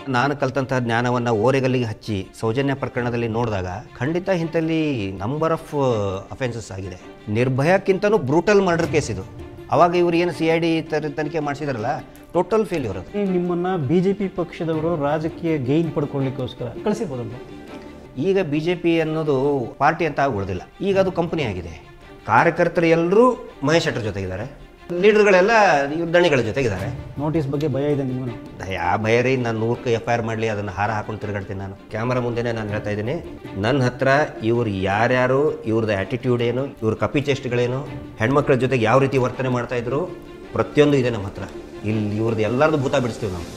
ನಾನು ಕಲ್ತಂತಹ ಜ್ಞಾನವನ್ನು ಓರೆಗಲ್ಲಿಗೆ ಹಚ್ಚಿ ಸೌಜನ್ಯ ಪ್ರಕರಣದಲ್ಲಿ ನೋಡಿದಾಗ ಖಂಡಿತ ಇಂಥಲ್ಲಿ ನಂಬರ್ ಆಫ್ ಅಫೆನ್ಸಸ್ ಆಗಿದೆ ನಿರ್ಭಯಕ್ಕಿಂತನೂ ಬ್ರೂಟಲ್ ಮರ್ಡರ್ ಕೇಸ್ ಇದು ಅವಾಗ ಇವ್ರು ಏನು ಸಿ ಐ ಡಿ ತನಿಖೆ ಮಾಡಿಸಿದ್ರಲ್ಲ ಟೋಟಲ್ ಫೇಲ್ಯೂರ್ ಅದು ಈ ನಿಮ್ಮನ್ನ ಬಿ ಜೆ ಪಿ ಪಕ್ಷದವರು ರಾಜಕೀಯ ಗೈನ್ ಪಡ್ಕೊಳ್ಳಿಕ್ಕೋಸ್ಕರ ಕಳಿಸಿರ್ಬೋದಲ್ವ ಈಗ ಬಿ ಜೆ ಪಿ ಅನ್ನೋದು ಪಾರ್ಟಿ ಅಂತ ಆಗಿ ಉಳಿದಿಲ್ಲ ಈಗ ಅದು ಕಂಪನಿ ಆಗಿದೆ ಕಾರ್ಯಕರ್ತರು ಎಲ್ಲರೂ ಮಹೇಶ್ ಶೆಟ್ಟರ್ ಜೊತೆಗಿದ್ದಾರೆ ಲೀಡರ್ಗಳೆಲ್ಲ ಇವ್ರ ದಣಿಗಳ ಜೊತೆಗಿದ್ದಾರೆ ನೋಟಿಸ್ ಬಗ್ಗೆ ಭಯ ಇದೆ ನಿಮ್ಮನ್ನು ಯಾವ ಭಯ ರೀ ನಾನು ನೂರಕ್ಕೆ ಎಫ್ ಐ ಆರ್ ಮಾಡಲಿ ಅದನ್ನು ಹಾರ ಹಾಕೊಂಡು ತಿರುಗಾಡ್ತೀನಿ ನಾನು ಕ್ಯಾಮ್ರಾ ಮುಂದೆನೇ ನಾನು ಹೇಳ್ತಾ ಇದ್ದೀನಿ ನನ್ನ ಹತ್ರ ಇವ್ರು ಯಾರ್ಯಾರು ಇವ್ರದ್ದು ಆ್ಯಟಿಟ್ಯೂಡ್ ಏನು ಇವ್ರ ಕಪಿ ಚೇಷ್ಟೆಗಳೇನು ಹೆಣ್ಮಕ್ಳ ಜೊತೆಗೆ ಯಾವ ರೀತಿ ವರ್ತನೆ ಮಾಡ್ತಾ ಇದ್ರು ಪ್ರತಿಯೊಂದು ಇದೆ ನಮ್ಮ ಹತ್ರ ಇಲ್ಲಿ ಇವ್ರದ್ದು ಎಲ್ಲರದ್ದು ಭೂತ ಬಿಡಿಸ್ತೀವಿ ನಾವು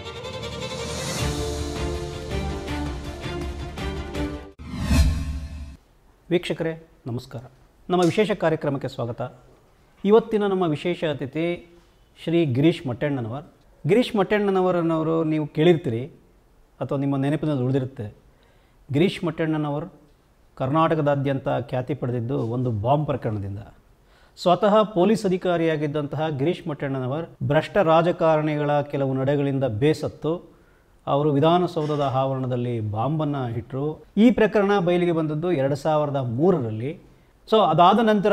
ವೀಕ್ಷಕರೇ ನಮಸ್ಕಾರ ನಮ್ಮ ವಿಶೇಷ ಕಾರ್ಯಕ್ರಮಕ್ಕೆ ಸ್ವಾಗತ ಇವತ್ತಿನ ನಮ್ಮ ವಿಶೇಷ ಅತಿಥಿ ಶ್ರೀ ಗಿರೀಶ್ ಮಟ್ಟಣ್ಣನವರ್ ಗಿರೀಶ್ ಮಟ್ಟಣ್ಣನವರನ್ನವರು ನೀವು ಕೇಳಿರ್ತೀರಿ ಅಥವಾ ನಿಮ್ಮ ನೆನಪಿನಲ್ಲಿ ಉಳಿದಿರುತ್ತೆ ಗಿರೀಶ್ ಮಟ್ಟಣ್ಣನವರು ಕರ್ನಾಟಕದಾದ್ಯಂತ ಖ್ಯಾತಿ ಪಡೆದಿದ್ದು ಒಂದು ಬಾಂಬ್ ಪ್ರಕರಣದಿಂದ ಸ್ವತಃ ಪೊಲೀಸ್ ಅಧಿಕಾರಿಯಾಗಿದ್ದಂತಹ ಗಿರೀಶ್ ಮಟ್ಟಣ್ಣನವರ್ ಭ್ರಷ್ಟ ರಾಜಕಾರಣಿಗಳ ಕೆಲವು ನಡೆಗಳಿಂದ ಬೇಸತ್ತು ಅವರು ವಿಧಾನಸೌಧದ ಆವರಣದಲ್ಲಿ ಬಾಂಬನ್ನು ಇಟ್ಟರು ಈ ಪ್ರಕರಣ ಬಯಲಿಗೆ ಬಂದದ್ದು ಎರಡು ಸಾವಿರದ ಮೂರರಲ್ಲಿ ಸೊ ಅದಾದ ನಂತರ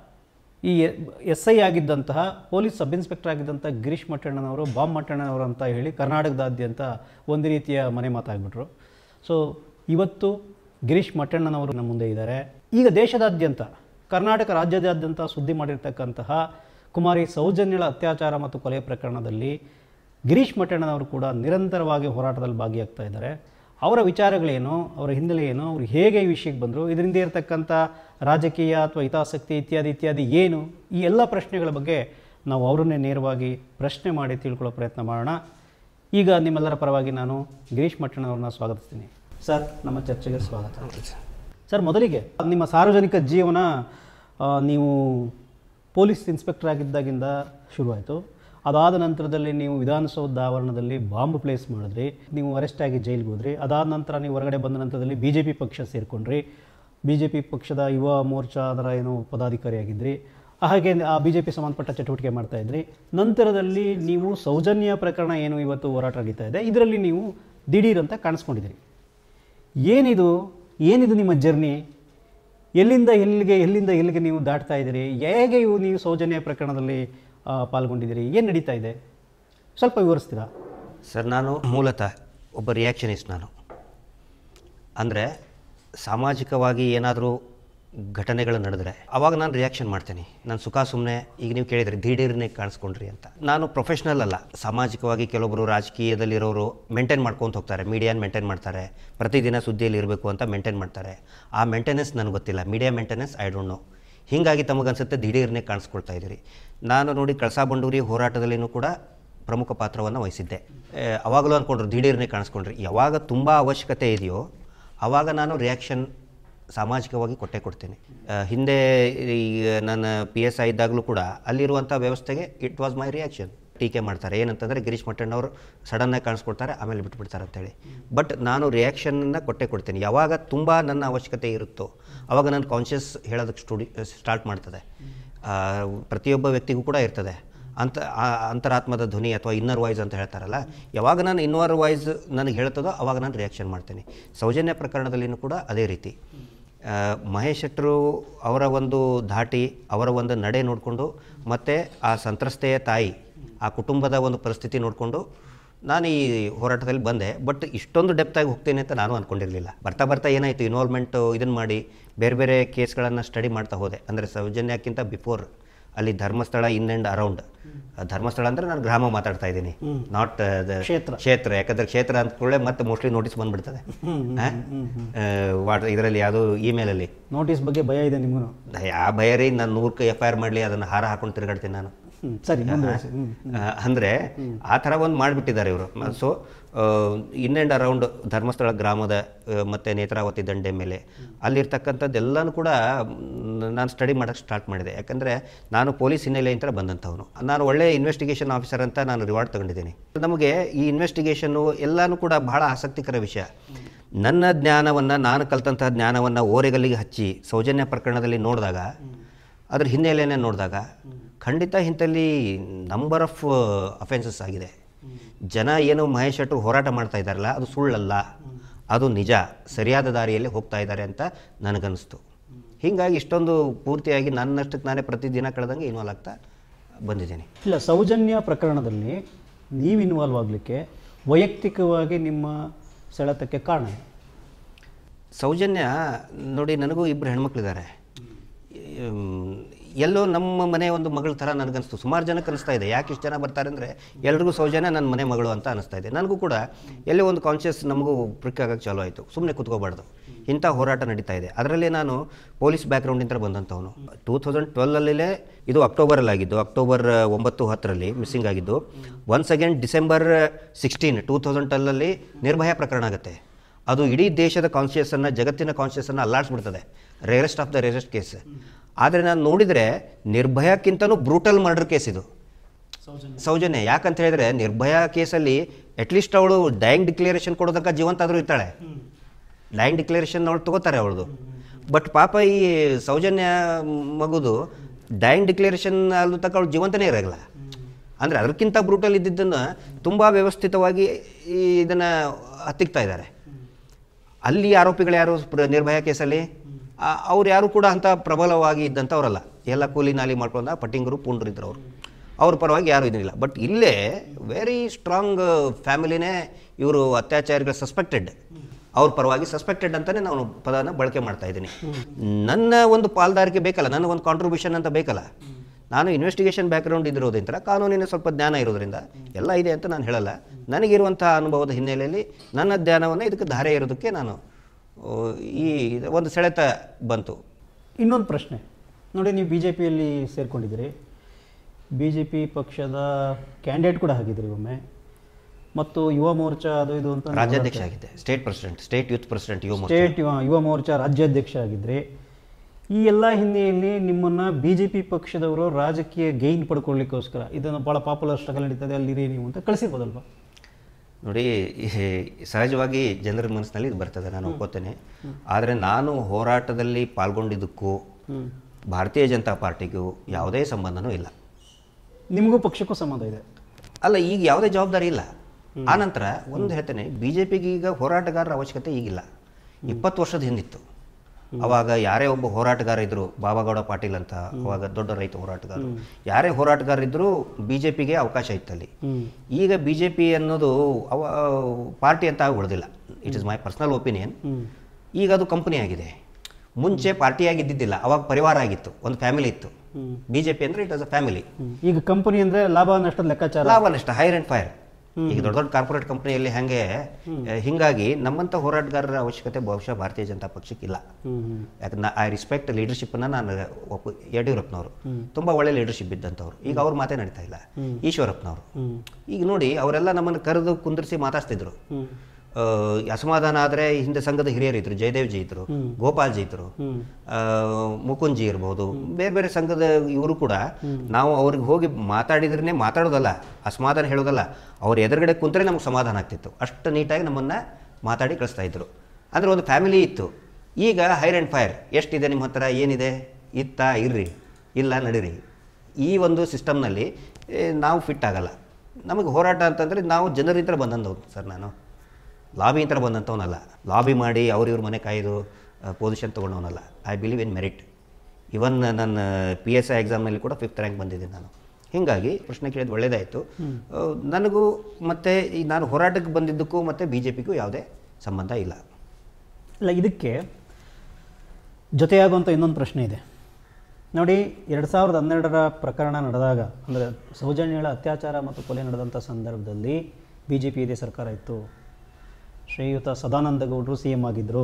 ಈ ಎಸ್ ಐ ಆಗಿದ್ದಂತಹ ಪೊಲೀಸ್ ಸಬ್ ಇನ್ಸ್ಪೆಕ್ಟರ್ ಆಗಿದ್ದಂಥ ಗಿರೀಶ್ ಮಟ್ಟಣ್ಣನವರು ಬಾಂಬ್ ಮಟ್ಟಣ್ಣನವರು ಅಂತ ಹೇಳಿ ಕರ್ನಾಟಕದಾದ್ಯಂತ ಒಂದು ರೀತಿಯ ಮನೆ ಮಾತಾಗ್ಬಿಟ್ರು ಸೊ ಇವತ್ತು ಗಿರೀಶ್ ಮಟ್ಟಣ್ಣನವರು ನಮ್ಮ ಮುಂದೆ ಇದ್ದಾರೆ ಈಗ ದೇಶದಾದ್ಯಂತ ಕರ್ನಾಟಕ ರಾಜ್ಯದಾದ್ಯಂತ ಸುದ್ದಿ ಮಾಡಿರ್ತಕ್ಕಂತಹ ಕುಮಾರಿ ಸೌಜನ್ಯಳ ಅತ್ಯಾಚಾರ ಮತ್ತು ಕೊಲೆ ಪ್ರಕರಣದಲ್ಲಿ ಗಿರೀಶ್ ಮಟ್ಟಣ್ಣನವರು ಕೂಡ ನಿರಂತರವಾಗಿ ಹೋರಾಟದಲ್ಲಿ ಭಾಗಿಯಾಗ್ತಾ ಇದ್ದಾರೆ ಅವರ ವಿಚಾರಗಳೇನು ಅವರ ಹಿನ್ನೆಲೆ ಏನು ಅವರು ಹೇಗೆ ಈ ವಿಷಯಕ್ಕೆ ಬಂದರು ಇದರಿಂದ ಇರತಕ್ಕಂಥ ರಾಜಕೀಯ ಅಥವಾ ಹಿತಾಸಕ್ತಿ ಇತ್ಯಾದಿ ಇತ್ಯಾದಿ ಏನು ಈ ಎಲ್ಲ ಪ್ರಶ್ನೆಗಳ ಬಗ್ಗೆ ನಾವು ಅವರನ್ನೇ ನೇರವಾಗಿ ಪ್ರಶ್ನೆ ಮಾಡಿ ತಿಳ್ಕೊಳ್ಳೋ ಪ್ರಯತ್ನ ಮಾಡೋಣ ಈಗ ನಿಮ್ಮೆಲ್ಲರ ಪರವಾಗಿ ನಾನು ಗಿರೀಶ್ ಮಟ್ಟಣ್ಣವ್ರನ್ನ ಸ್ವಾಗತಿಸ್ತೀನಿ ಸರ್ ನಮ್ಮ ಚರ್ಚೆಗೆ ಸ್ವಾಗತ ಸರ್ ಮೊದಲಿಗೆ ನಿಮ್ಮ ಸಾರ್ವಜನಿಕ ಜೀವನ ಆ, ನೀವು ಪೊಲೀಸ್ ಇನ್ಸ್ಪೆಕ್ಟರ್ ಆಗಿದ್ದಾಗಿಂದ ಶುರುವಾಯಿತು ಅದಾದ ನಂತರದಲ್ಲಿ ನೀವು ವಿಧಾನಸೌಧ ಆವರಣದಲ್ಲಿ ಬಾಂಬ್ ಪ್ಲೇಸ್ ಮಾಡಿದ್ರಿ ನೀವು ಅರೆಸ್ಟ್ ಆಗಿ ಜೈಲಿಗೆ ಹೋದ್ರಿ ಅದಾದ ನಂತರ ನೀವು ಹೊರಗಡೆ ಬಂದ ನಂತರದಲ್ಲಿ ಬಿ ಜೆ ಪಿ ಪಕ್ಷ ಸೇರಿಕೊಂಡ್ರಿ ಬಿ ಜೆ ಪಿ ಪಕ್ಷದ ಯುವ ಮೋರ್ಚಾ ಅದರ ಏನೋ ಪದಾಧಿಕಾರಿಯಾಗಿದ್ರಿ ಹಾಗೆ ಆ ಬಿ ಜೆ ಪಿ ಸಂಬಂಧಪಟ್ಟ ಚಟುವಟಿಕೆ ಮಾಡ್ತಾ ಇದ್ರಿ ನಂತರದಲ್ಲಿ ನೀವು ಸೌಜನ್ಯ ಪ್ರಕರಣ ಏನು ಇವತ್ತು ಹೋರಾಟ ನಡೀತಾ ಇದೆ ಇದರಲ್ಲಿ ನೀವು ದಿಢೀರ್ ಅಂತ ಕಾಣಿಸ್ಕೊಂಡಿದ್ದೀರಿ ಏನಿದು ಏನಿದು ನಿಮ್ಮ ಜರ್ನಿ ಎಲ್ಲಿಂದ ಎಲ್ಲಿಗೆ ಎಲ್ಲಿಂದ ಎಲ್ಲಿಗೆ ನೀವು ದಾಟ್ತಾ ಇದ್ದೀರಿ ಹೇಗೆ ಇವು ನೀವು ಸೌಜನ್ಯ ಪ್ರಕರಣದಲ್ಲಿ ಆ, ಪಾಲ್ಗೊಂಡಿದ್ದೀರಿ ಏನು ನಡೀತಾ ಇದೆ ಸ್ವಲ್ಪ ವಿವರಿಸ್ತೀರಾ ಸರ್ ನಾನು ಮೂಲತಃ ಒಬ್ಬ ರಿಯಾಕ್ಷನಿಸ್ಟ್ ನಾನು ಅಂದರೆ ಸಾಮಾಜಿಕವಾಗಿ ಏನಾದರೂ ಘಟನೆಗಳು ನಡೆದ್ರೆ ಅವಾಗ ನಾನು ರಿಯಾಕ್ಷನ್ ಮಾಡ್ತೇನೆ ನಾನು ಸುಖ ಸುಮ್ಮನೆ ಈಗ ನೀವು ಕೇಳಿದ್ರಿ ದಿಢೀರ್ನೆ ಕಾಣಿಸ್ಕೊಂಡ್ರಿ ಅಂತ ನಾನು ಪ್ರೊಫೆಷ್ನಲ್ ಅಲ್ಲ ಸಾಮಾಜಿಕವಾಗಿ ಕೆಲವೊಬ್ಬರು ರಾಜಕೀಯದಲ್ಲಿರೋರು ಮೇಂಟೈನ್ ಮಾಡ್ಕೊತ ಹೋಗ್ತಾರೆ ಮೀಡಿಯಾನ ಮೇಂಟೈನ್ ಮಾಡ್ತಾರೆ ಪ್ರತಿದಿನ ಸುದ್ದಿಯಲ್ಲಿ ಇರಬೇಕು ಅಂತ ಮೇಂಟೈನ್ ಮಾಡ್ತಾರೆ ಆ ಮೇಂಟೆನೆನ್ಸ್ ನನಗೆ ಗೊತ್ತಿಲ್ಲ media maintenance I don't know ಹೀಗಾಗಿ ತಮಗನ್ಸುತ್ತೆ ದಿಢೀರ್ನೆ ಕಾಣಿಸ್ಕೊಳ್ತಾ ಇದ್ದೀರಿ ನಾನು ನೋಡಿ ಕಳಸಾ ಬಂಡೂರಿ ಹೋರಾಟದಲ್ಲಿನೂ ಕೂಡ ಪ್ರಮುಖ ಪಾತ್ರವನ್ನು ವಹಿಸಿದ್ದೆ ಏ, ಅವಾಗಲೂ ಅಂದ್ಕೊಂಡ್ರು ದಿಢೀರ್ನೆ ಕಾಣಿಸ್ಕೊಂಡ್ರಿ ಯಾವಾಗ ತುಂಬ ಅವಶ್ಯಕತೆ ಇದೆಯೋ ಆವಾಗ ನಾನು ರಿಯಾಕ್ಷನ್ ಸಾಮಾಜಿಕವಾಗಿ ಕೊಟ್ಟೆ ಕೊಡ್ತೀನಿ ಆ, ಹಿಂದೆ ಈಗ ನನ್ನ ಪಿ ಎಸ್ ಐ ಇದ್ದಾಗಲೂ ಕೂಡ ಅಲ್ಲಿರುವಂಥ ವ್ಯವಸ್ಥೆಗೆ ಇಟ್ ವಾಸ್ ಮೈ ರಿಯಾಕ್ಷನ್ ಟೀಕೆ ಮಾಡ್ತಾರೆ ಏನಂತಂದರೆ ಗಿರೀಶ್ ಮಟ್ಟಣ್ಣವರು ಸಡನ್ನಾಗಿ ಕಾಣಿಸ್ಕೊಡ್ತಾರೆ ಆಮೇಲೆ ಬಿಟ್ಬಿಡ್ತಾರೆ ಅಂತೇಳಿ ಬಟ್ ನಾನು ರಿಯಾಕ್ಷನ್ನ ಕೊಟ್ಟೆ ಕೊಡ್ತೀನಿ ಯಾವಾಗ ತುಂಬ ನನ್ನ ಅವಶ್ಯಕತೆ ಇರುತ್ತೋ ಆವಾಗ ನಾನು ಕಾನ್ಷಿಯಸ್ ಹೇಳೋದಕ್ಕೆ ಸ್ಟುಡಿ ಸ್ಟಾರ್ಟ್ ಮಾಡ್ತದೆ ಆ, ಪ್ರತಿಯೊಬ್ಬ ವ್ಯಕ್ತಿಗೂ ಕೂಡ ಇರ್ತದೆ ಅಂತ ಆ ಅಂತರಾತ್ಮದ ಧ್ವನಿ ಅಥವಾ ಇನ್ನರ್ ವಾಯ್ಸ್ ಅಂತ ಹೇಳ್ತಾರಲ್ಲ ಯಾವಾಗ ನಾನು ಇನ್ನರ್ ವಾಯ್ಸ್ ನನಗೆ ಹೇಳ್ತದೋ ಅವಾಗ ನಾನು ರಿಯಾಕ್ಷನ್ ಮಾಡ್ತೀನಿ ಸೌಜನ್ಯ ಪ್ರಕರಣದಲ್ಲಿನೂ ಕೂಡ ಅದೇ ರೀತಿ ಆ, ಮಹೇಶ್ ಶೆಟ್ಟರು ಅವರ ಒಂದು ಧಾಟಿ ಅವರ ಒಂದು ನಡೆ ನೋಡಿಕೊಂಡು ಮತ್ತು ಆ ಸಂತ್ರಸ್ತೆಯ ತಾಯಿ ಆ ಕುಟುಂಬದ ಒಂದು ಪರಿಸ್ಥಿತಿ ನೋಡಿಕೊಂಡು ನಾನು ಈ ಹೋರಾಟದಲ್ಲಿ ಬಂದೆ ಬಟ್ ಇಷ್ಟೊಂದು ಡೆಪ್ತಾಗಿ ಹೋಗ್ತೇನೆ ಅಂತ ನಾನು ಅಂದ್ಕೊಂಡಿರಲಿಲ್ಲ ಬರ್ತಾ ಬರ್ತಾ ಏನಾಯಿತು ಇನ್ವಾಲ್ವ್ಮೆಂಟ್ ಇದನ್ನು ಮಾಡಿ ಬೇರೆ ಬೇರೆ ಕೇಸ್ಗಳನ್ನು ಸ್ಟಡಿ ಮಾಡ್ತಾ ಹೋದೆ ಅಂದರೆ ಸೌಜನ್ಯಕ್ಕಿಂತ ಬಿಫೋರ್ ಅಲ್ಲಿ Dharmasthala in and around Dharmasthala ಅಂದರೆ ನಾನು ಗ್ರಾಮ ಮಾತಾಡ್ತಾ ಇದ್ದೀನಿ ನಾಟ್ ಕ್ಷೇತ್ರ. ಕ್ಷೇತ್ರ ಯಾಕಂದ್ರೆ ಕ್ಷೇತ್ರ ಅಂದ್ಕೊಳ್ಳೆ ಮತ್ತೆ ಮೋಸ್ಟ್ಲಿ ನೋಟಿಸ್ ಬಂದ್ಬಿಡ್ತದೆ ವಾಟ್ ಇದರಲ್ಲಿ ಯಾವುದೋ ಇಮೇಲಲ್ಲಿ ನೋಟಿಸ್ ಬಗ್ಗೆ ಭಯ ಇದೆ ನಿಮಗೂ ಯಾವ ಭಯ ರೀ ನಾನು ನೂರಕ್ಕೆ ಎಫ್ ಐ ಆರ್ ಮಾಡಲಿ ಅದನ್ನು ಹಾರ ಹಾಕೊಂಡು ತಿರುಗಾಡ್ತೀನಿ ನಾನು ಹ್ಞೂ ಸರಿ ಮುಂದುವರಿಸಿ ಹ್ಞೂ ಆ, ಅಂದ್ರೆ ಆ ಥರ ಒಂದು ಮಾಡಿಬಿಟ್ಟಿದ್ದಾರೆ ಇವರು so in and around Dharmasthala ಗ್ರಾಮದ ಆ, ಮತ್ತೆ ನೇತ್ರಾವತಿ ದಂಡೆ ಮೇಲೆ ಅಲ್ಲಿರ್ತಕ್ಕಂಥದ್ದೆಲ್ಲನೂ ಕೂಡ ಮ್, ನಾನು ಸ್ಟಡಿ ಮಾಡೋಕ್ಕೆ ಸ್ಟಾರ್ಟ್ ಮಾಡಿದೆ ಯಾಕಂದರೆ ನಾನು ಪೊಲೀಸ್ ಹಿನ್ನೆಲೆಯಿಂದ ಬಂದಂಥವನು ನಾನು ಒಳ್ಳೆ ಇನ್ವೆಸ್ಟಿಗೇಷನ್ ಆಫೀಸರ್ ಅಂತ ನಾನು ರಿವಾರ್ಡ್ ತಗೊಂಡಿದ್ದೀನಿ ನಮಗೆ ಈ ಇನ್ವೆಸ್ಟಿಗೇಷನ್ನು ಎಲ್ಲನೂ ಕೂಡ ಬಹಳ ಆಸಕ್ತಿಕರ ವಿಷಯ ನನ್ನ ಜ್ಞಾನವನ್ನು ನಾನು ಕಲ್ತಂತಹ ಜ್ಞಾನವನ್ನು ಓರೆಗಲ್ಲಿಗೆ ಹಚ್ಚಿ ಸೌಜನ್ಯ ಪ್ರಕರಣದಲ್ಲಿ ನೋಡಿದಾಗ ಅದ್ರ ಹಿನ್ನೆಲೆಯನ್ನೇ ನೋಡಿದಾಗ ಖಂಡಿತ ಇಂಥಲ್ಲಿ ನಂಬರ್ ಆಫ್ ಅಫೆನ್ಸಸ್ ಆಗಿದೆ ಜನ ಏನು ಮಹೇಶ್ ಶೆಟ್ಟರು ಹೋರಾಟ ಮಾಡ್ತಾ ಇದ್ದಾರಲ್ಲ ಅದು ಸುಳ್ಳಲ್ಲ ಅದು ನಿಜ ಸರಿಯಾದ ದಾರಿಯಲ್ಲಿ ಹೋಗ್ತಾ ಇದ್ದಾರೆ ಅಂತ ನನಗನ್ನಿಸ್ತು ಹೀಗಾಗಿ ಇಷ್ಟೊಂದು ಪೂರ್ತಿಯಾಗಿ ನನ್ನಷ್ಟಕ್ಕೆ ನಾನೇ ಪ್ರತಿದಿನ ಕಳೆದಂಗೆ ಇನ್ವಾಲ್ವ್ ಆಗ್ತಾ ಬಂದಿದ್ದೀನಿ ಇಲ್ಲ ಸೌಜನ್ಯ ಪ್ರಕರಣದಲ್ಲಿ ನೀವು ಇನ್ವಾಲ್ವ್ ಆಗಲಿಕ್ಕೆ ವೈಯಕ್ತಿಕವಾಗಿ ನಿಮ್ಮ ಸೆಳೆತಕ್ಕೆ ಕಾರಣ ಏನು? ಸೌಜನ್ಯ ನೋಡಿ ನನಗೂ ಇಬ್ಬರು ಹೆಣ್ಮಕ್ಳಿದ್ದಾರೆ ಹ್ಮ್, ಎಲ್ಲೋ ನಮ್ಮ ಮನೆ ಒಂದು ಮಗಳ ಥರ ನನಗನ್ನಿಸ್ತು ಸುಮಾರು ಜನಕ್ಕೆ ಅನಿಸ್ತಾ ಇದೆ ಯಾಕೆ ಇಷ್ಟು ಜನ ಬರ್ತಾರೆ ಅಂದರೆ ಎಲ್ರಿಗೂ ಸೌಜನ್ಯ ನನ್ನ ಮನೆ ಮಗಳು ಅಂತ ಅನಿಸ್ತಾ ಇದೆ ನನಗೂ ಕೂಡ ಎಲ್ಲೋ ಒಂದು ಕಾನ್ಷಿಯಸ್ ನಮಗೂ ಪ್ರಿಕ್ ಆಗಕ್ಕೆ ಚಾಲೂ ಆಯಿತು ಸುಮ್ಮನೆ ಕೂತ್ಕೋಬಾರ್ದು ಇಂಥ ಹೋರಾಟ ನಡೀತಾ ಇದೆ ಅದರಲ್ಲಿ ನಾನು ಪೊಲೀಸ್ ಬ್ಯಾಕ್ಗ್ರೌಂಡಿಂದ ಬಂದಂಥವನು ಟೂ ತೌಸಂಡ್ ಟ್ವೆಲ್ಲಲ್ಲೇ ಇದು ಅಕ್ಟೋಬರಲ್ಲಿ ಆಗಿದ್ದು ಅಕ್ಟೋಬರ್ ಒಂಬತ್ತು ಹತ್ತರಲ್ಲಿ ಮಿಸ್ಸಿಂಗ್ ಆಗಿದ್ದು once again December sixteen two thousand ಟ್ವೆಲ್ಲಲ್ಲಿ ನಿರ್ಭಯ ಪ್ರಕರಣ ಆಗುತ್ತೆ ಅದು ಇಡೀ ದೇಶದ ಕಾನ್ಷಿಯಸನ್ನು ಜಗತ್ತಿನ ಕಾನ್ಷಿಯಸನ್ನು ಅಲ್ಲಾಡಿಸ್ಬಿಡ್ತದೆ rarest of the rarest case ಆದರೆ ನಾನು ನೋಡಿದರೆ ನಿರ್ಭಯಕ್ಕಿಂತನೂ ಬ್ರೂಟಲ್ ಮರ್ಡರ್ ಕೇಸ್ ಇದು ಸೌಜನ್ಯ ಯಾಕಂತ ಹೇಳಿದ್ರೆ ನಿರ್ಭಯ ಕೇಸಲ್ಲಿ ಅಟ್ಲೀಸ್ಟ್ ಅವಳು ಡೈಯಿಂಗ್ ಡಿಕ್ಲೇರೇಷನ್ ಕೊಡೋದಕ್ಕೆ ಜೀವಂತಾದರೂ ಇರ್ತಾಳೆ ಡೈಯಿಂಗ್ ಡಿಕ್ಲೇರೇಷನ್ ಅವಳು ತಗೋತಾರೆ ಅವಳದು ಬಟ್ ಪಾಪ ಈ ಸೌಜನ್ಯ ಮಗುದು ಡೈಯಿಂಗ್ ಡಿಕ್ಲೇರೇಷನ್ ಅಲ್ಲೂ ತಕ್ಕ ಅವಳು ಜೀವಂತನೇ ಇರೋಲ್ಲ ಅಂದರೆ ಅದಕ್ಕಿಂತ ಬ್ರೂಟಲ್ ಇದ್ದಿದ್ದನ್ನು ತುಂಬ ವ್ಯವಸ್ಥಿತವಾಗಿ ಈ ಇದನ್ನು ಹತ್ತಿಕ್ತಾ ಇದ್ದಾರೆ ಅಲ್ಲಿ ಆರೋಪಿಗಳು ಯಾರು ಪ್ರ- ನಿರ್ಭಯ ಕೇಸಲ್ಲಿ ಆ- ಅವ್ರು ಯಾರು ಕೂಡ ಅಂಥ ಪ್ರಬಲವಾಗಿ ಇದ್ದಂಥವ್ರಲ್ಲ ಎಲ್ಲ ಕೂಲಿ ನಾಲಿ ಮಾಡ್ಕೊಂಡ ಪಟ್ಟಿಂಗರು ಪುಂಡ್ರಿದ್ರು ಅವರು ಅವ್ರ ಪರವಾಗಿ ಯಾರು ಇದನ್ನಿಲ್ಲ ಬಟ್ ಇಲ್ಲೇ ವೆರಿ ಸ್ಟ್ರಾಂಗ್ ಫ್ಯಾಮಿಲಿನೇ ಇವರು ಅತ್ಯಾಚಾರಿಗಳ ಸಸ್ಪೆಕ್ಟೆಡ್ ಅವ್ರ ಪರವಾಗಿ ಸಸ್ಪೆಕ್ಟೆಡ್ ಅಂತಲೇ ನಾನು ಪದನ ಬಳಕೆ ಮಾಡ್ತಾ ಇದ್ದೀನಿ ನನ್ನ ಒಂದು ಪಾಲ್ದಾರಿಕೆ ಬೇಕಲ್ಲ ನನ್ನ ಒಂದು ಕಾಂಟ್ರಿಬ್ಯೂಷನ್ ಅಂತ ಬೇಕಲ್ಲ ನಾನು ಇನ್ವೆಸ್ಟಿಗೇಷನ್ ಬ್ಯಾಕ್ಗ್ರೌಂಡ್ ಇದ್ದಿರೋದ್ರಿಂದ ಕಾನೂನಿನ ಸ್ವಲ್ಪ ಜ್ಞಾನ ಇರೋದ್ರಿಂದ ಎಲ್ಲ ಇದೆ ಅಂತ ನಾನು ಹೇಳಲ್ಲ ನನಗಿರುವಂಥ ಅನುಭವದ ಹಿನ್ನೆಲೆಯಲ್ಲಿ ನನ್ನ ಜ್ಞಾನವನ್ನು ಇದಕ್ಕೆ ಧಾರೆ ಇರೋದಕ್ಕೆ ನಾನು ಆ, ಈ ಒಂದು ಸೆಳೆತ ಬಂತು ಇನ್ನೊಂದು ಪ್ರಶ್ನೆ ನೋಡಿ ನೀವು ಬಿ ಜೆ ಪಿಯಲ್ಲಿ ಸೇರ್ಕೊಂಡಿದ್ದೀರಿ ಬಿ ಜೆ ಪಿ ಪಕ್ಷದ ಕ್ಯಾಂಡಿಡೇಟ್ ಕೂಡ ಆಗಿದ್ರಿ ಒಮ್ಮೆ ಮತ್ತು ಯುವ ಮೋರ್ಚಾ ಅದು ಇದು ಅಂತ ರಾಜ್ಯಾಧ್ಯಕ್ಷ ಆಗಿದ್ದೆ state president state youth president Yuva Morcha. State ಯುವ ಯುವ ಮೋರ್ಚಾ ರಾಜ್ಯಾಧ್ಯಕ್ಷ ಆಗಿದ್ರಿ ಈ ಎಲ್ಲ ಹಿನ್ನೆಲೆಯಲ್ಲಿ ನಿಮ್ಮನ್ನು ಬಿ ಜೆ ಪಿ ಪಕ್ಷದವರು ರಾಜಕೀಯ ಗೈನ್ ಪಡ್ಕೊಳ್ಳಿಕ್ಕೋಸ್ಕರ ಇದನ್ನು ಭಾಳ ಪಾಪ್ಯುಲರ್ ಸ್ಟ್ರಗಲ್ ನಡೀತದೆ ಅಲ್ಲಿರಿ ನೀವು ಅಂತ ಕಳಿಸಿರ್ಬೋದಲ್ವಾ ನೋಡಿ ಈ ಸಹಜವಾಗಿ ಜನರ ಮನಸ್ಸಿನಲ್ಲಿ ಇದು ಬರ್ತದೆ ನಾನು ಒಪ್ಕೋತೇನೆ ಆದರೆ ನಾನು ಹೋರಾಟದಲ್ಲಿ ಪಾಲ್ಗೊಂಡಿದ್ದಕ್ಕೂ ಭಾರತೀಯ ಜನತಾ ಪಾರ್ಟಿಗೂ ಯಾವುದೇ ಸಂಬಂಧನೂ ಇಲ್ಲ ನಿಮಗೂ ಪಕ್ಷಕ್ಕೂ ಸಂಬಂಧ ಇದೆ ಅಲ್ಲ ಈಗ ಯಾವುದೇ ಜವಾಬ್ದಾರಿ ಇಲ್ಲ ಆನಂತರ ಒಂದು ಹೇಳ್ತೇನೆ ಬಿ ಜೆ ಪಿಗೆ ಈಗ ಹೋರಾಟಗಾರರ ಅವಶ್ಯಕತೆ ಈಗಿಲ್ಲ ಇಪ್ಪತ್ತು ವರ್ಷದ ಹಿಂದಿತ್ತು ಅವಾಗ ಯಾರೇ ಒಬ್ಬ ಹೋರಾಟಗಾರ ಇದ್ರು ಬಾಬಾಗೌಡ ಪಾಟೀಲ್ ಅಂತ ಅವಾಗ ದೊಡ್ಡ ರೈತ ಹೋರಾಟಗಾರರು ಯಾರೇ ಹೋರಾಟಗಾರ ಇದ್ರೂ ಬಿ ಜೆ ಪಿಗೆ ಅವಕಾಶ ಇತ್ತಲ್ಲಿ ಹ್ಮ್. ಈಗ ಬಿ ಜೆ ಪಿ ಅನ್ನೋದು ಅವ ಪಾರ್ಟಿ ಅಂತ ಉಳಿದಿಲ್ಲ it is my personal opinion hmm. ಈಗ ಅದು ಕಂಪನಿ ಆಗಿದೆ ಮುಂಚೆ ಪಾರ್ಟಿಯಾಗಿದ್ದಿದ್ದಿಲ್ಲ ಅವಾಗ ಪರಿವಾರ ಆಗಿತ್ತು ಒಂದು ಫ್ಯಾಮಿಲಿ ಇತ್ತು ಹ್ಮ್. ಬಿ ಜೆ ಪಿ ಅಂದರೆ it was a family hmm. ಈಗ ಕಂಪನಿ ಅಂದರೆ ಲಾಭ ನಷ್ಟದ ಲೆಕ್ಕಾಚಾರ ಲಾಭ ನಷ್ಟ ಹೈರ್ ಅಂಡ್ ಫೈರ್ ಈಗ ದೊಡ್ಡ ದೊಡ್ಡ ಕಾರ್ಪೊರೇಟ್ ಕಂಪನಿಯಲ್ಲಿ ಹಾಗೆ ಹಿಂಗಾಗಿ ನಮ್ಮಂಥ ಹೋರಾಟಗಾರರ ಅವಶ್ಯಕತೆ ಬಹುಶಃ ಭಾರತೀಯ ಜನತಾ ಪಕ್ಷಕ್ಕೆ ಇಲ್ಲ ಹ್ಮ್ ಹ್ಮ್. ಯಾಕಂದ್ರೆ ಐ ರಿಸ್ಪೆಕ್ಟ್ ಲೀಡರ್ಶಿಪ್ಪನ್ನು ನಾನು ಒಪ್ಪು ಯಡಿಯೂರಪ್ಪನವರು ತುಂಬ ಒಳ್ಳೆ ಲೀಡರ್ಶಿಪ್ ಇದ್ದಂಥವ್ರು ಈಗ ಅವ್ರ ಮಾತೇ ನಡೀತಾ ಇಲ್ಲ ಈಶ್ವರಪ್ಪನವರು ಹ್ಮ್. ಈಗ ನೋಡಿ ಅವರೆಲ್ಲ ನಮ್ಮನ್ನು ಕರೆದು ಕುಂದಿರಿಸಿ ಮಾತಾಡ್ತಿದ್ರು ಹ್ಮ್. ಆ, ಅಸಮಾಧಾನ ಆದರೆ ಹಿಂದೆ ಸಂಘದ ಹಿರಿಯರು ಇದ್ರು ಜಯದೇವ್ಜಿ ಇದ್ರು ಗೋಪಾಲ್ಜಿ ಇದ್ರು ಹ್ಮ್. ಆ, ಮುಕುಂದ್ಜಿ ಇರ್ಬೋದು ಬೇರೆ ಬೇರೆ ಸಂಘದ ಇವರು ಕೂಡ ನಾವು ಅವ್ರಿಗೆ ಹೋಗಿ ಮಾತಾಡಿದ್ರೇ ಮಾತಾಡೋದಲ್ಲ ಅಸಮಾಧಾನ ಹೇಳೋದಲ್ಲ ಅವ್ರ ಎದುರುಗಡೆ ಕುಂತರೆ ನಮ್ಗೆ ಸಮಾಧಾನ ಆಗ್ತಿತ್ತು ಅಷ್ಟು ನೀಟಾಗಿ ನಮ್ಮನ್ನು ಮಾತಾಡಿ ಕಳಿಸ್ತಾ ಇದ್ರು ಅಂದರೆ ಒಂದು ಫ್ಯಾಮಿಲಿ ಇತ್ತು ಈಗ ಹೈರ್ ಆ್ಯಂಡ್ ಫೈರ್ ಎಷ್ಟಿದೆ ನಿಮ್ಮ ಹತ್ರ ಏನಿದೆ ಇತ್ತಾ ಇರ್ರಿ ಇಲ್ಲ ನಡೀರಿ ಈ ಒಂದು ಸಿಸ್ಟಮ್ನಲ್ಲಿ ನಾವು ಫಿಟ್ ಆಗಲ್ಲ ನಮಗೆ ಹೋರಾಟ ಅಂತಂದರೆ ನಾವು ಜನರಿಂದ ಬಂದಂಥವ್ರು ಸರ್ ನಾನು ಲಾಬಿ ಥರ ಬಂದಂಥವನಲ್ಲ ಲಾಬಿ ಮಾಡಿ ಅವ್ರ ಇವ್ರ ಮನೆ ಕಾಯ್ದು ಪೊಸಿಷನ್ ತೊಗೊಂಡವನಲ್ಲ I believe in merit even ನನ್ನ ಪಿ ಎಸ್ ಐ ಎಕ್ಸಾಮ್ನಲ್ಲಿ ಕೂಡ ಫಿಫ್ತ್ ರ್ಯಾಂಕ್ ಬಂದಿದ್ದೀನಿ ನಾನು ಹೀಗಾಗಿ ಪ್ರಶ್ನೆ ಕೇಳಿದ್ದು ಒಳ್ಳೆಯದಾಯಿತು ನನಗೂ ಮತ್ತು ಈ ನಾನು ಹೋರಾಟಕ್ಕೆ ಬಂದಿದ್ದಕ್ಕೂ ಮತ್ತು ಬಿ ಜೆ ಪಿಗೂ ಯಾವುದೇ ಸಂಬಂಧ ಇಲ್ಲ ಇಲ್ಲ ಇದಕ್ಕೆ ಜೊತೆಯಾಗುವಂಥ ಇನ್ನೊಂದು ಪ್ರಶ್ನೆ ಇದೆ ನೋಡಿ ಎರಡು ಸಾವಿರದ ಹನ್ನೆರಡರ ಪ್ರಕರಣ ನಡೆದಾಗ ಅಂದರೆ ಸೌಜನ್ಯಳ ಅತ್ಯಾಚಾರ ಮತ್ತು ಕೊಲೆ ನಡೆದಂಥ ಸಂದರ್ಭದಲ್ಲಿ ಬಿ ಜೆ ಪಿ ಇದೇ ಸರ್ಕಾರ ಇತ್ತು ಶ್ರೀಯುತ ಸದಾನಂದ ಗೌಡರು ಸಿ ಎಮ್ ಆಗಿದ್ದರು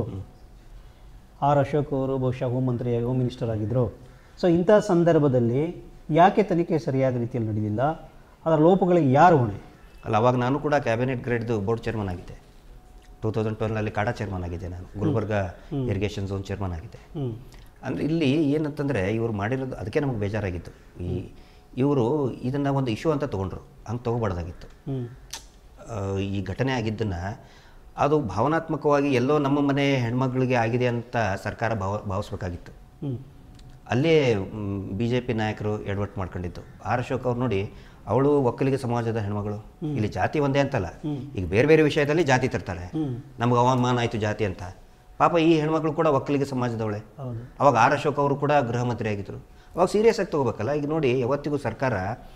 ಆರ್ ಅಶೋಕ್ ಅವರು ಬಹುಶಃ ಹೋಮ್ ಮಂತ್ರಿ ಹೋಮ್ ಮಿನಿಸ್ಟರ್ ಆಗಿದ್ದರು ಸೊ ಇಂಥ ಸಂದರ್ಭದಲ್ಲಿ ಯಾಕೆ ತನಿಖೆ ಸರಿಯಾದ ರೀತಿಯಲ್ಲಿ ನಡೆದಿಲ್ಲ ಅದರ ಲೋಪಗಳಿಗೆ ಯಾರು ಹೊಣೆ ಅಲ್ಲ ಅವಾಗ ನಾನು ಕೂಡ ಕ್ಯಾಬಿನೆಟ್ ಗ್ರೇಡ್ದು ಬೋರ್ಡ್ ಚೇರ್ಮನ್ ಆಗಿದ್ದೆ ಟೂ ತೌಸಂಡ್ ಟ್ವೆಲ್ನಲ್ಲಿ ಕಾಡಾ ಚೇರ್ಮನ್ ಆಗಿದ್ದೆ ನಾನು ಗುಲ್ಬರ್ಗ ಇರಿಗೇಷನ್ ಝೋನ್ ಚೇರ್ಮನ್ ಆಗಿದ್ದೆ ಹ್ಞೂ ಅಂದರೆ ಇಲ್ಲಿ ಏನಂತಂದರೆ ಇವರು ಮಾಡಿರೋದು ಅದಕ್ಕೆ ನಮಗೆ ಬೇಜಾರಾಗಿತ್ತು ಈ ಇವರು ಇದನ್ನು ಒಂದು ಇಶ್ಯೂ ಅಂತ ತೊಗೊಂಡ್ರು ಹಂಗೆ ತೊಗೋಬಾರ್ದಾಗಿತ್ತು ಹ್ಞೂ ಆ, ಈ ಘಟನೆ ಆಗಿದ್ದನ್ನು ಅದು ಭಾವನಾತ್ಮಕವಾಗಿ ಎಲ್ಲೋ ನಮ್ಮ ಮನೆ ಹೆಣ್ಮಕ್ಳಿಗೆ ಆಗಿದೆ ಅಂತ ಸರ್ಕಾರ ಭಾವ ಭಾವಿಸ್ಬೇಕಾಗಿತ್ತು ಹ್ಞೂ ಅಲ್ಲೇ ಬಿ ಜೆ ಪಿ ನಾಯಕರು ಎಡವಟ್ಟು ಮಾಡ್ಕೊಂಡಿದ್ದು ಆರ್ ಅಶೋಕ್ ಅವ್ರು ನೋಡಿ ಅವಳು ಒಕ್ಕಲಿಗ ಸಮಾಜದ ಹೆಣ್ಮಗಳು ಇಲ್ಲಿ ಜಾತಿ ಒಂದೇ ಅಂತಲ್ಲ ಈಗ ಬೇರೆ ಬೇರೆ ವಿಷಯದಲ್ಲಿ ಜಾತಿ ತರ್ತಾಳೆ ನಮ್ಗೆ ಅವಮಾನ ಆಯಿತು ಜಾತಿ ಅಂತ ಪಾಪ ಈ ಹೆಣ್ಮಕ್ಳು ಕೂಡ ಒಕ್ಕಲಿಗ ಸಮಾಜದವಳೆ ಹೌದು ಅವಾಗ ಆರ್ ಅಶೋಕ್ ಅವರು ಕೂಡ ಗೃಹ ಮಂತ್ರಿ ಆಗಿದ್ದರು ಅವಾಗ ಸೀರಿಯಸ್ ಆಗಿ ತೊಗೋಬೇಕಲ್ಲ ಈಗ ನೋಡಿ ಯಾವತ್ತಿಗೂ ಸರ್ಕಾರ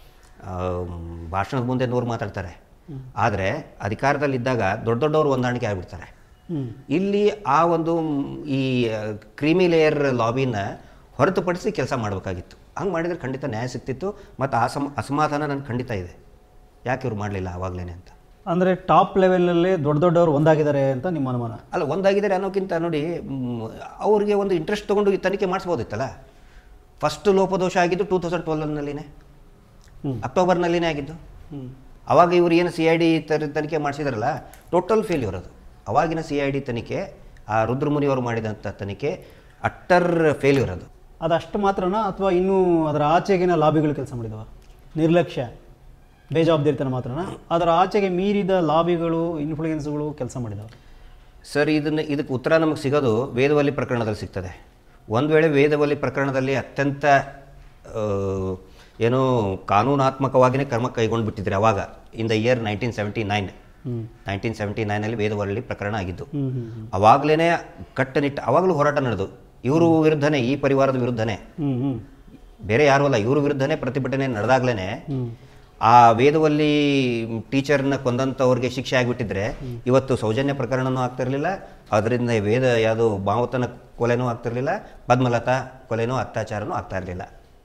ಆ, ಭಾಷಣದ ಮುಂದೆ ನೂರು ಮಾತಾಡ್ತಾರೆ ಆದರೆ ಅಧಿಕಾರದಲ್ಲಿದ್ದಾಗ ದೊಡ್ಡ ದೊಡ್ಡವರು ಹೊಂದಾಣಿಕೆ ಆಗಿಬಿಡ್ತಾರೆ ಹ್ಞೂ ಇಲ್ಲಿ ಆ ಒಂದು ಮ್, ಈ ಕ್ರೀಮಿ ಲೇಯರ್ ಲಾಬಿನ ಹೊರತುಪಡಿಸಿ ಕೆಲಸ ಮಾಡಬೇಕಾಗಿತ್ತು ಹಂಗೆ ಮಾಡಿದರೆ ಖಂಡಿತ ನ್ಯಾಯ ಸಿಗ್ತಿತ್ತು ಮತ್ತು ಆ ಸಮ ಅಸಮಾಧಾನ ನನಗೆ ಖಂಡಿತ ಇದೆ ಯಾಕೆ ಇವ್ರು ಮಾಡಲಿಲ್ಲ ಆವಾಗಲೇ ಅಂತ ಅಂದರೆ ಟಾಪ್ ಲೆವೆಲಲ್ಲಿ ದೊಡ್ಡ ದೊಡ್ಡವರು ಒಂದಾಗಿದ್ದಾರೆ ಅಂತ ನಿಮ್ಮ ಅನುಮಾನ ಅಲ್ಲ ಒಂದಾಗಿದ್ದಾರೆ ಅನ್ನೋಕ್ಕಿಂತ ನೋಡಿ ಮ್, ಅವ್ರಿಗೆ ಒಂದು ಇಂಟ್ರೆಸ್ಟ್ ತೊಗೊಂಡು ಈ ತನಿಖೆ ಮಾಡಿಸ್ಬೋದಿತ್ತಲ್ಲ ಫಸ್ಟ್ ಲೋಪದೋಷ ಆಗಿದ್ದು ಟೂ ತೌಸಂಡ್ ಟ್ವೆಲ್ವ್ನಲ್ಲಿನೇ ಹ್ಮ್. ಅಕ್ಟೋಬರ್ನಲ್ಲಿನೇ ಆಗಿದ್ದು ಹ್ಞೂ ಅವಾಗ ಇವರು ಏನು ಸಿ ಐ ಡಿ ತನಿಖೆ ಮಾಡಿಸಿದ್ರಲ್ಲ ಟೋಟಲ್ ಫೇಲ್ಯೂರ್ ಅದು ಅವಾಗಿನ ಸಿ ಐ ಡಿ ತನಿಖೆ ಆ ರುದ್ರಮುನಿ ಅವರು ಮಾಡಿದಂಥ ತನಿಖೆ ಅಟ್ಟರ್ ಫೇಲ್ಯೂರ್ ಅದು ಅದಷ್ಟು ಮಾತ್ರನಾ ಅಥವಾ ಇನ್ನೂ ಅದರ ಆಚೆಗಿನ ಲಾಬಿಗಳು ಕೆಲಸ ಮಾಡಿದವ ನಿರ್ಲಕ್ಷ್ಯ ಬೇಜವಾಬ್ದಾರಿತನ ಮಾತ್ರನಾ ಅದರ ಆಚೆಗೆ ಮೀರಿದ ಲಾಬಿಗಳು ಇನ್ಫ್ಲೂಯೆನ್ಸ್ಗಳು ಕೆಲಸ ಮಾಡಿದವ ಸರ್ ಇದನ್ನು ಇದಕ್ಕೆ ಉತ್ತರ ನಮಗೆ ಸಿಗೋದು ವೇದವಲ್ಲಿ ಪ್ರಕರಣದಲ್ಲಿ ಸಿಗ್ತದೆ ಒಂದು ವೇಳೆ ವೇದವಲ್ಲಿ ಪ್ರಕರಣದಲ್ಲಿ ಅತ್ಯಂತ ಆ, ಏನೋ ಕಾನೂನಾತ್ಮಕವಾಗಿಯೇ ಕ್ರಮ ಕೈಗೊಂಡು ಬಿಟ್ಟಿದ್ರೆ ಅವಾಗ in the year nineteen seventy nine ಹ್ಞೂ ನೈನ್ಟೀನ್ ಸೆವೆಂಟಿ ನೈನಲ್ಲಿ ವೇದವಲ್ಲಿ ಪ್ರಕರಣ ಆಗಿದ್ದು ಹ್ಞೂ ಹ್ಞೂ ಅವಾಗಲೇ ಕಟ್ಟುನಿಟ್ಟು ಅವಾಗಲೂ ಹೋರಾಟ ನಡೆದು ಇವರು ವಿರುದ್ಧನೇ ಈ ಪರಿವಾರದ ವಿರುದ್ಧನೇ ಹ್ಞೂ ಹ್ಞೂ ಬೇರೆ ಯಾರೂ ಅಲ್ಲ ಇವ್ರ ವಿರುದ್ಧನೇ ಪ್ರತಿಭಟನೆ ನಡೆದಾಗ್ಲೇ ಹ್ಞೂ ಆ ವೇದವಲ್ಲಿ ಟೀಚರ್ನ ಕೊಂದಂಥವ್ರಿಗೆ ಶಿಕ್ಷೆ ಆಗಿಬಿಟ್ಟಿದ್ರೆ ಇವತ್ತು ಸೌಜನ್ಯ ಪ್ರಕರಣನೂ ಆಗ್ತಿರಲಿಲ್ಲ ಅದರಿಂದ ವೇದ ಯಾವುದು ಭಾವತನ ಕೊಲೆನೂ ಆಗ್ತಿರಲಿಲ್ಲ ಪದ್ಮಲತಾ ಕೊಲೆನೂ ಅತ್ಯಾಚಾರನೂ ಆಗ್ತಾ ಇರಲಿಲ್ಲ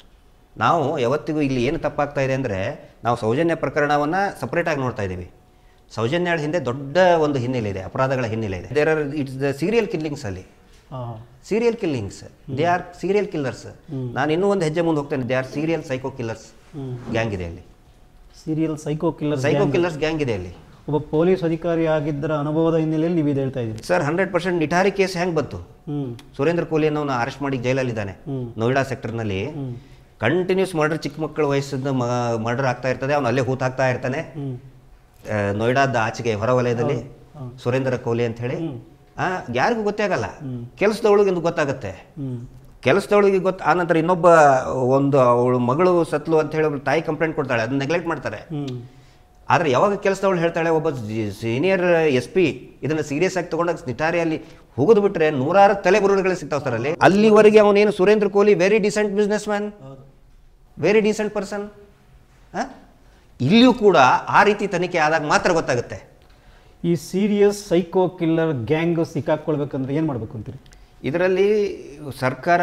ನಾವು ಯಾವತ್ತಿಗೂ ಇಲ್ಲಿ ಏನು ತಪ್ಪಾಗ್ತಾ ಇದೆ ಅಂದರೆ ನಾವು ಸೌಜನ್ಯ ಪ್ರಕರಣವನ್ನು ಸಪ್ರೇಟಾಗಿ ನೋಡ್ತಾ ಇದ್ದೀವಿ ಸೌಜನ್ಯಳ ಹಿಂದೆ ದೊಡ್ಡ ಒಂದು ಹಿನ್ನೆಲೆ ಇದೆ ಅಪರಾಧಗಳ ಹಿನ್ನೆಲೆ ಇದೆ there are it's the serial killings ಅಲ್ಲಿ ಹಾಂ serial killings they are serial killers ನಾನು ಇನ್ನೂ ಒಂದು ಹೆಜ್ಜೆ ಮುಂದೆ ಹೋಗ್ತೇನೆ they are serial psycho killers ಹ್ಞೂ ಗ್ಯಾಂಗ್ ಇದೆ ಅಲ್ಲಿ serial psycho killer psycho killers gang ಇದೆ ಅಲ್ಲಿ ಒಬ್ಬ ಪೊಲೀಸ್ ಅಧಿಕಾರಿ ಆಗಿದ್ದರ ಅನುಭವದ ಹಿನ್ನೆಲೆಯಲ್ಲಿ ನೀವು ಇದು ಹೇಳ್ತಾ ಇದ್ದೀರಿ sir hundred percent Nithari case ಹೆಂಗೆ ಬಂತು ಹ್ಞೂ ಸುರೇಂದ್ರ ಕೋಹ್ಲಿ ಅನ್ನೋನ ಅರೆಸ್ಟ್ ಮಾಡಿ ಜೈಲಲ್ಲಿದ್ದಾನೆ ಹ್ಮ್. ನೋಯ್ಡಾ ಸೆಕ್ಟರ್ನಲ್ಲಿ ಹ್ಞೂ ಕಂಟಿನ್ಯೂಸ್ ಮರ್ಡರ್ ಚಿಕ್ಕ ಮಕ್ಕಳ ವಯಸ್ಸಿಂದ ಮರ್ಡರ್ ಆಗ್ತಾ ಇರ್ತದೆ ಅವನು ಅಲ್ಲೇ ಹೂತಾಗ್ತಾ ಇರ್ತಾನೆ ಹ್ಞೂ ಆ, ನೋಯ್ಡಾದ ಆಚೆಗೆ ಹೊರವಲಯದಲ್ಲಿ ಸುರೇಂದ್ರ ಕೋಹ್ಲಿ ಅಂತ ಹೇಳಿ ಆ, ಯಾರಿಗೂ ಗೊತ್ತೇ ಆಗಲ್ಲ ಕೆಲಸದವಳಿಗೆ ಒಂದು ಗೊತ್ತಾಗುತ್ತೆ ಹ್ಞೂ ಕೆಲಸದವಳಿಗೆ ಗೊತ್ತು ಆನಂತರ ಇನ್ನೊಬ್ಬ ಒಂದು ಅವಳು ಮಗಳು ಸತ್ಲು ಅಂತ ಹೇಳಿ ಒಬ್ಳು ತಾಯಿ ಕಂಪ್ಲೇಂಟ್ ಕೊಡ್ತಾಳೆ ಅದನ್ನ ನೆಗ್ಲೆಕ್ಟ್ ಮಾಡ್ತಾರೆ ಹ್ಞೂ ಆದರೆ ಯಾವಾಗ ಕೆಲಸದವಳು ಹೇಳ್ತಾಳೆ ಒಬ್ಬ ಸೀನಿಯರ್ ಎಸ್ ಪಿ ಇದನ್ನು ಸೀರಿಯಸ್ ಆಗಿ ತಗೊಂಡಾಗ ನಿಟಾರಿಯಲ್ಲಿ ಹೋಗೋದು ಬಿಟ್ರೆ ನೂರಾರು ತಲೆ ಬುರುಡುಗಳು ಸಿಗ್ತಾವೆ ಸರ್ ಅಲ್ಲಿ ಅಲ್ಲಿವರೆಗೆ ಅವನೇನು Surendra Koli very decent businessman very decent person ಇಲ್ಲಿಯೂ ಕೂಡ ಆ ರೀತಿ ತನಿಖೆ ಆದಾಗ ಮಾತ್ರ ಗೊತ್ತಾಗುತ್ತೆ ಈ ಸೀರಿಯಸ್ ಸೈಕೋ ಕಿಲ್ಲರ್ ಗ್ಯಾಂಗ್ ಸಿಕ್ಕಾಕೊಳ್ಬೇಕಂದ್ರೆ ಏನು ಮಾಡಬೇಕು ಅಂತೀರಿ ಇದರಲ್ಲಿ ಸರ್ಕಾರ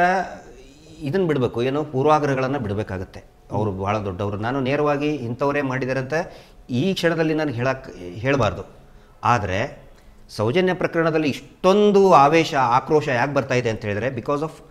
ಇದನ್ನು ಬಿಡಬೇಕು ಏನೋ ಪೂರ್ವಾಗ್ರಹಗಳನ್ನು ಬಿಡಬೇಕಾಗತ್ತೆ ಅವರು ಭಾಳ ದೊಡ್ಡವರು ನಾನು ನೇರವಾಗಿ ಇಂಥವರೇ ಮಾಡಿದ್ದಾರೆ ಅಂತ ಈ ಕ್ಷಣದಲ್ಲಿ ನಾನು ಹೇಳಕ್ಕೆ ಹೇಳಬಾರ್ದು ಆದರೆ ಸೌಜನ್ಯ ಪ್ರಕರಣದಲ್ಲಿ ಇಷ್ಟೊಂದು ಆವೇಶ ಆಕ್ರೋಶ ಯಾಕೆ ಬರ್ತಾ ಇದೆ ಅಂತ ಹೇಳಿದ್ರೆ because of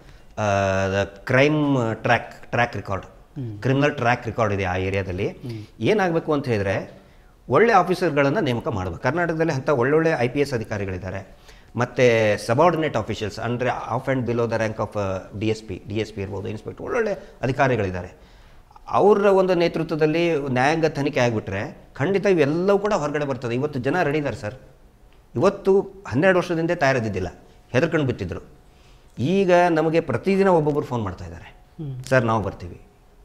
the crime track track record criminal track record ಇದೆ ಆ ಏರಿಯಾದಲ್ಲಿ ಏನಾಗಬೇಕು ಅಂತ ಹೇಳಿದ್ರೆ ಒಳ್ಳೆ ಆಫೀಸರ್ಗಳನ್ನು ನೇಮಕ ಮಾಡಬೇಕು ಕರ್ನಾಟಕದಲ್ಲಿ ಅಂಥ ಒಳ್ಳೊಳ್ಳೆ ಐ ಪಿ ಎಸ್ ಅಧಿಕಾರಿಗಳಿದ್ದಾರೆ ಮತ್ತು ಸಬಾರ್ಡಿನೇಟ್ ಆಫೀಷಿಯಲ್ಸ್ ಅಂದರೆ of and below the rank of D S P D S P ಇರ್ಬೋದು ಇನ್ಸ್ಪೆಕ್ಟರ್ ಒಳ್ಳೊಳ್ಳೆ ಅಧಿಕಾರಿಗಳಿದ್ದಾರೆ ಅವರ ಒಂದು ನೇತೃತ್ವದಲ್ಲಿ ನ್ಯಾಯಾಂಗ ತನಿಖೆ ಆಗಿಬಿಟ್ರೆ ಖಂಡಿತ ಇವೆಲ್ಲವೂ ಕೂಡ ಹೊರಗಡೆ ಬರ್ತದೆ ಇವತ್ತು ಜನ ರೆಡಿ ಇದ್ದಾರೆ ಸರ್ ಇವತ್ತು ಹನ್ನೆರಡು ವರ್ಷದಿಂದ ತಯಾರಿದ್ದಿದ್ದಿಲ್ಲ ಹೆದರ್ಕೊಂಡು ಬಿತ್ತಿದ್ರು ಈಗ ನಮಗೆ ಪ್ರತಿದಿನ ಒಬ್ಬೊಬ್ಬರು ಫೋನ್ ಮಾಡ್ತಾ ಇದ್ದಾರೆ ಸರ್ ನಾವು ಬರ್ತೀವಿ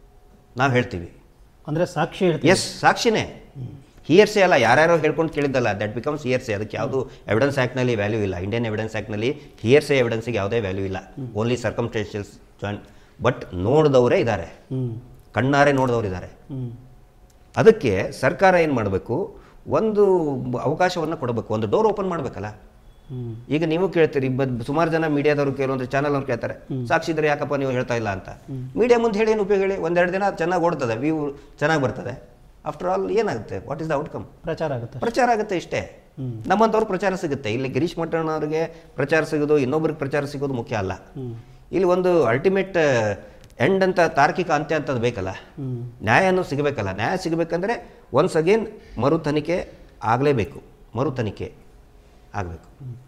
ನಾವು ಹೇಳ್ತೀವಿ ಅಂದರೆ ಸಾಕ್ಷಿ ಹೇಳ್ತೀವಿ ಎಸ್ ಸಾಕ್ಷಿನೇ ಹಿಯರ್ಸೆ ಅಲ್ಲ ಯಾರ್ಯಾರೋ ಹೇಳ್ಕೊಂಡು ಕೇಳಿದ್ದಲ್ಲ ದಟ್ ಬಿಕಮ್ಸ್ ಹಿಯರ್ಸೆ ಅದಕ್ಕೆ ಯಾವುದು ಎವಿಡೆನ್ಸ್ ಆ್ಯಕ್ಟ್ನಲ್ಲಿ ವ್ಯಾಲ್ಯೂ ಇಲ್ಲ ಇಂಡಿಯನ್ ಎವಿಡೆನ್ಸ್ ಆ್ಯಕ್ಟ್ನಲ್ಲಿ ಹಿಯರ್ಸೆ ಎವಿಡೆನ್ಸಿಗೆ ಯಾವುದೇ ವ್ಯಾಲ್ಯೂ ಇಲ್ಲ ಓನ್ಲಿ ಸರ್ಕಮ್ಸ್ಟೆನ್ಷಿಯಲ್ಸ್ ಜಾಯಿಂಟ್ ಬಟ್ ನೋಡಿದವರೇ ಇದ್ದಾರೆ ಹ್ಞೂ ಕಣ್ಣಾರೆ ನೋಡಿದವರು ಇದ್ದಾರೆ ಹ್ಞೂ ಅದಕ್ಕೆ ಸರ್ಕಾರ ಏನು ಮಾಡಬೇಕು ಒಂದು ಅವಕಾಶವನ್ನು ಕೊಡಬೇಕು ಒಂದು ಡೋರ್ ಓಪನ್ ಮಾಡಬೇಕಲ್ಲ ಹ್ಞೂ ಈಗ ನೀವು ಕೇಳ್ತೀರಿ ಬ ಸುಮಾರು ಜನ ಮೀಡಿಯಾದವರು ಕೆಲವೊಂದು ಚಾನಲ್ ಅವ್ರು ಕೇಳ್ತಾರೆ ಸಾಕ್ಷಿ ಇದ್ರೆ ಯಾಕಪ್ಪ ನೀವು ಹೇಳ್ತಾ ಇಲ್ಲ ಅಂತ ಮೀಡಿಯಾ ಮುಂದೆ ಹೇಳಿ ಏನು ಉಪಯೋಗ ಹೇಳಿ ಒಂದೆರಡು ದಿನ ಚೆನ್ನಾಗಿ ಓಡ್ತದೆ ವ್ಯೂ ಚೆನ್ನಾಗಿ ಬರ್ತದೆ ಆಫ್ಟರ್ ಆಲ್ ಏನಾಗುತ್ತೆ ವಾಟ್ ಇಸ್ ದ ಔಟ್ಕಮ್ ಪ್ರಚಾರ ಆಗುತ್ತೆ ಪ್ರಚಾರ ಆಗುತ್ತೆ ಇಷ್ಟೇ ನಮ್ಮಂಥವ್ರು ಪ್ರಚಾರ ಸಿಗುತ್ತೆ ಇಲ್ಲಿ ಗಿರೀಶ್ ಮಟ್ಟಣ್ಣವ್ರಿಗೆ ಪ್ರಚಾರ ಸಿಗೋದು ಇನ್ನೊಬ್ರಿಗೆ ಪ್ರಚಾರ ಸಿಗೋದು ಮುಖ್ಯ ಅಲ್ಲ ಹ್ಞೂ ಇಲ್ಲಿ ಒಂದು ಅಲ್ಟಿಮೇಟ್ ಎಂಡ್ ಅಂತ ತಾರ್ಕಿಕ ಅಂತ್ಯ ಅಂತದ್ದು ಬೇಕಲ್ಲ ಹ್ಞೂ ನ್ಯಾಯನೂ ಸಿಗಬೇಕಲ್ಲ ನ್ಯಾಯ ಸಿಗಬೇಕಂದ್ರೆ ಒನ್ಸ್ ಅಗೇನ್ ಮರು ತನಿಖೆ ಆಗಲೇಬೇಕು ಮರು ತನಿಖೆ ಆಗಬೇಕು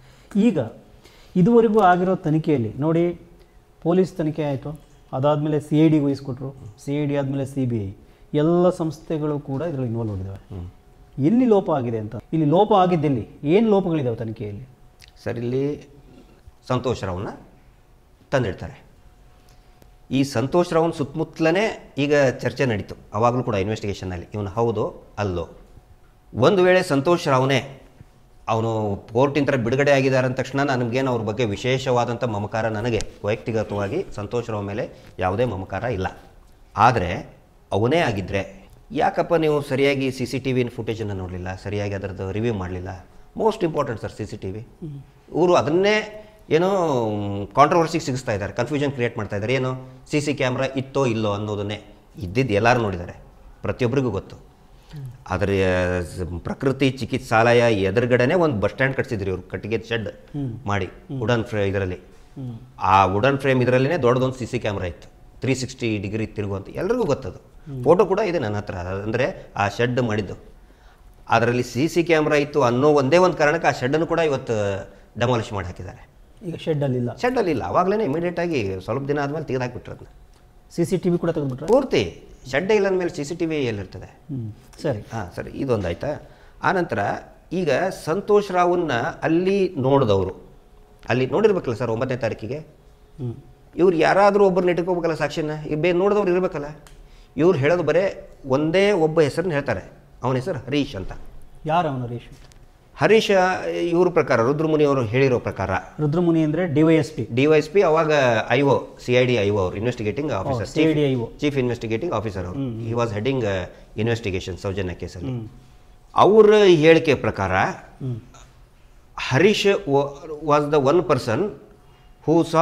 ಈಗ ಇದುವರೆಗೂ ಆಗಿರೋ ತನಿಖೆಯಲ್ಲಿ ನೋಡಿ ಪೊಲೀಸ್ ತನಿಖೆ ಆಯಿತು ಅದಾದಮೇಲೆ ಸಿ ಐ ಡಿಗೆ ವಹಿಸ್ಕೊಟ್ರು ಸಿ ಐ ಡಿ ಆದಮೇಲೆ ಸಿ ಬಿ ಐ ಎಲ್ಲ ಸಂಸ್ಥೆಗಳು ಕೂಡ ಇದರಲ್ಲಿ ಇನ್ವಾಲ್ವ್ ಆಗಿದ್ದಾವೆ ಎಲ್ಲಿ ಲೋಪ ಆಗಿದೆ ಅಂತ ಇಲ್ಲಿ ಲೋಪ ಆಗಿದ್ದೆಲ್ಲಿ ಏನು ಲೋಪಗಳಿದ್ದಾವೆ ತನಿಖೆಯಲ್ಲಿ ಸರ್ ಇಲ್ಲಿ ಸಂತೋಷ್ ರಾವ್ನ ತಂದಿಡ್ತಾರೆ ಈ ಸಂತೋಷ್ ರಾವ್ನ ಸುತ್ತಮುತ್ತಲೇ ಈಗ ಚರ್ಚೆ ನಡೀತು ಅವಾಗಲೂ ಕೂಡ ಇನ್ವೆಸ್ಟಿಗೇಷನ್ನಲ್ಲಿ ಇವನು ಹೌದು ಅಲ್ಲೋ ಒಂದು ವೇಳೆ ಸಂತೋಷ್ ರಾವ್ನೇ ಅವನು ಕೋರ್ಟಿಂದ ಬಿಡುಗಡೆ ಆಗಿದ್ದಾರೆ ಅಂದ ತಕ್ಷಣ ನನಗೇನು ಅವ್ರ ಬಗ್ಗೆ ವಿಶೇಷವಾದಂಥ ಮಮಕಾರ ನನಗೆ ವೈಯಕ್ತಿಗತವಾಗಿ ಸಂತೋಷ್ ರಾವ್ ಮೇಲೆ ಯಾವುದೇ ಮಮಕಾರ ಇಲ್ಲ ಆದರೆ ಅವನೇ ಆಗಿದ್ದರೆ ಯಾಕಪ್ಪ ನೀವು ಸರಿಯಾಗಿ ಸಿ ಸಿ ಟಿ ವಿನ ಫುಟೇಜನ್ನು ನೋಡಲಿಲ್ಲ ಸರಿಯಾಗಿ ಅದರದ್ದು ರಿವ್ಯೂ ಮಾಡಲಿಲ್ಲ most important sir C C T V ಇವರು ಅದನ್ನೇ ಏನೋ ಕಾಂಟ್ರವರ್ಸಿಗೆ ಸಿಗಿಸ್ತಾ ಇದ್ದಾರೆ ಕನ್ಫ್ಯೂಷನ್ ಕ್ರಿಯೇಟ್ ಮಾಡ್ತಾ ಇದ್ದಾರೆ ಏನು ಸಿ ಸಿ ಕ್ಯಾಮ್ರಾ ಇತ್ತೋ ಇಲ್ಲೋ ಅನ್ನೋದನ್ನೇ ಇದ್ದಿದ್ದು ಎಲ್ಲರೂ ನೋಡಿದ್ದಾರೆ ಪ್ರತಿಯೊಬ್ಬರಿಗೂ ಗೊತ್ತು ಅದರ ಸ್- ಪ್ರಕೃತಿ ಚಿಕಿತ್ಸಾಲಯ ಎದುರುಗಡೆನೆ ಒಂದು ಬಸ್ ಸ್ಟ್ಯಾಂಡ್ ಕಟ್ಸಿದ್ರು ಇವರು ಕಟ್ಟಿಗೆ ಶೆಡ್ ಮಾಡಿ ವುಡನ್ ಫ್ರೇ ಇದರಲ್ಲಿ ಆ ವುಡನ್ ಫ್ರೇಮ್ ಇದರಲ್ಲೇ ದೊಡ್ಡದೊಂದು ಸಿ ಸಿ ಕ್ಯಾಮ್ರಾ ಇತ್ತು ತ್ರೀ ಸಿಕ್ಸ್ಟಿ ಡಿಗ್ರಿ ತಿರುಗುವಂತ ಎಲ್ರಿಗೂ ಗೊತ್ತದು ಫೋಟೋ ಕೂಡ ಇದೆ ನನ್ನ ಹತ್ರ ಅಂದರೆ ಆ ಶೆಡ್ ಮಾಡಿದ್ದು ಅದರಲ್ಲಿ ಸಿ ಸಿ ಕ್ಯಾಮ್ರಾ ಇತ್ತು ಅನ್ನೋ ಒಂದೇ ಒಂದು ಕಾರಣಕ್ಕೆ ಆ ಶೆಡ್ಡನ್ನು ಕೂಡ ಇವತ್ತು ಡೆಮಾಲಿಷ್ ಮಾಡಿ ಹಾಕಿದ್ದಾರೆ ಈಗ ಶೆಡ್ಡಲ್ಲಿ ಇಲ್ಲ ಶೆಡ್ಡಲ್ಲಿ ಇಲ್ಲ ಅವಾಗಲೇ ಇಮಿಡಿಯೇಟ್ ಆಗಿ ಸ್ವಲ್ಪ ದಿನ ಆದಮೇಲೆ ತೆಗೆದು ಹಾಕ್ಬಿಟ್ರು ಅದನ್ನ ಸಿ ಸಿ ಟಿ ವಿ ಕೂಡ ತೆಗೆದುಬಿಟ್ರೆ ಪೂರ್ತಿ ಶೆಡ್ಡೇ ಇಲ್ಲ ಅಂದಮೇಲೆ ಸಿ ಸಿ ಟಿ ವಿ ಎಲ್ಲಿರ್ತದೆ ಹ್ಞೂ ಸರಿ ಹಾಂ ಸರಿ ಇದೊಂದು ಆಯ್ತಾ ಆನಂತರ ಈಗ ಸಂತೋಷ್ ರಾವನ್ನ ಅಲ್ಲಿ ನೋಡಿದವರು ಅಲ್ಲಿ ನೋಡಿರ್ಬೇಕಲ್ಲ ಸರ್ ಒಂಬತ್ತನೇ ತಾರೀಕಿಗೆ ಹ್ಞೂ ಇವ್ರು ಯಾರಾದರೂ ಒಬ್ಬರನ್ನ ಇಟ್ಕೋಬೇಕಲ್ಲ ಸಾಕ್ಷಿನ ಈಗ ಬೇ ನೋಡಿದವ್ರು ಇರಬೇಕಲ್ಲ ಇವ್ರು ಹೇಳೋದು ಬರೇ ಒಂದೇ ಒಬ್ಬ ಹೆಸರನ್ನ ಹೇಳ್ತಾರೆ ಅವನ ಹೆಸರು ಹರೀಶ್ ಅಂತ ಯಾರು ಅವನು ಹರೀಶ್ ಹರೀಶ ಇವ್ರ ಪ್ರಕಾರ ರುದ್ರಮುನಿ ಅವರು ಹೇಳಿರೋ ಪ್ರಕಾರ ರುದ್ರಮುನಿ ಅಂದರೆ D Y S P D Y S P ಅವಾಗ I O C I D I O ಅವರು investigating officer CID chief investigating officer ಅವರು he was heading investigation Sowjanya ಕೇಸಲ್ಲಿ ಅವರ ಹೇಳಿಕೆ ಪ್ರಕಾರ Harish was the one person who saw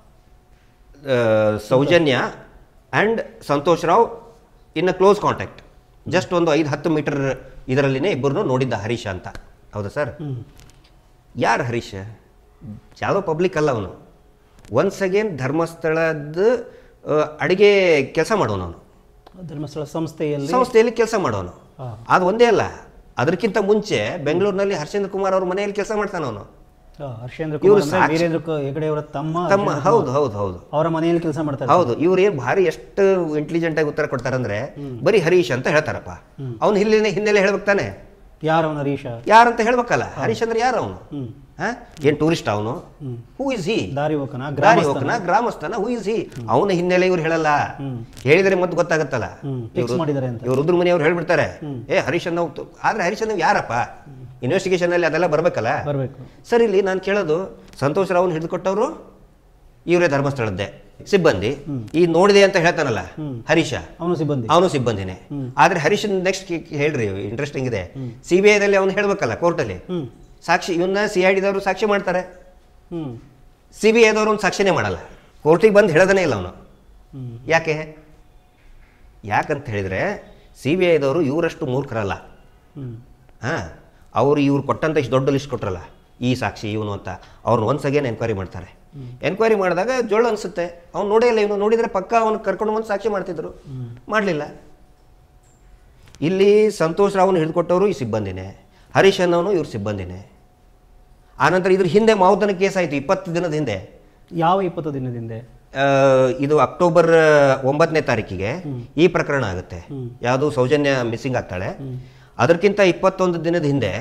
Sowjanya and Santosh Rao in a close contact just ಒಂದು ಐದು ಹತ್ತು ಮೀಟರ್ ಇದರಲ್ಲಿನೇ ಇಬ್ಬರನ್ನು ನೋಡಿದ್ದ ಹರೀಶ ಅಂತ ಹೌದಾ ಸರ್ ಯಾರು ಹರೀಶ್ ಯಾವುದೋ ಪಬ್ಲಿಕ್ ಅಲ್ಲ ಅವನು ಒನ್ಸ್ ಅಗೇನ್ ಧರ್ಮಸ್ಥಳದ ಅಡಿಗೆ ಕೆಲಸ ಮಾಡೋನು ಅವನು ಧರ್ಮಸ್ಥಳ ಸಂಸ್ಥೆಯಲ್ಲಿ ಸಂಸ್ಥೆಯಲ್ಲಿ ಕೆಲಸ ಮಾಡೋನು ಹಾ. ಅದು ಒಂದೇ ಅಲ್ಲ ಅದಕ್ಕಿಂತ ಮುಂಚೆ ಬೆಂಗಳೂರಿನಲ್ಲಿ ಹರ್ಷೇಂದ್ರ ಕುಮಾರ್ ಅವ್ರ ಮನೆಯಲ್ಲಿ ಕೆಲಸ ಮಾಡ್ತಾನೆ ಅವನು ಆ, ಹರ್ಷೇಂದ್ರ ಇವ್ರು ಕುಮಾರ್ ಅಂದ್ರೆ ಸಾಕ್ಷಿ- ವೀರೇಂದ್ರ ಕ- ಹೆಗಡೆ ಅವರ ತಮ್ಮ ತಮ್ಮ ಹೌದು ಹೌದು ಹೌದು ಅವರ ಮನೆಯಲ್ಲಿ ಕೆಲಸ ಮಾಡ್ತಾರೆ ಹೌದು ಇವ್ರು ಏನು ಭಾರಿ ಎಷ್ಟು ಇಂಟೆಲಿಜೆಂಟ್ ಆಗಿ ಉತ್ತರ ಕೊಡ್ತಾರಂದ್ರೆ ಬರೀ ಹರೀಶ್ ಅಂತ ಹೇಳ್ತಾರಪ್ಪ ಅವ್ನು ಹಿನ್ನೆಲೆ ಹಿನ್ನೆಲೆ ಹೇಳ್ಬೇಕು ತಾನೆ ಯಾರು ಅವನ ಹರೀಶ ಯಾರಂತ ಹೇಳ್ಬೇಕಲ್ಲ ಹರೀಶ್ ಅಂದ್ರೆ ಯಾರು ಅವನು ಹ್ಮ್ ಏನ್ ಟೂರಿಸ್ಟ್ ಅವನು ಹೂ ಇಸ್ ಹಿ ದಾರಿ ಹೋಕನ ದಾರಿ ಗ್ರಾಮಸ್ಥನ ಹೋಗ್ತಾನ ಗ್ರಾಮಸ್ಥನ ಹೂ ಇಸ್ ಹಿ ಅವನ ಹಿನ್ನೆಲೆ ಇವ್ರು ಹೇಳಲ್ಲ ಹೇಳಿದ್ರೆ ಮತ್ತೆ ಗೊತ್ತಾಗತ್ತಲ್ಲ ಹ್ಮ್ ಫಿಕ್ಸ್ ಮಾಡಿದ್ದಾರೆ ಅಂತ ಇವ್ರು ರುದ್ರಮುನಿ ಅವ್ರು ಹೇಳ್ಬಿಡ್ತಾರೆ ಏ ಹರೀಶ್ ಅನ್ನೋ ಆದ್ರೆ ಹರೀಶ್ ಅನ್ನೋ ಯಾರಪ್ಪ ಇನ್ವೆಸ್ಟಿಗೇಷನ್ ಅಲ್ಲಿ ಅದೆಲ್ಲ ಬರ್ಬೇಕಲ್ಲ ಬರಬೇಕು ಸರ್ ಇಲ್ಲಿ ನಾನು ಕೇಳೋದು ಸಂತೋಷ್ ರಾವ್ನ ಹಿಡಿದುಕೊಟ್ಟವರು ಇವರೇ ಧರ್ಮಸ್ಥಳದ್ದೇ ಸಿಬ್ಬಂದಿ ಈ ನೋಡಿದೆ ಅಂತ ಹೇಳ್ತಾನಲ್ಲ ಹರೀಶ ಅವನು ಸಿಬ್ಬಂದಿ ಅವನು ಸಿಬ್ಬಂದಿನೇ ಆದ್ರೆ ಹರೀಶ್ ನೆಕ್ಸ್ಟ್ ಹೇಳ್ರಿ ಇಂಟ್ರೆಸ್ಟಿಂಗ್ ಇದೆ ಸಿ ಬಿ ಐದಲ್ಲಿ ಅವನು ಹೇಳ್ಬೇಕಲ್ಲ ಕೋರ್ಟಲ್ಲಿ ಹ್ಮ್ ಸಾಕ್ಷಿ ಇವನ್ನ ಸಿ ಐ ಡಿದವರು ಸಾಕ್ಷಿ ಮಾಡ್ತಾರೆ ಹ್ಮ್ ಸಿ ಬಿ ಐದವರು ಒಂದು ಸಾಕ್ಷಿನೇ ಮಾಡಲ್ಲ ಕೋರ್ಟಿಗೆ ಬಂದು ಹೇಳೋದನೇ ಇಲ್ಲ ಅವನು ಹ್ಮ್ ಯಾಕೆ ಯಾಕಂತ ಹೇಳಿದ್ರೆ ಸಿ ಬಿ ಐದವರು ಇವರಷ್ಟು ಮೂರ್ಖರಲ್ಲ ಹ್ಮ್ ಹಾಂ ಅವರು ಇವ್ರು ಕೊಟ್ಟಂತ ಇಷ್ಟು ದೊಡ್ಡ ಲಿಸ್ಟ್ ಕೊಟ್ರಲ್ಲ ಈ ಸಾಕ್ಷಿ ಇವನು ಅಂತ ಅವ್ರನ್ನ ಒನ್ಸ್ ಅಗೇನ್ ಎನ್ಕ್ವೈರಿ ಮಾಡ್ತಾರೆ ಎನ್ಕ್ವೈರಿ ಮಾಡಿದಾಗ ಜೋಳ ಅನಿಸುತ್ತೆ ಅವ್ನು ನೋಡೇ ಇಲ್ಲ ಇವನು ನೋಡಿದರೆ ಪಕ್ಕ ಅವನು ಕರ್ಕೊಂಡು ಬಂದು ಸಾಕ್ಷಿ ಮಾಡ್ತಿದ್ರು ಮಾಡಲಿಲ್ಲ ಇಲ್ಲಿ ಸಂತೋಷ್ ರಾವ್ನ ಹಿಡಿದುಕೊಟ್ಟವರು ಈ ಸಿಬ್ಬಂದಿನೇ ಹರೀಶ್ ಅನ್ನೋನು ಇವ್ರ ಸಿಬ್ಬಂದಿನೇ ಆನಂತರ ಇದ್ರ ಹಿಂದೆ ಮಾವುತನ ಕೇಸ್ ಆಯಿತು ಇಪ್ಪತ್ತು ದಿನದ ಹಿಂದೆ ಯಾವ ಇಪ್ಪತ್ತು ದಿನದಿಂದ ಆ, ಇದು ಅಕ್ಟೋಬರ್ ಒಂಬತ್ತನೇ ತಾರೀಕಿಗೆ ಈ ಪ್ರಕರಣ ಆಗುತ್ತೆ ಯಾವುದು ಸೌಜನ್ಯ ಮಿಸ್ಸಿಂಗ್ ಆಗ್ತಾಳೆ ಅದಕ್ಕಿಂತ ಇಪ್ಪತ್ತೊಂದು ದಿನದ ಹಿಂದೆ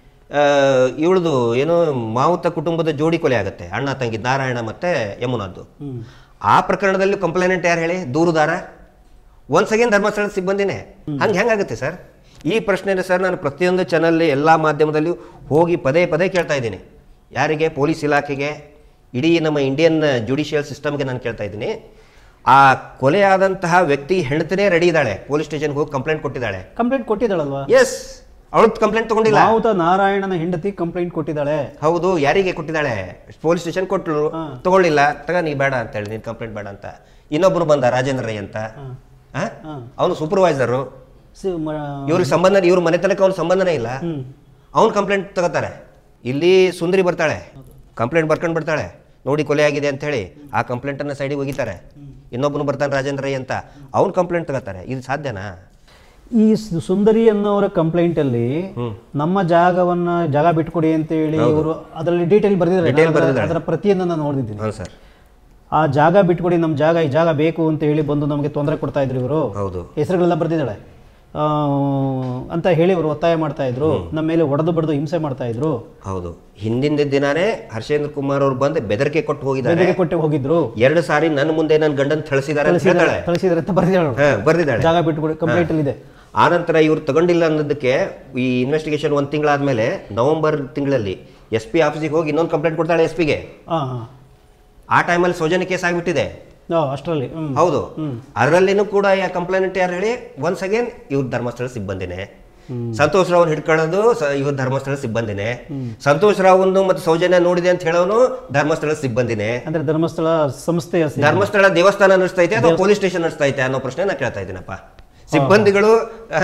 ಇವಳದು ಏನೋ ಮಾವುತ ಕುಟುಂಬದ ಜೋಡಿ ಕೊಲೆ ಆಗುತ್ತೆ ಅಣ್ಣ ತಂಗಿ ನಾರಾಯಣ ಮತ್ತೆ ಯಮುನಾದ್ದು ಹ್ಮ್ ಆ ಪ್ರಕರಣದಲ್ಲಿ ಕಂಪ್ಲೇನೆಂಟ್ ಯಾರು ಹೇಳಿ ದೂರುದಾರ ಒನ್ಸ್ ಅಗೇನ್ ಧರ್ಮಸ್ಥಳದ ಸಿಬ್ಬಂದಿನೇ ಹಂಗೆ ಹೆಂಗಾಗುತ್ತೆ ಸರ್ ಈ ಪ್ರಶ್ನೆನ ಸರ್ ನಾನು ಪ್ರತಿಯೊಂದು ಚಾನಲ್ ಎಲ್ಲ ಮಾಧ್ಯಮದಲ್ಲಿಯೂ ಹೋಗಿ ಪದೇ ಪದೇ ಕೇಳ್ತಾ ಇದ್ದೀನಿ ಯಾರಿಗೆ ಪೊಲೀಸ್ ಇಲಾಖೆಗೆ ಇಡೀ ನಮ್ಮ ಇಂಡಿಯನ್ ಜುಡಿಷಿಯಲ್ ಸಿಸ್ಟಮ್ಗೆ ನಾನು ಕೇಳ್ತಾ ಇದ್ದೀನಿ ಆ ಕೊಲೆಯಾದಂತಹ ವ್ಯಕ್ತಿ ಹೆಂಡತಿನೇ ರೆಡಿ ಇದ್ದಾಳೆ ಪೊಲೀಸ್ ಸ್ಟೇಷನ್ಗೆ ಹೋಗಿ ಕಂಪ್ಲೇಂಟ್ ಕೊಟ್ಟಿದ್ದಾಳೆ ಕಂಪ್ಲೇಂಟ್ ಕೊಟ್ಟಿದ್ದಾಳಲ್ವಾ ಎಸ್ ಅವಳದ್ದು ಕಂಪ್ಲೇಂಟ್ ತಗೊಂಡಿಲ್ಲ ಮಾವುತ ನಾರಾಯಣನ ಹೆಂಡತಿ ಕಂಪ್ಲೇಂಟ್ ಕೊಟ್ಟಿದ್ದಾಳೆ ಹೌದು ಯಾರಿಗೆ ಕೊಟ್ಟಿದ್ದಾಳೆ ಪೊಲೀಸ್ ಸ್ಟೇಷನ್ ಕೊಟ್ಟಳು ಹಾ. ತಗೊಳ್ಳಿಲ್ಲ ತಗ ನೀ ಬೇಡ ಅಂತ ಹೇಳಿ ನೀನು ಕಂಪ್ಲೇಂಟ್ ಬೇಡ ಅಂತ ಇನ್ನೊಬ್ಬರು ಬಂದ ರಾಜೇಂದ್ರ ರೈ ಅಂತ ಹಾ. ಅವನು ಸೂಪರ್ವೈಸರು ಸಿ- ಮ- ಇವ್ರಿಗೆ ಸಂಬಂಧ ಇವ್ರ ಮನೆತನಕ್ಕೆ ಅವ್ನ ಸಂಬಂಧನೇ ಇಲ್ಲ ಹ್ಮ್ ಅವ್ನು ಕಂಪ್ಲೇಂಟ್ ತಗೋತಾರೆ ಇಲ್ಲಿ ಸುಂದರಿ ಬರ್ತಾಳೆ ಕಂಪ್ಲೇಂಟ್ ಬರ್ಕೊಂಡು ಬರ್ತಾಳೆ ನೋಡಿ ಕೊಲೆ ಆಗಿದೆ ಅಂತ ಹೇಳಿ ಆ ಕಂಪ್ಲೇಂಟನ್ನು ಸೈಡಿಗೆ ಒಗಿತಾರೆ ಇನ್ನೊಬ್ಬನು ಬರ್ತಾನೆ ರಾಜೇಂದ್ರ ರೈ ಅಂತ ಅವ್ನು ಕಂಪ್ಲೇಂಟ್ ತಗೋತಾರೆ ಇದು ಸಾಧ್ಯನಾ ಈ ಸು- ಸುಂದರಿ ಅನ್ನೋರ ಕಂಪ್ಲೇಂಟ್ ಅಲ್ಲಿ ನಮ್ಮ ಜಾಗವನ್ನ ಜಾಗ ಬಿಟ್ಕೊಡಿ ಅಂತ ಹೇಳಿ ಇವರು ಅದರಲ್ಲಿ ಡೀಟೇಲ್ Detail ಬರೆದಿದ್ದಾರೆ ಬರ್ದಿದ್ದಾರೆ. ಅದರ ಪ್ರತಿಯನ್ನ ನಾನು ನೋಡಿದ್ದೀನಿ ಹೌದು ಸರ್ ಆ ಜಾಗ ಬಿಟ್ಕೊಡಿ ನಮ್ಮ ಜಾಗ ಈ ಜಾಗ ಬೇಕು ಅಂತ ಹೇಳಿ ಬಂದು ನಮಗೆ ತೊಂದರೆ ಕೊಡ್ತಾ ಇದ್ರು ಇವರು ಹೌದು ಹೆಸರುಗಳೆಲ್ಲ ಬರ್ದಿದ್ದಾಳೆ ಆ, ಅಂತ ಹೇಳಿ ಅವರು ಒತ್ತಾಯ ಮಾಡ್ತಾ ಇದ್ರು ನಮ್ಮ ಮೇಲೆ ಒಡೆದು ಬಡ್ದು ಹಿಂಸೆ ಮಾಡ್ತಾ ಇದ್ರು ಹೌದು ಹಿಂದಿನ ದಿನಾನೇ ಹರ್ಷೇಂದ್ರ ಕುಮಾರ್ ಅವ್ರು ಬಂದು ಬೆದರಿಕೆ ಕೊಟ್ಟು ಹೋಗಿದ್ದಾರೆ ಬೆದರಿಕೆ ಕೊಟ್ಟು ಹೋಗಿದ್ರು ಎರಡು ಸಾರಿ ನನ್ನ ಮುಂದೆ ನನ್ನ ಗಂಡನ್ ಥಳಿಸಿದ್ದಾರೆ ಅಂತ ಹೇಳ್ತಾಳೆ ಕಳಿಸಿದ್ರೆ ಅಂತ ಬರ್ದಿದ್ದಾಳು ಹಾ, ಬರ್ದಿದ್ದಾಳೆ ಜಾಗ ಬಿಟ್ಟು ಕಂಪ್ಲೇಂಟ್ ಅಲ್ಲಿ ಇದೆ ಆನಂತರ ಇವ್ರು ತಗೊಂಡಿಲ್ಲ ಅನ್ನೋದಕ್ಕೆ ಈ ಇನ್ವೆಸ್ಟಿಗೇಷನ್ ಒಂದು ತಿಂಗಳಾದ್ಮೇಲೆ ನವೆಂಬರ್ ತಿಂಗಳಲ್ಲಿ ಎಸ್ ಪಿ ಆಫೀಸಿಗೆ ಹೋಗಿ ಇನ್ನೊಂದು ಕಂಪ್ಲೇಂಟ್ ಕೊಡ್ತಾಳೆ ಎಸ್ ಪಿಗೆ ಹಾಂ ಹಾಂ ಆ ಟೈಮಲ್ಲಿ ಸೌಜನ್ಯ ಕೇಸ್ ಆಗಿಬಿಟ್ಟಿದೆ ಅಷ್ಟರಲ್ಲಿ ಹ್ಮ್ ಹೌದು ಅದರಲ್ಲಿನೂ ಕೂಡ ಯಾ ಕಂಪ್ಲೇಂಟ್ ಯಾರು ಹೇಳಿ ಒನ್ಸ್ ಅಗೇನ್ ಇವ್ರ ಧರ್ಮಸ್ಥಳ ಸಿಬ್ಬಂದಿನೇ ಸಂತೋಷ್ ರಾವ್ ಹಿಡ್ಕೊಳ್ಳೋದು ಸ- ಇವ್ರ ಧರ್ಮಸ್ಥಳ ಸಿಬ್ಬಂದಿನೇ ಸಂತೋಷ್ ರಾವ್ನು ಮತ್ತೆ ಸೌಜನ್ಯ ನೋಡಿದೆ ಅಂತ ಹೇಳೋನು ಧರ್ಮಸ್ಥಳ ಸಿಬ್ಬಂದಿನೇ ಅಂದ್ರೆ ಧರ್ಮಸ್ಥಳ ಸಂಸ್ಥೆಯ ಸಿ- ಧರ್ಮಸ್ಥಳ ದೇವಸ್ಥಾನ ನಡೆಸ್ತೈತೆ ಅಥವಾ ಪೊಲೀಸ್ ಸ್ಟೇಷನ್ ನಡೆಸ್ತೈತೆ ಅನ್ನೋ ಪ್ರಶ್ನೆ ನಾ ಕೇಳ್ತಾ ಇದ್ದೀನಪ್ಪ ಸಿಬ್ಬಂದಿಗಳು ಆ,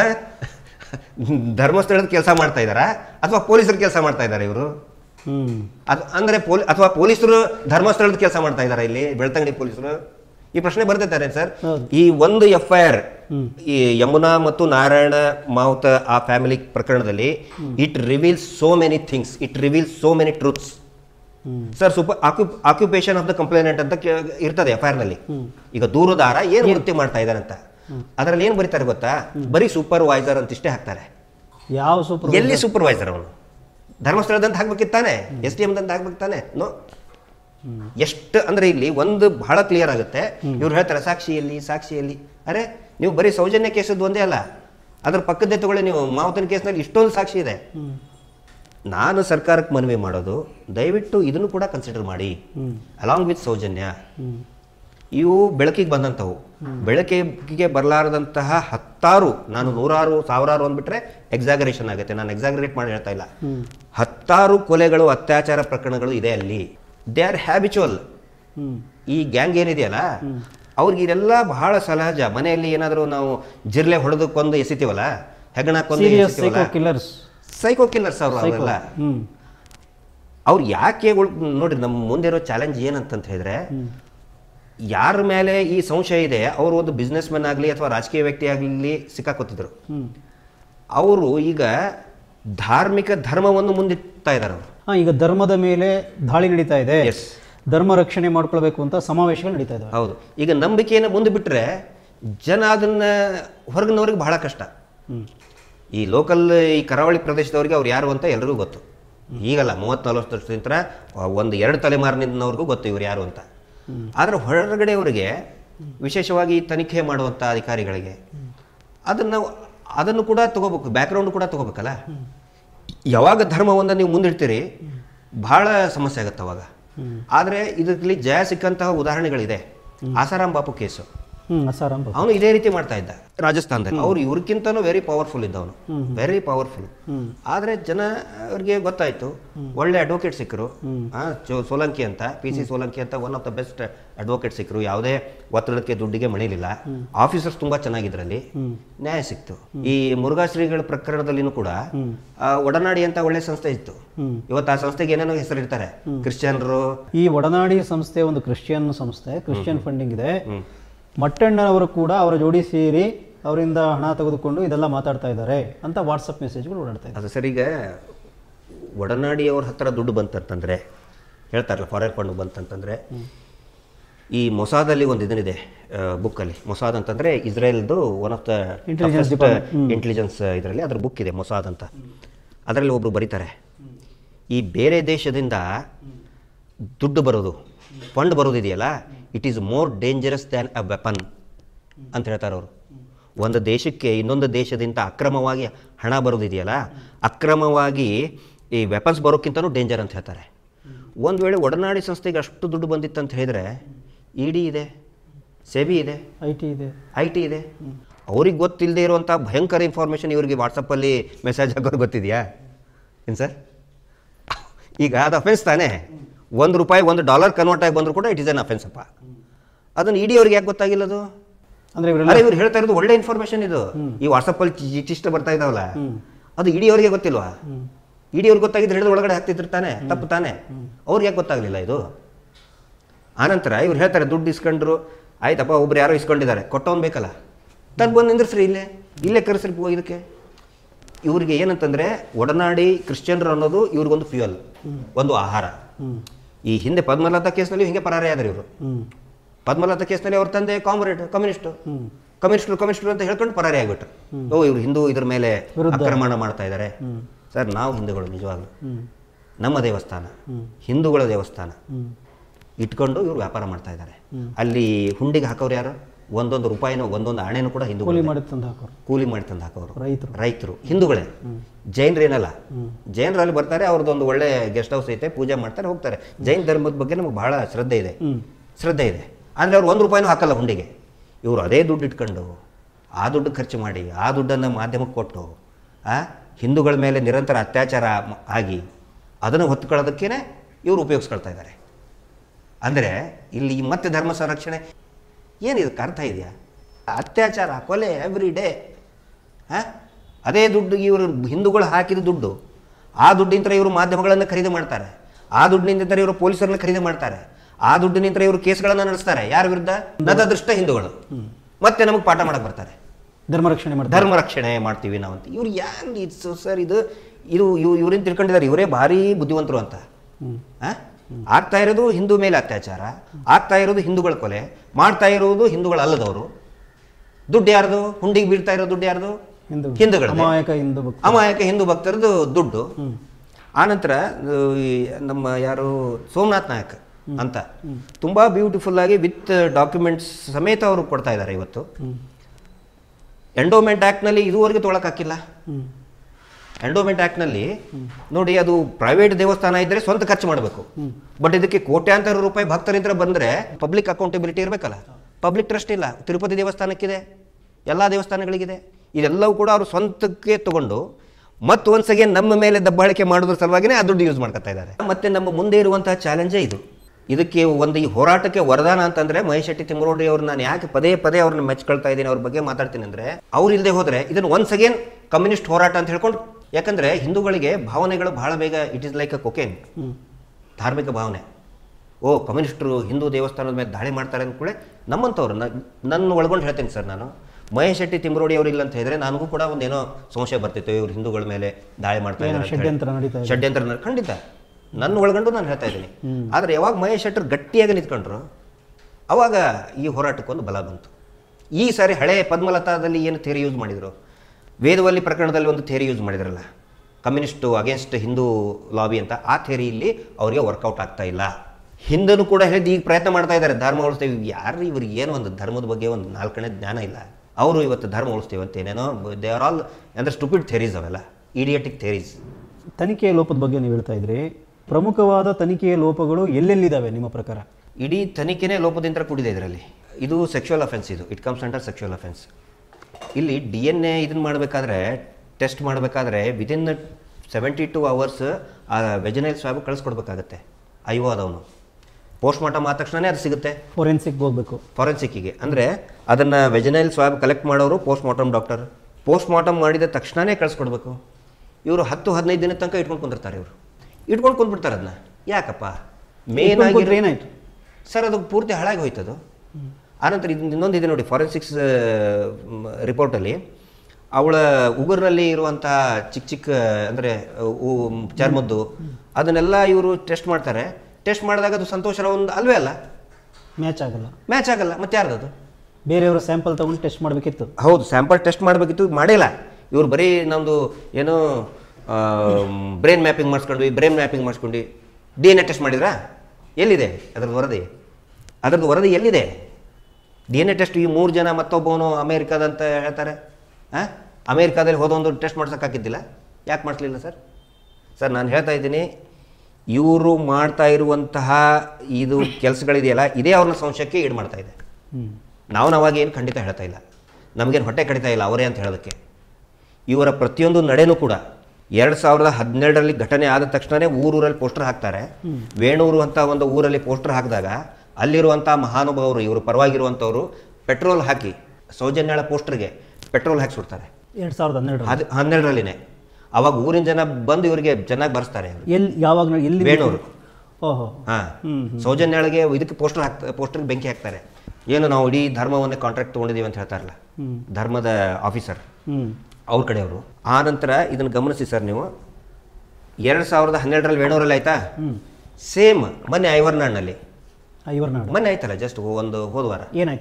ಧರ್ಮಸ್ಥಳದ ಕೆಲಸ ಮಾಡ್ತಾ ಇದ್ದಾರಾ ಅಥವಾ ಪೊಲೀಸರು ಕೆಲಸ ಮಾಡ್ತಾ ಇದ್ದಾರೆ ಇವರು ಹ್ಮ್ ಅದು ಅಂದ್ರೆ ಪೊಲೀ ಅಥವಾ ಪೊಲೀಸರು ಧರ್ಮಸ್ಥಳದ ಕೆಲಸ ಮಾಡ್ತಾ ಇದ್ದಾರೆ ಇಲ್ಲಿ ಬೆಳ್ತಂಗಡಿ ಪೊಲೀಸರು ಈ ಪ್ರಶ್ನೆ ಬರ್ತಿದ್ದಾರೆ ಸರ್ ಹೌದು. ಈ ಒಂದು ಎಫ್ ಐ ಆರ್ ಈ ಯಮುನಾ ಮತ್ತು ನಾರಾಯಣ ಮಾವುತ ಆ ಫ್ಯಾಮಿಲಿ ಪ್ರಕರಣದಲ್ಲಿ it reveals so many things it reveals so many truths hmm sir super occupation of the complainant ಅಂತ ಕೇ- ಇರ್ತದೆ ಎಫ್ ಐ ನಲ್ಲಿ ಈಗ ದೂರುದಾರ ಏನು ವೃತ್ತಿ ಮಾಡ್ತಾ ಇದ್ದಾರೆ ಅಂತ ಅದರಲ್ಲಿ ಏನು ಬರೀತಾರೆ ಗೊತ್ತಾ ಬರೀ ಸೂಪರ್ವೈಸರ್ ಅಂತ ಇಷ್ಟೇ ಹಾಕ್ತಾರೆ ಯಾವ ಸೂಪರ್ ಎಲ್ಲಿ ಸೂಪರ್ವೈಸರ್ ಅವನು ಧರ್ಮಸ್ಥಳದಂತ ಹಾಕ್ಬೇಕಿತ್ತಾನೆ ಎಸ್ ಡಿ ಎಮ್ದಂತ ಹಾಕ್ಬೇಕಿತ್ತಾನೆ ನೋ ಎಷ್ಟು ಅಂದ್ರೆ ಇಲ್ಲಿ ಒಂದು ಬಹಳ ಕ್ಲಿಯರ್ ಆಗುತ್ತೆ ಇವ್ರು ಹೇಳ್ತಾರೆ ಸಾಕ್ಷಿಯಲ್ಲಿ ಸಾಕ್ಷಿಯಲ್ಲಿ ಅರೆ ನೀವು ಬರೀ ಸೌಜನ್ಯ ಕೇಸದ್ದು ಒಂದೇ ಅಲ್ಲ ಅದ್ರ ಪಕ್ಕದ್ದೇ ತಗೊಳ್ಳಿ ನೀವು ಮಾವತನ ಕೇಸ್ನಲ್ಲಿ ಇಷ್ಟೊಂದು ಸಾಕ್ಷಿ ಇದೆ ಹ್ಮ್ ನಾನು ಸರ್ಕಾರಕ್ಕೆ ಮನವಿ ಮಾಡೋದು ದಯವಿಟ್ಟು ಇದನ್ನು ಕೂಡ ಕನ್ಸಿಡರ್ ಮಾಡಿ hmm along with Sowjanya hmm ಇವು ಬೆಳಕಿಗೆ ಬಂದಂಥವು ಬೆಳಕಿಗೆ ಬರಲಾರದಂತಹ ಹತ್ತಾರು ನಾನು ನೂರಾರು ಸಾವಿರಾರು ಅಂದ್ಬಿಟ್ರೆ ಎಕ್ಸಾಗರೇಷನ್ ಆಗುತ್ತೆ ನಾನು ಎಕ್ಸಾಗರೇಟ್ ಮಾಡಿ ಹೇಳ್ತಾ ಇಲ್ಲ ಹ್ಮ್ ಹತ್ತಾರು ಕೊಲೆಗಳು ಅತ್ಯಾಚಾರ ಪ್ರಕರಣಗಳು ಇದೆ ಅಲ್ಲಿ ದೇ ಆರ್ ಹ್ಯಾಬಿಚುವಲ್ ಹ್ಮ್ ಈ ಗ್ಯಾಂಗ್ ಏನಿದೆಯಲ್ಲ ಅವ್ರಿಗೆ ಇದೆಲ್ಲ ಬಹಳ ಸಹಜ ಮನೆಯಲ್ಲಿ ಏನಾದರೂ ನಾವು ಜಿರ್ಲೆ ಹೊಡೆದು ಕೊಂದು ಎಸಿತೀವಲ್ಲ ಹೆಗಣ ಕೊಂದು ಸೀರಿಯಸ್ ಎಸಿತೀವಲ್ಲ ಸೈಕೋ ಕಿಲ್ಲರ್ಸ್ ಸೈಕೋ ಕಿಲ್ಲರ್ಸ್ ಅವರು ಅವರೆಲ್ಲ ಹ್ಮ್ ಅವ್ರು ಯಾಕೆ ಉಳ್- ನೋಡ್ರಿ ನಮ್ಮ ಮುಂದೆ ಇರೋ ಚಾಲೆಂಜ್ ಏನಂತಂತ ಹೇಳಿದ್ರೆ ಯಾರ ಮೇಲೆ ಈ ಸಂಶಯ ಇದೆ ಅವರು ಒಂದು ಬಿಸ್ನೆಸ್ ಮ್ಯಾನ್ ಆಗಲಿ ಅಥವಾ ರಾಜಕೀಯ ವ್ಯಕ್ತಿ ಆಗಲಿ ಸಿಕ್ಕಾಕೋತಿದ್ರು ಹ್ಮ್ ಅವರು ಈಗ ಧಾರ್ಮಿಕ ಧರ್ಮವನ್ನು ಮುಂದಿಡ್ತಾ ಇದ್ದಾರೆ ಅವರು ಹಾ ಈಗ ಧರ್ಮದ ಮೇಲೆ ದಾಳಿ ನಡೀತಾ ಇದೆ ಎಸ್ ಧರ್ಮ ರಕ್ಷಣೆ ಮಾಡ್ಕೊಳ್ಬೇಕು ಅಂತ ಸಮಾವೇಶಗಳು ನಡೀತಾ ಇದಾವೆ ಹೌದು ಈಗ ನಂಬಿಕೆಯನ್ನು ಮುಂದೆ ಬಿಟ್ಟರೆ ಜನ ಅದನ್ನ ಹೊರಗಿನವ್ರಿಗೆ ಬಹಳ ಕಷ್ಟ ಹ್ಮ್ ಈ ಲೋಕಲ್ ಈ ಕರಾವಳಿ ಪ್ರದೇಶದವ್ರಿಗೆ ಅವ್ರು ಯಾರು ಅಂತ ಎಲ್ರಿಗೂ ಗೊತ್ತು ಈಗಲ್ಲ ಮೂವತ್ತು ನಲ್ವತ್ತು ವರ್ಷದಿಂದ ಒಂದು ಎರಡು ತಲೆಮಾರಿನಿಂದವ್ರಿಗೂ ಗೊತ್ತು ಇವ್ರು ಯಾರು ಅಂತ ಆದರೆ ಹೊರಗಡೆಯವರಿಗೆ ವಿಶೇಷವಾಗಿ ತನಿಖೆ ಮಾಡುವಂಥ ಅಧಿಕಾರಿಗಳಿಗೆ ಅದನ್ನು ಅದನ್ನು ಕೂಡ ತಗೋಬೇಕು ಬ್ಯಾಕ್ಗ್ರೌಂಡ್ ಕೂಡ ತಗೋಬೇಕಲ್ಲ ಯಾವಾಗ ಧರ್ಮವನ್ನು ನೀವು ಮುಂದಿಡ್ತೀರಿ ಬಹಳ ಸಮಸ್ಯೆ ಆಗುತ್ತೆ ಅವಾಗ ಆದರೆ ಇದರಲ್ಲಿ ಜಯ ಸಿಕ್ಕಂತಹ ಉದಾಹರಣೆಗಳಿದೆ ಆಸಾರಾಮ್ ಬಾಪು ಕೇಸು ಹ್ಮ್ ಅಸಾರಾಮ್ ಬಾಬು. ಅವನು ಇದೇ ರೀತಿ ಮಾಡ್ತಾ ಇದ್ದ ರಾಜಸ್ಥಾನದಲ್ಲಿ ಅವ್ರು ಇವ್ರಿಗಿಂತನೂ ವೆರಿ ಪವರ್ಫುಲ್ ಇದ್ದವನು ವೆರಿ ಪವರ್ಫುಲ್ ಹ್ಮ್ ಆದ್ರೆ ಜನ ಅವ್ರಿಗೆ ಗೊತ್ತಾಯ್ತು ಒಳ್ಳೆ ಅಡ್ವೊಕೇಟ್ ಸಿಕ್ಕರು ಆ, ಚೋ- ಸೋಲಂಕಿ ಅಂತ ಪಿ ಸಿ ಸೋಲಂಕಿ ಅಂತ one of the best advocate ಸಿಕ್ಕರು ಯಾವುದೇ ಒತ್ತಡಕ್ಕೆ ದುಡ್ಡಿಗೆ ಮಣಿಲಿಲ್ಲ ಆಫೀಸರ್ಸ್ ತುಂಬಾ ಚೆನ್ನಾಗಿದ್ರಲ್ಲಿ ನ್ಯಾಯ ಸಿಕ್ತು ಈ ಮುರುಘಾಶ್ರೀಗಳ ಪ್ರಕರಣದಲ್ಲಿನೂ ಕೂಡ ಆ, ಒಡನಾಡಿ ಅಂತ ಒಳ್ಳೆ ಸಂಸ್ಥೆ ಇತ್ತು ಹ್ಮ್. ಇವತ್ತು ಆ ಸಂಸ್ಥೆಗೆ ಏನೇನೋ ಹೆಸರಿಡ್ತಾರೆ ಕ್ರಿಶ್ಚಿಯನ್ರು ಈ ಒಡನಾಡಿ ಸಂಸ್ಥೆ ಒಂದು ಕ್ರಿಶ್ಚಿಯನ್ ಸಂಸ್ಥೆ ಕ್ರಿಶ್ಚಿಯನ್ ಫಂಡಿಂಗ್ ಇದೆ ಮಟ್ಟಣ್ಣನವರು ಕೂಡ ಅವರ ಜೋಡಿ ಸೇರಿ ಅವರಿಂದ ಹಣ ತೆಗೆದುಕೊಂಡು ಇದೆಲ್ಲ ಮಾತಾಡ್ತಾ ಇದ್ದಾರೆ ಅಂತ ವಾಟ್ಸಪ್ ಮೆಸೇಜ್ಗಳು ಓಡಾಡ್ತಾ ಇದೆ ಅದು ಸರ್ ಈಗ ಒಡನಾಡಿ ಅವ್ರ ಹತ್ರ ದುಡ್ಡು ಬಂತಂತಂದ್ರೆ ಹೇಳ್ತಾರಲ್ಲ ಫಾರೆನ್ ಫಂಡ್ ಬಂತಂತಂದ್ರೆ ಈ ಮೊಸಾದಲ್ಲಿ ಒಂದು ಇದನ್ನಿದೆ ಬುಕ್ಕಲ್ಲಿ ಮೊಸಾದ್ ಅಂತಂದ್ರೆ ಇಸ್ರೇಲ್ದು one of the Intelligence intelligence ಇದರಲ್ಲಿ ಅದ್ರ ಬುಕ್ ಇದೆ ಮೊಸಾದ್ ಅಂತ ಅದರಲ್ಲಿ ಒಬ್ರು ಬರೀತಾರೆ ಈ ಬೇರೆ ದೇಶದಿಂದ ದುಡ್ಡು ಬರೋದು ಫಂಡ್ ಬರೋದಿದೆಯಲ್ಲ it is more dangerous than a weapon ಅಂತ ಹೇಳ್ತಾರೆ ಅವರು ಒಂದು ದೇಶಕ್ಕೆ ಇನ್ನೊಂದು ದೇಶದಿಂದ ಅಕ್ರಮವಾಗಿ ಹಣ ಬರೋದಿದೆಯಲ್ಲ ಅಕ್ರಮವಾಗಿ ಈ ವೆಪನ್ಸ್ ಬರೋಕ್ಕಿಂತನೂ ಡೇಂಜರ್ ಅಂತ ಹೇಳ್ತಾರೆ ಒಂದು ವೇಳೆ ಒಡನಾಡಿ ಸಂಸ್ಥೆಗೆ ಅಷ್ಟು ದುಡ್ಡು ಬಂದಿತ್ತು ಅಂತ ಹೇಳಿದ್ರೆ ಇ ಡಿ ಇದೆ ಸೆಬಿ ಇದೆ ಐ ಟಿ ಇದೆ ಐ ಟಿ ಇದೆ ಅವ್ರಿಗೆ ಗೊತ್ತಿಲ್ಲದೆ ಇರುವಂಥ ಭಯಂಕರ ಇನ್ಫಾರ್ಮೇಷನ್ ಇವರಿಗೆ ವಾಟ್ಸಪ್ಪಲ್ಲಿ ಮೆಸೇಜ್ ಹಾಕೋರು ಗೊತ್ತಿದೆಯಾ ಏನು ಸರ್ ಈಗ ಅದು ಅಫೆನ್ಸ್ ತಾನೇ ಒಂದು ರೂಪಾಯಿ ಒಂದು ಡಾಲರ್ ಕನ್ವರ್ಟ್ ಆಗಿ ಬಂದರೂ ಕೂಡ ಇಟ್ ಇಸ್ ಅನ್ ಅಫೆನ್ಸ್ ಅಪ್ಪ ಅದನ್ನು ಇಡಿ ಅವ್ರಿಗೆ ಯಾಕೆ ಗೊತ್ತಾಗಿಲ್ಲ ಅದು ಅಂದ್ರೆ ಇವರೆಲ್ಲ ಅರೆ ಇವ್ರು ಹೇಳ್ತಾ ಇರೋದು ಒಳ್ಳೆ ಇನ್ಫಾರ್ಮೇಷನ್ ಇದು ಈ ವಾಟ್ಸಪ್ಪಲ್ಲಿ ಇಷ್ಟಿಷ್ಟ ಬರ್ತಾ ಇದಾವಲ್ಲ ಅದು ಇಡಿ ಅವ್ರಿಗೆ ಗೊತ್ತಿಲ್ವಾ ಇಡಿ ಅವ್ರಿಗೆ ಗೊತ್ತಾಗಿದ್ರೆ ಹಿಡಿದು ಒಳಗಡೆ ಹಾಕ್ತಿದ್ರು ತಾನೆ ತಪ್ಪು ತಾನೆ ಅವ್ರಿಗೆ ಯಾಕೆ ಗೊತ್ತಾಗಲಿಲ್ಲ ಇದು ಆನಂತರ ಇವ್ರು ಹೇಳ್ತಾರೆ ದುಡ್ಡು ಇಸ್ಕೊಂಡ್ರು ಆಯ್ತಪ್ಪ ಒಬ್ರು ಯಾರೋ ಇಸ್ಕೊಂಡಿದ್ದಾರೆ ಕೊಟ್ಟವನ್ ಬೇಕಲ್ಲ ತಂದು ಬಂದು ನಿಂದ್ರಿಸ್ರಿ ಇಲ್ಲೇ ಇಲ್ಲೇ ಕರೆಸ್ರಿ ಪೋ ಇದಕ್ಕೆ ಇವ್ರಿಗೆ ಏನಂತಂದ್ರೆ ಒಡನಾಡಿ ಕ್ರಿಶ್ಚಿಯನ್ರು ಅನ್ನೋದು ಇವ್ರಿಗೊಂದು ಫ್ಯೂಯಲ್ ಒಂದು ಆಹಾರ ಹ್ಮ್ ಈ ಹಿಂದೆ ಪದ್ಮಲತಾ ಕೇಸ್ನಲ್ಲಿ ಹಿಂಗೆ ಪರಾರಿ ಆದ್ರೆ ಇವರು ಹ್ಮ್ ಪದ್ಮಲತಾ ಕೇಸ್ನಲ್ಲಿ ಅವ್ರ ತಂದೆ ಕಾಮ್ರೇಡ್ ಕಮ್ಯುನಿಸ್ಟು ಹ್ಮ್ ಕಮ್ಯುನಿಸ್ಟ್ರು ಕಮ್ಯುನಿಸ್ಟ್ರು ಅಂತ ಹೇಳ್ಕೊಂಡು ಪರಾರಿ ಆಗಿಬಿಟ್ರು ಓ ಇವ್ರು ಹಿಂದೂ ಇದ್ರ ಮೇಲೆ ಆಕ್ರಮಣ ಮಾಡ್ತಾ ಇದ್ದಾರೆ ಸರ್ ನಾವು ಹಿಂದೂಗಳು ನಿಜವಾಗ್ಲು ಹ್ಞೂ ನಮ್ಮ ದೇವಸ್ಥಾನ ಹಿಂದೂಗಳ ದೇವಸ್ಥಾನ ಇಟ್ಕೊಂಡು ಇವ್ರು ವ್ಯಾಪಾರ ಮಾಡ್ತಾ ಇದ್ದಾರೆ ಅಲ್ಲಿ ಹುಂಡಿಗೆ ಹಾಕೋರು ಯಾರು ಒಂದೊಂದು ರೂಪಾಯಿನೂ ಒಂದೊಂದು ಆಣೆನೂ ಕೂಡ ಹಿಂದೂ ಕೂಲಿ ಮಾಡಿ ತಂದು ಹಾಕೋರು ಕೂಲಿ ಮಾಡಿ ತಂದು ಹಾಕೋರು ರೈತರು ರೈತರು ಹಿಂದೂಗಳೇ ಜೈನರೇನಲ್ಲ ಜೈನರು ಅಲ್ಲಿ ಬರ್ತಾರೆ ಅವ್ರದ್ದೊಂದು ಒಳ್ಳೆ ಗೆಸ್ಟ್ ಹೌಸ್ ಐತೆ ಪೂಜೆ ಮಾಡ್ತಾರೆ ಹೋಗ್ತಾರೆ ಜೈನ ಧರ್ಮದ ಬಗ್ಗೆ ನಮಗೆ ಬಹಳ ಶ್ರದ್ಧೆ ಇದೆ ಹ್ಞೂ ಶ್ರದ್ಧೆ ಇದೆ ಅಂದರೆ ಅವ್ರು ಒಂದು ರೂಪಾಯಿನೂ ಹಾಕಲ್ಲ ಹುಂಡಿಗೆ ಇವರು ಅದೇ ದುಡ್ಡು ಇಟ್ಕೊಂಡು ಆ ದುಡ್ಡು ಖರ್ಚು ಮಾಡಿ ಆ ದುಡ್ಡನ್ನು ಮಾಧ್ಯಮಕ್ಕೆ ಕೊಟ್ಟು ಆ ಹಿಂದೂಗಳ ಮೇಲೆ ನಿರಂತರ ಅತ್ಯಾಚಾರ ಮ- ಆಗಿ ಅದನ್ನು ಹೊತ್ಕೊಳ್ಳೋದಕ್ಕೇ ಇವರು ಉಪಯೋಗಿಸ್ಕೊಳ್ತಾ ಇದ್ದಾರೆ ಅಂದರೆ ಇಲ್ಲಿ ಮತ್ತೆ ಧರ್ಮ ಸಂರಕ್ಷಣೆ ಏನು ಇದಕ್ಕೆ ಅರ್ಥ ಇದೆಯಾ ಅತ್ಯಾಚಾರ ಕೊಲೆ ಎವ್ರಿ ಡೇ ಹಾಂ ಅದೇ ದುಡ್ಡು ಇವರು ಹಿಂದೂಗಳು ಹಾಕಿದ ದುಡ್ಡು ಆ ದುಡ್ಡಿಂದ ಇವರು ಮಾಧ್ಯಮಗಳನ್ನು ಖರೀದಿ ಮಾಡ್ತಾರೆ ಆ ದುಡ್ಡಿನಿಂದ ಇವರು ಪೊಲೀಸರನ್ನ ಖರೀದಿ ಮಾಡ್ತಾರೆ ಆ ದುಡ್ಡಿನಿಂದ ಇವರು ಕೇಸ್ಗಳನ್ನು ನಡೆಸ್ತಾರೆ ಯಾರ ವಿರುದ್ಧ ನದದೃಷ್ಟ ಹಿಂದೂಗಳು ಮತ್ತೆ ನಮಗೆ ಪಾಠ ಮಾಡಕ್ಕೆ ಬರ್ತಾರೆ ಧರ್ಮ ರಕ್ಷಣೆ ಮಾಡ್ತಾರೆ ಧರ್ಮ ರಕ್ಷಣೆ ಮಾಡ್ತೀವಿ ನಾವು ಅಂತ ಇವ್ರು ಹ್ಯಾಂಗೆ ಇದು ಸರ್ ಇದು ಇದು ಇವ್ ಇವ್ರೇನು ತಿಳ್ಕೊಂಡಿದ್ದಾರೆ ಇವರೇ ಭಾರಿ ಬುದ್ಧಿವಂತರು ಅಂತ ಹ್ಞೂ ಆ? ಆಗ್ತಾ ಇರೋದು ಹಿಂದೂ ಮೇಲೆ ಅತ್ಯಾಚಾರ ಆಗ್ತಾ ಇರೋದು ಹಿಂದೂಗಳ ಕೊಲೆ ಮಾಡ್ತಾ ಇರೋದು ಹಿಂದೂಗಳಲ್ಲದವರು ದುಡ್ಡು ಯಾರ್ದು ಹುಂಡಿಗೆ ಬೀಳ್ತಾ ಇರೋ ದುಡ್ಡು ಯಾರ್ದು ಹಿಂದೂ ಹಿಂದೂಗಳ ಅಮಾಯಕ ಹಿಂದೂ ಭಕ್ತ ಅಮಾಯಕ ಹಿಂದೂ ಭಕ್ತರದ್ದು ದುಡ್ಡು ಆನಂತರ ಆ, ಈ ನಮ್ಮ ಯಾರು ಸೋಮನಾಥ್ ನಾಯಕ್ ಅಂತ ತುಂಬಾ ಬ್ಯೂಟಿಫುಲ್ ಆಗಿ ವಿತ್ ಡಾಕ್ಯುಮೆಂಟ್ಸ್ ಸಮೇತ ಅವರು ಕೊಡ್ತಾ ಇದ್ದಾರೆ ಇವತ್ತು ಹ್ಞೂ ಎಂಡೋಮೆಂಟ್ ಆ್ಯಕ್ಟ್ನಲ್ಲಿ ಇದುವರೆಗೆ ತೊಗೊಳಕ್ಕಾಗಿಲ್ಲ ಹ್ಞೂ ಎಂಡೋಮೆಂಟ್ ಆ್ಯಕ್ಟ್ನಲ್ಲಿ ನೋಡಿ ಅದು ಪ್ರೈವೇಟ್ ದೇವಸ್ಥಾನ ಇದ್ದರೆ ಸ್ವಂತ ಖರ್ಚು ಮಾಡಬೇಕು ಬಟ್ ಇದಕ್ಕೆ ಕೋಟ್ಯಾಂತರ ರೂಪಾಯಿ ಭಕ್ತರಿದ್ರೆ ಬಂದರೆ ಪಬ್ಲಿಕ್ ಅಕೌಂಟಬಿಲಿಟಿ ಇರಬೇಕಲ್ಲ ಪಬ್ಲಿಕ್ ಟ್ರಸ್ಟ್ ಇಲ್ಲ ತಿರುಪತಿ ದೇವಸ್ಥಾನಕ್ಕಿದೆ ಎಲ್ಲ ದೇವಸ್ಥಾನಗಳಿಗಿದೆ ಇದೆಲ್ಲವೂ ಕೂಡ ಅವರು ಸ್ವಂತಕ್ಕೆ ತಗೊಂಡು ಮತ್ತು ಒನ್ಸ್ ಅಗೇನ್ ನಮ್ಮ ಮೇಲೆ ದಬ್ಬಾಳಿಕೆ ಮಾಡೋದ್ರ ಸಲುವಾಗಿನೇ ಆ ದುಡ್ಡು ಯೂಸ್ ಮಾಡ್ಕೊತಾ ಇದ್ದಾರೆ ಮತ್ತೆ ನಮ್ಮ ಮುಂದೆ ಇರುವಂತಹ ಚಾಲೆಂಜೇ ಇದು ಇದಕ್ಕೆ ಒಂದು ಈ ಹೋರಾಟಕ್ಕೆ ವರದಾನ ಅಂತಂದ್ರೆ ಮಹೇಶ್ ಶೆಟ್ಟಿ ತಿಮ್ಮರೋಡಿ ಅವ್ರು ನಾನು ಯಾಕೆ ಪದೇ ಪದೇ ಅವ್ರನ್ನ ಮೆಚ್ಕೊಳ್ತಾ ಇದ್ದೀನಿ ಅವ್ರ ಬಗ್ಗೆ ಮಾತಾಡ್ತೀನಿ ಅಂದ್ರೆ ಅವ್ರು ಇಲ್ಲದೆ ಹೋದ್ರೆ ಇದನ್ನು ಒನ್ಸ್ ಅಗೇನ್ ಕಮ್ಯುನಿಸ್ಟ್ ಹೋರಾಟ ಅಂತ ಹೇಳ್ಕೊಂಡು ಯಾಕಂದ್ರೆ ಹಿಂದೂಗಳಿಗೆ ಭಾವನೆಗಳು ಬಹಳ ಬೇಗ it is like a cocaine ಹ್ಞೂ ಧಾರ್ಮಿಕ ಭಾವನೆ ಓ ಕಮ್ಯುನಿಸ್ಟರು ಹಿಂದೂ ದೇವಸ್ಥಾನದ ಮೇಲೆ ದಾಳಿ ಮಾಡ್ತಾರೆ ಅಂದ್ಕೂಳೆ ನಮ್ಮಂಥವ್ರು ನನ್ನ ಒಳಗೊಂಡು ಹೇಳ್ತೀನಿ ಸರ್ ನಾನು ಮಹೇಶ್ ಶೆಟ್ಟಿ ತಿಮ್ಮರೋಡಿ ಅವರು ಇಲ್ಲ ಅಂತ ಹೇಳಿದ್ರೆ ನನಗೂ ಕೂಡ ಒಂದೇನೋ ಸಂಶಯ ಬರ್ತಿತ್ತು ಇವ್ರು ಹಿಂದೂಗಳ ಮೇಲೆ ದಾಳಿ ಮಾಡ್ತಾ ಏನೋ ಇದ್ದಾರೆ ಅಂತ ಹೇಳಿ. ಷಡ್ಯಂತ್ರ ನಡೀತಾ ಇದೆ ಷಡ್ಯಂತ್ರ ನ- ಖಂಡಿತ ನನ್ನ ಒಳಗಂಡು ನಾನು ಹೇಳ್ತಾ ಇದ್ದೀನಿ ಆದರೆ ಯಾವಾಗ ಮಹೇಶ್ ಶೆಟ್ಟರ್ ಗಟ್ಟಿಯಾಗಿ ನಿಂತ್ಕೊಂಡ್ರು ಅವಾಗ ಈ ಹೋರಾಟಕ್ಕೊಂದು ಬಲ ಬಂತು ಈ ಸಾರಿ ಹಳೆ ಪದ್ಮಲತಾದಲ್ಲಿ ಏನು ಥೇರಿ ಯೂಸ್ ಮಾಡಿದರು ವೇದವಲ್ಲಿ ಪ್ರಕರಣದಲ್ಲಿ ಒಂದು ಥೇರಿ ಯೂಸ್ ಮಾಡಿದ್ರಲ್ಲ ಕಮ್ಯುನಿಸ್ಟು ಅಗೇನ್ಸ್ಟ್ ಹಿಂದೂ ಲಾಬಿ ಅಂತ ಆ ಥೇರಿ ಇಲ್ಲಿ ಅವರಿಗೆ ವರ್ಕೌಟ್ ಆಗ್ತಾ ಇಲ್ಲ ಹಿಂದೂ ಕೂಡ ಹೇಳಿದ್ದು ಈಗ ಪ್ರಯತ್ನ ಮಾಡ್ತಾ ಇದ್ದಾರೆ ಧರ್ಮ ಉಳಿಸ್ತೀವಿ ಯಾರು ಇವ್ರಿಗೆ ಏನು ಒಂದು ಧರ್ಮದ ಬಗ್ಗೆ ಒಂದು ನಾಲ್ಕನೇ ಜ್ಞಾನ ಇಲ್ಲ ಅವರು ಇವತ್ತು ಧರ್ಮ ಉಳಿಸ್ತೀವಿ ಅಂತ ಏನೇನೋ ದೇ ಆರ್ ಆಲ್ ಅಂದರೆ ಸ್ಟುಪಿಡ್ ಥೇರೀಸ್ ಅವೆಲ್ಲ ಇಡಿಯಟಿಕ್ ಥೇರೀಸ್ ತನಿಖೆಯ ಲೋಪದ ಬಗ್ಗೆ ನೀವು ಹೇಳ್ತಾ ಇದ್ರಿ ಪ್ರಮುಖವಾದ ತನಿಖೆಯ ಲೋಪಗಳು ಎಲ್ಲೆಲ್ಲಿದ್ದಾವೆ ನಿಮ್ಮ ಪ್ರಕಾರ ಇಡೀ ತನಿಖೆನೇ ಲೋಪದಿಂದ ಕೂಡಿದೆ ಇದರಲ್ಲಿ ಇದು ಸೆಕ್ಷುವಲ್ ಅಫೆನ್ಸ್ ಇದು it comes under sexual offence ಇಲ್ಲಿ ಡಿ ಎನ್ ಎ ಇದನ್ನು ಮಾಡಬೇಕಾದ್ರೆ ಟೆಸ್ಟ್ ಮಾಡಬೇಕಾದ್ರೆ ವಿದಿನ್ ಸೆವೆಂಟಿ ಟು ಅವರ್ಸ್ ಆ ವೆಜನೈಲ್ ಸ್ವಾಬ್ ಕಳಿಸ್ಕೊಡ್ಬೇಕಾಗತ್ತೆ ಐವೋ ಅದವನು ಪೋಸ್ಟ್ ಮಾರ್ಟಮ್ ಆದ ತಕ್ಷಣವೇ ಅದು ಸಿಗುತ್ತೆ ಫೋರೆನ್ಸಿಕ್ ಹೋಗ್ಬೇಕು ಫಾರೆನ್ಸಿಕ್ಕಿಗೆ ಅಂದರೆ ಅದನ್ನು ವೆಜನೈಲ್ ಸ್ವಾಬ್ ಕಲೆಕ್ಟ್ ಮಾಡೋರು post mortem doctor post mortem ಮಾಡಿದ ತಕ್ಷಣವೇ ಕಳಿಸ್ಕೊಡ್ಬೇಕು ಇವರು ಹತ್ತು ಹದಿನೈದು ದಿನದ ತನಕ ಇಟ್ಕೊಂಡು ಕುಂದಿರ್ತಾರೆ ಇವರು ಇಟ್ಕೊಂಡು ಕುಂದ್ಬಿಡ್ತಾರೆ ಅದನ್ನ ಯಾಕಪ್ಪ ಮೇನ್ ಇಟ್ಕೊಂಡ್ ಆಗಿ ಕೂತ್ರೆ ಏನಾಯ್ತು ಸರ್ ಅದು ಪೂರ್ತಿ ಹಾಳಾಗಿ ಹೋಯ್ತದು ಆನಂತರ ಇದು ಇನ್ನೊಂದು ಇದೆ ನೋಡಿ ಫಾರೆನ್ಸಿಕ್ಸ್ ರಿಪೋರ್ಟಲ್ಲಿ ಅವಳ ಉಗುರಿನಲ್ಲಿ ಇರುವಂಥ ಚಿಕ್ಕ ಚಿಕ್ಕ ಅಂದರೆ ಚರ್ಮದ್ದು ಅದನ್ನೆಲ್ಲ ಇವರು ಟೆಸ್ಟ್ ಮಾಡ್ತಾರೆ ಟೆಸ್ಟ್ ಮಾಡಿದಾಗ ಅದು ಸಂತೋಷರ ಒಂದು ಅಲ್ವೇ ಅಲ್ಲ ಮ್ಯಾಚ್ ಆಗಲ್ಲ ಮ್ಯಾಚ್ ಆಗಲ್ಲ ಮತ್ತೆ ಯಾರ್ದದು ಬೇರೆಯವರ ಸ್ಯಾಂಪಲ್ ತಗೊಂಡು ಟೆಸ್ಟ್ ಮಾಡಬೇಕಿತ್ತು ಹೌದು ಸ್ಯಾಂಪಲ್ ಟೆಸ್ಟ್ ಮಾಡಬೇಕಿತ್ತು ಮಾಡಿಲ್ಲ ಇವ್ರು ಬರೀ ನಮ್ಮದು ಏನೋ ಬ್ರೈನ್ ಮ್ಯಾಪಿಂಗ್ ಮಾಡಿಸ್ಕೊಂಡ್ವಿ ಬ್ರೈನ್ ಮ್ಯಾಪಿಂಗ್ ಮಾಡಿಸ್ಕೊಂಡ್ವಿ ಡಿ ಎನ್ ಎ ಟೆಸ್ಟ್ ಮಾಡಿದ್ರಾ ಎಲ್ಲಿದೆ ಅದ್ರದ್ದು ವರದಿ ಅದ್ರದ್ದು ವರದಿ ಎಲ್ಲಿದೆ ಡಿ ಎನ್ ಎ ಟೆಸ್ಟ್ ಈ ಮೂರು ಜನ ಮತ್ತೊಬ್ಬವನು ಅಮೇರಿಕಾದಂತ ಹೇಳ್ತಾರೆ ಹಾಂ ಅಮೇರಿಕಾದಲ್ಲಿ ಹೋದೊಂದು ಟೆಸ್ಟ್ ಮಾಡ್ಸೋಕ್ಕಾಗಿದ್ದಿಲ್ಲ ಯಾಕೆ ಮಾಡಿಸ್ಲಿಲ್ಲ ಸರ್ ಸರ್ ನಾನು ಹೇಳ್ತಾ ಇದ್ದೀನಿ ಇವರು ಮಾಡ್ತಾ ಇರುವಂತಹ ಇದು ಕೆಲಸಗಳಿದೆಯಲ್ಲ ಇದೇ ಅವ್ರನ್ನ ಸಂಶಯಕ್ಕೆ ಈಡು ಮಾಡ್ತಾ ಇದೆ ಹ್ಞೂ ನಾವು ನಾವಾಗ ಏನು ಖಂಡಿತ ಹೇಳ್ತಾ ಇಲ್ಲ ನಮಗೇನು ಹೊಟ್ಟೆ ಕಡಿತಾ ಇಲ್ಲ ಅವರೇ ಅಂತ ಹೇಳೋದಕ್ಕೆ ಇವರ ಪ್ರತಿಯೊಂದು ನಡೆನೂ ಕೂಡ ಎರಡು ಸಾವಿರದ ಹದಿನೆರಡರಲ್ಲಿ ಘಟನೆ ಆದ ತಕ್ಷಣವೇ ಊರೂರಲ್ಲಿ ಪೋಸ್ಟರ್ ಹಾಕ್ತಾರೆ ವೇಣೂರು ಅಂತ ಒಂದು ಊರಲ್ಲಿ ಪೋಸ್ಟರ್ ಹಾಕಿದಾಗ ಅಲ್ಲಿರುವಂಥ ಮಹಾನುಭಾವರು ಇವರು ಪರವಾಗಿರುವಂಥವ್ರು ಪೆಟ್ರೋಲ್ ಹಾಕಿ ಸೌಜನ್ಯಳ ಪೋಸ್ಟರ್ಗೆ ಪೆಟ್ರೋಲ್ ಹಾಕಿ ಸುಡ್ತಾರೆ ಎರಡು ಸಾವಿರದ ಹನ್ನೆರಡು ಅದು ಹನ್ನೆರಡರಲ್ಲಿನೇ ಅವಾಗ ಊರಿನ ಜನ ಬಂದು ಇವರಿಗೆ ಚೆನ್ನಾಗಿ ಬರ್ಸ್ತಾರೆ ಇವ್ರು. ಎಲ್ಲಿ ಯಾವಾಗ ನೋಡಿ- ಎಲ್ಲಿ ವೇಣೂರು ಓಹೋ ಹಾಂ ಹ್ಮ್, ಸೌಜನ್ಯಳಿಗೆ ಇದಕ್ಕೆ ಪೋಸ್ಟರ್ ಹಾಕ್ತಾ ಪೋಸ್ಟರ್ಗೆ ಬೆಂಕಿ ಹಾಕ್ತಾರೆ ಏನು ನಾವು ಇಡೀ ಧರ್ಮವನ್ನೇ ಕಾಂಟ್ರಾಕ್ಟ್ ತೊಗೊಂಡಿದ್ದೀವಿ ಅಂತ ಹೇಳ್ತಾರಲ್ಲ ಹ್ಮ್. ಧರ್ಮದ ಆಫೀಸರ್ ಹ್ಞೂ ಅವ್ರ ಕಡೆಯವರು ಆ ನಂತರ ಇದನ್ನು ಗಮನಿಸಿ ಸರ್ ನೀವು ಎರಡು ಸಾವಿರದ ಹನ್ನೆರಡರಲ್ಲಿ ವೇಣೂರಲ್ಲಿ ಆಯ್ತಾ ಹ್ಞೂ ಸೇಮ್ ಮೊನ್ನೆ ಐವರ್ನಾಡ್ನಲ್ಲಿ ಐವರ್ನಾಡು ಮೊನ್ನೆ ಆಯ್ತಲ್ಲ ಜಸ್ಟ್ ಒಂದು ಹೋದ ವಾರ ಏನಾಯ್ತು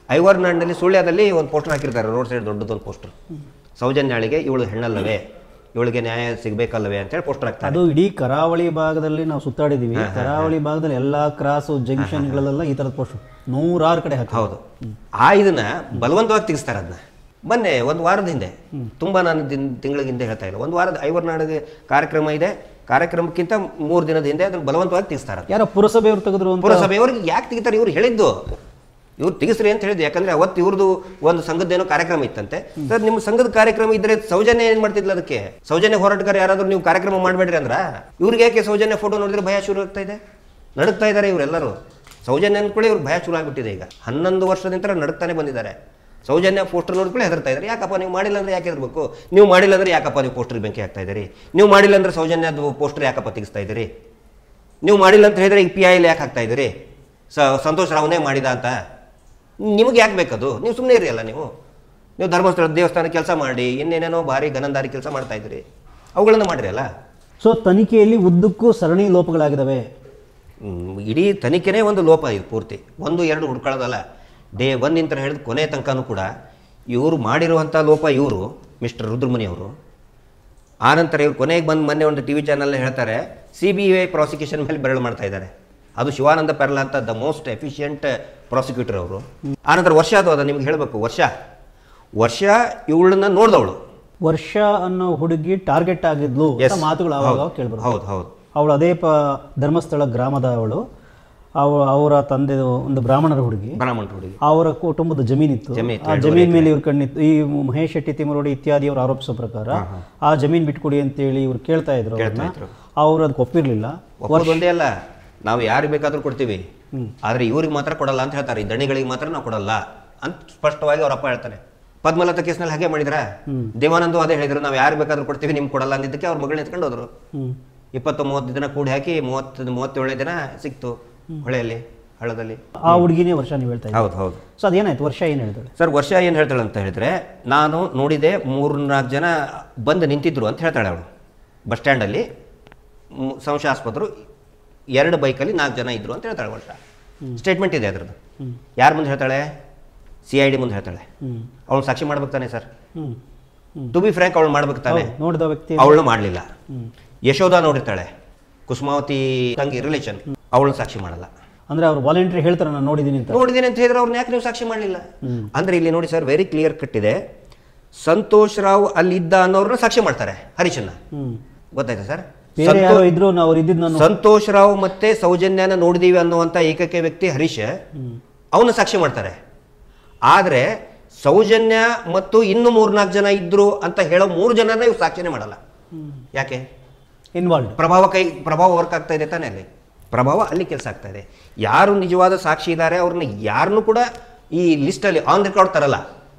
ಐವರ್ನಾಡ್ನಲ್ಲಿ ಸುಳ್ಯದಲ್ಲಿ ಒಂದು ಪೋಸ್ಟರ್ ಹಾಕಿರ್ತಾರೆ ರೋಡ್ ಸೈಡ್ ದೊಡ್ಡದೊಂದು ಪೋಸ್ಟರ್ ಸೌಜನ್ಯಾಳಿಗೆ ಇವಳು ಹೆಣ್ಣಲ್ಲವೇ ಇವಳಿಗೆ ನ್ಯಾಯ ಸಿಗಬೇಕಲ್ಲವೇ ಅಂತೇಳಿ ಪೋಸ್ಟರ್ ಹಾಕ್ತಾರೆ ಅದು ಇಡೀ ಕರಾವಳಿ ಭಾಗದಲ್ಲಿ ನಾವು ಸುತ್ತಾಡಿದೀವಿ ಕರಾವಳಿ ಭಾಗದಲ್ಲಿ ಎಲ್ಲಾ ಕ್ರಾಸು ಜಂಕ್ಷನ್ಗಳಲ್ಲೆಲ್ಲ ಈ ಥರದ ಪೋಸ್ಟ್ ನೂರಾರು ಕಡೆ ಹಾಕಿ ಹೌದು ಆ ಇದನ್ನ ಬಲವಂತವಾಗಿ ತೆಗಿಸ್ತಾರೆ ಅದನ್ನ ಮೊನ್ನೆ ಒಂದು ವಾರದ ಹಿಂದೆ ತುಂಬ ನಾನು ದಿನ ತಿಂಗಳ ಹಿಂದೆ ಹೇಳ್ತಾ ಇಲ್ಲ ಒಂದು ವಾರದ ಐವರ್ನಾಡಿಗೆ ಕಾರ್ಯಕ್ರಮ ಇದೆ ಕಾರ್ಯಕ್ರಮಕ್ಕಿಂತ ಮೂರು ದಿನದ ಹಿಂದೆ ಅದನ್ನ ಬಲವಂತವಾಗಿ ತೆಗಿಸ್ತಾರೆ ಯಾರೋ ಪುರಸಭೆಯವರು ತೆಗೆದ್ರು ಅಂತ ಪುರಸಭೆಯವ್ರಿಗೆ ಯಾಕೆ ತೆಗಿತಾರೆ ಇವ್ರು ಹೇಳಿದ್ದು ಇವ್ರು ತೆಗಿಸ್ರಿ ಅಂತ ಹೇಳಿದ್ದು ಯಾಕಂದ್ರೆ ಅವತ್ತು ಇವ್ರದ್ದು ಒಂದು ಸಂಘದ್ದೇನೋ ಕಾರ್ಯಕ್ರಮ ಇತ್ತಂತೆ ಸರ್ ನಿಮ್ಮ ಸಂಘದ ಕಾರ್ಯಕ್ರಮ ಇದ್ರೆ ಸೌಜನ್ಯ ಏನ್ ಮಾಡ್ತಿದ್ಲ ಅದಕ್ಕೆ ಸೌಜನ್ಯ ಹೋರಾಟಗಾರ ಯಾರಾದ್ರೂ ನೀವು ಕಾರ್ಯಕ್ರಮ ಮಾಡಬೇಡ್ರಿ ಅಂದ್ರ ಇವ್ರಿಗೆ ಯಾಕೆ ಸೌಜನ್ಯ ಫೋಟೋ ನೋಡಿದ್ರೆ ಭಯ ಶುರು ಆಗ್ತಾ ಇದೆ ನಡುಕ್ತಾ ಇದ್ದಾರೆ ಇವರೆಲ್ಲರೂ ಸೌಜನ್ಯ ಅನ್ಕೊಳ್ಳಿ ಇವ್ರಿಗೆ ಭಯ ಶುರು ಆಗ್ಬಿಟ್ಟಿದೆ ಈಗ ಹನ್ನೊಂದು ವರ್ಷದಿಂದ ನಡುಕ್ತಾನೆ ಬಂದಿದ್ದಾರೆ ಸೌಜನ್ಯ ಪೋಸ್ಟರ್ ನೋಡ್ಕೊಳ್ಳಿ ಹೆದರ್ತಾ ಇದ್ದಾರೆ ಯಾಕಪ್ಪ ನೀವು ಮಾಡಿಲ್ಲ ಅಂದ್ರೆ ಯಾಕೆ ಹೆದರ್ಬೇಕು ನೀವು ಮಾಡಿಲ್ಲ ಅಂದ್ರೆ ಯಾಕಪ್ಪ ನೀವು ಪೋಸ್ಟರ್ ಬೆಂಕಿ ಹಾಕ್ತಾ ಇದ್ದೀರಿ ನೀವು ಮಾಡಿಲ್ಲ ಅಂದ್ರೆ ಸೌಜನ್ಯದ ಪೋಸ್ಟರ್ ಯಾಕಪ್ಪ ತೆಗಿಸ್ತಾ ಇದ್ದೀರಿ ನೀವು ಮಾಡಿಲ್ಲ ಅಂತ ಹೇಳಿದ್ರೆ ಈಗ ಪಿ ಐ ಯಾಕೆ ಹಾಕ್ತಾ ಇದ್ದೀರಿ ಸ ಸಂತೋಷ್ ರಾವ್ನೇ ಮಾಡಿದ ಅಂತ ನಿಮಗೆ ಯಾಕೆ ಬೇಕದು ನೀವು ಸುಮ್ಮನೆ ಇರಿ ಅಲ್ಲ ನೀವು ನೀವು ಧರ್ಮಸ್ಥಳ ದೇವಸ್ಥಾನ ಕೆಲಸ ಮಾಡಿ ಇನ್ನೇನೇನೋ ಭಾರಿ ಗನಂದಾರಿ ಕೆಲಸ ಮಾಡ್ತಾ ಇದ್ದೀರಿ ಅವುಗಳನ್ನು ಮಾಡಿರಿ ಅಲ್ಲ ಸೊ ತನಿಖೆಯಲ್ಲಿ ಉದ್ದಕ್ಕೂ ಸರಣಿ ಲೋಪಗಳಾಗಿದ್ದಾವೆ ಹ್ಮ್, ಇಡೀ ತನಿಖೆನೇ ಒಂದು ಲೋಪ ಇದು ಪೂರ್ತಿ ಒಂದು ಎರಡು ಹುಡ್ಕೊಳ್ಳೋದಲ್ಲ ಡೇ ಒನ್ ಇಂತ ಹೇಳಿದ ಕೊನೆ ತನಕನೂ ಕೂಡ ಇವರು ಮಾಡಿರುವಂಥ ಲೋಪ ಇವರು ಮಿಸ್ಟರ್ ರುದ್ರಮುನಿ ಅವರು ಆನಂತರ ಇವ್ರು ಕೊನೆಗೆ ಬಂದು ಮೊನ್ನೆ ಒಂದು ಟಿ ವಿ ಚಾನಲ್ ಹೇಳ್ತಾರೆ ಸಿ ಬಿ ಐ ಪ್ರಾಸಿಕ್ಯೂಷನ್ ಮೇಲೆ ಬೆರಳು ಮಾಡ್ತಾ ಇದ್ದಾರೆ ಅದು ಶಿವಾನಂದ ಪೆರ್ಲ ಅಂತ ದ ಮೋಸ್ಟ್ ಎಫಿಷಿಯಂಟ್ ಪ್ರಾಸಿಕ್ಯೂಟರ್ ಅವರು ಆನಂತರ ವರ್ಷ ಅದು ಅದ ನಿಮ್ಗೆ ಹೇಳಬೇಕು ವರ್ಷ ವರ್ಷ ಇವಳನ್ನ ನೋಡಿದವಳು ವರ್ಷ ಅನ್ನೋ ಹುಡುಗಿ ಟಾರ್ಗೆಟ್ ಆಗಿದ್ಲು ಅಂತ ಮಾತುಗಳು ಅವಾಗ ಕೇಳ್ಬರು ಹೌದು ಹೌದು ಅವಳು ಅದೇ ಪ ಧರ್ಮಸ್ಥಳ ಗ್ರಾಮದ ಅವಳು ಅವ ಅವರ ತಂದೆ ಒಂದು ಬ್ರಾಹ್ಮಣರ ಹುಡುಗಿ ಬ್ರಾಹ್ಮಣ ಹುಡುಗಿ ಅವರ ಕುಟುಂಬದ ಜಮೀನಿತ್ತು ಜಮೀನಿತ್ತು, ಆ ಜಮೀನ್ ಮೇಲೆ ಇವ್ರ ಕಣ್ಣಿತ್ತು ಈ ಮಹೇಶ್ ಶೆಟ್ಟಿ ತಿಮ್ಮರೋಡಿ ಇತ್ಯಾದಿ ಅವರು ಆರೋಪಿಸೋ ಪ್ರಕಾರ ಆ ಜಮೀನ್ ಬಿಟ್ಕೊಡಿ ಅಂತೇಳಿ ಇವ್ರು ಕೇಳ್ತಾ ಇದ್ರು ಅವ್ರನ್ನ ಅವ್ರು ಅದಕ್ಕೆ ಒಪ್ಪಿರ್ಲಿಲ್ಲ ಒಪ್ಪೋದು ಒಂದೇ ಅಲ್ಲ ನಾವು ಯಾರಿಗೆ ಬೇಕಾದ್ರೂ ಕೊಡ್ತೀವಿ ಆದರೆ ಇವ್ರಿಗೆ ಮಾತ್ರ ಕೊಡಲ್ಲ ಅಂತ ಹೇಳ್ತಾರೆ ಈ ದಣಿಗಳಿಗೆ ಮಾತ್ರ ನಾವು ಕೊಡಲ್ಲ ಅಂತ ಸ್ಪಷ್ಟವಾಗಿ ಅವ್ರ ಅಪ್ಪ ಹೇಳ್ತಾರೆ ಪದ್ಮಲತಾ ಕೇಸ್ನಲ್ಲಿ ಹಾಗೆ ಮಾಡಿದ್ರ ದೇವಾನಂದು ಅದೇ ಹೇಳಿದ್ರು ನಾವು ಯಾರು ಬೇಕಾದ್ರೂ ಕೊಡ್ತೀವಿ ನಿಮ್ಗೆ ಕೊಡಲ್ಲ ಅಂದಿದ್ದಕ್ಕೆ ಅವ್ರ ಮಗಳನ್ನ ಎತ್ಕೊಂಡು ಹೋದ್ರು ಹ್ಮ್ ಇಪ್ಪತ್ತು ಮೂವತ್ತು ದಿನ ಕೂಡಿ ಹಾಕಿ ಮೂವತ್ತು ಮೂವತ್ತೇಳನೇ ದಿನ ಸಿಕ್ತು ಹೊಳೆಯಲ್ಲಿ ಹಳ್ಳದಲ್ಲಿ ಆ ಹುಡುಗಿನೇ ವರ್ಷ ನೀವು ಹೇಳ್ತಾ ಇದ್ದೀವಿ ಹೌದು ಹೌದು ಸೊ ಅದೇನಾಯ್ತು ವರ್ಷ ಏನು ಹೇಳ್ತಾಳೆ ಸರ್ ವರ್ಷ ಏನು ಹೇಳ್ತಾಳೆ ಅಂತ ಹೇಳಿದ್ರೆ ನಾನು ನೋಡಿದೆ ಮೂರು ನಾಲ್ಕು ಜನ ಬಂದು ನಿಂತಿದ್ರು ಅಂತ ಹೇಳ್ತಾಳೆ ಅವಳು ಬಸ್ ಸ್ಟ್ಯಾಂಡಲ್ಲಿ ಮ್- ಸಂಶಯಾಸ್ಪದರು ಎರಡು ಬೈಕಲ್ಲಿ ನಾಲ್ಕು ಜನ ಇದ್ರು ಅಂತ ಹೇಳ್ತಾಳೆ ವರ್ಷ ಸ್ಟೇಟ್ಮೆಂಟ್ ಇದೆ ಅದ್ರದ್ದು ಯಾರ ಮುಂದೆ ಹೇಳ್ತಾಳೆ ಸಿ ಐ ಡಿ ಮುಂದೆ ಹೇಳ್ತಾಳೆ ಹ್ಮ್ ಅವಳು ಸಾಕ್ಷಿ ಮಾಡ್ಬೇಕು ತಾನೆ sir hmm hmm to be frank ಅವಳು ಮಾಡ್ಬೇಕು ತಾನೆ ನೋಡಿದ ವ್ಯಕ್ತಿ ಅವಳು ಮಾಡಲಿಲ್ಲ ಹ್ಮ್ ಯಶೋಧ ನೋಡಿರ್ತಾಳೆ ಕುಸುಮಾವತಿ ತಂಗಿ ರಿಲೇಷನ್ ಅವಳನ್ನ ಸಾಕ್ಷಿ ಮಾಡಲ್ಲ ಅಂದ್ರೆ ಅವ್ರು ವಾಲಂಟ್ರಿ ಹೇಳ್ತಾರೆ ನಾನು ನೋಡಿದ್ದೀನಿ ಅಂತ ನೋಡಿದ್ದೀನಿ ಅಂತ ಹೇಳಿದ್ರೆ ಅವ್ರನ್ನ ಯಾಕೆ ನೀವು ಸಾಕ್ಷಿ ಮಾಡಲಿಲ್ಲ ಅಂದ್ರೆ ಇಲ್ಲಿ ನೋಡಿ ಸರ್ ವೆರಿ ಕ್ಲಿಯರ್ ಕಟ್ ಇದೆ ಸಂತೋಷ್ ರಾವ್ ಅಲ್ಲಿದ್ದ ಅನ್ನೋರನ್ನ ಸಾಕ್ಷಿ ಮಾಡ್ತಾರೆ ಹರೀಶನ್ನ ಹ್ಮ್ ಗೊತ್ತಾಯ್ತಾ ಸರ್ ಬೇರೆ ಯಾರೋ ಇದ್ರು ನಾ ಅವ್ರು ಇದ್ದಿದ್ದು ನಾನು ಸಂತೋಷ್ ರಾವ್ ಮತ್ತೆ ಸೌಜನ್ಯನ ನೋಡಿದೀವಿ ಅನ್ನುವಂಥ ಏಕೈಕ ವ್ಯಕ್ತಿ ಹರೀಶ್ ಅವನ್ನ ಸಾಕ್ಷಿ ಮಾಡ್ತಾರೆ ಆದರೆ ಸೌಜನ್ಯ ಮತ್ತು ಇನ್ನು ಮೂರ್ನಾಲ್ಕು ಜನ ಇದ್ರು ಅಂತ ಹೇಳೋ ಮೂರು ಜನನ ಇವ್ರು ಸಾಕ್ಷಿನೇ ಮಾಡಲ್ಲ ಯಾಕೆ ಇನ್ವಾಲ್ವ್ಡ್ ಪ್ರಭಾವ ಕೈ ಪ್ರಭಾವ ವರ್ಕ್ ಆಗ್ತಾ ಇದೆ ತಾನೇ ಅಲ್ಲಿ ಪ್ರಭಾವ ಅಲ್ಲಿ ಕೆಲಸ ಆಗ್ತಾ ಇದೆ ಯಾರು ನಿಜವಾದ ಸಾಕ್ಷಿ ಇದ್ದಾರೆ ಅವ್ರನ್ನ ಯಾರನ್ನೂ ಕೂಡ ಈ ಲಿಸ್ಟಲ್ಲಿ ಆನ್ ರೆಕಾರ್ಡ್ ತರಲ್ಲ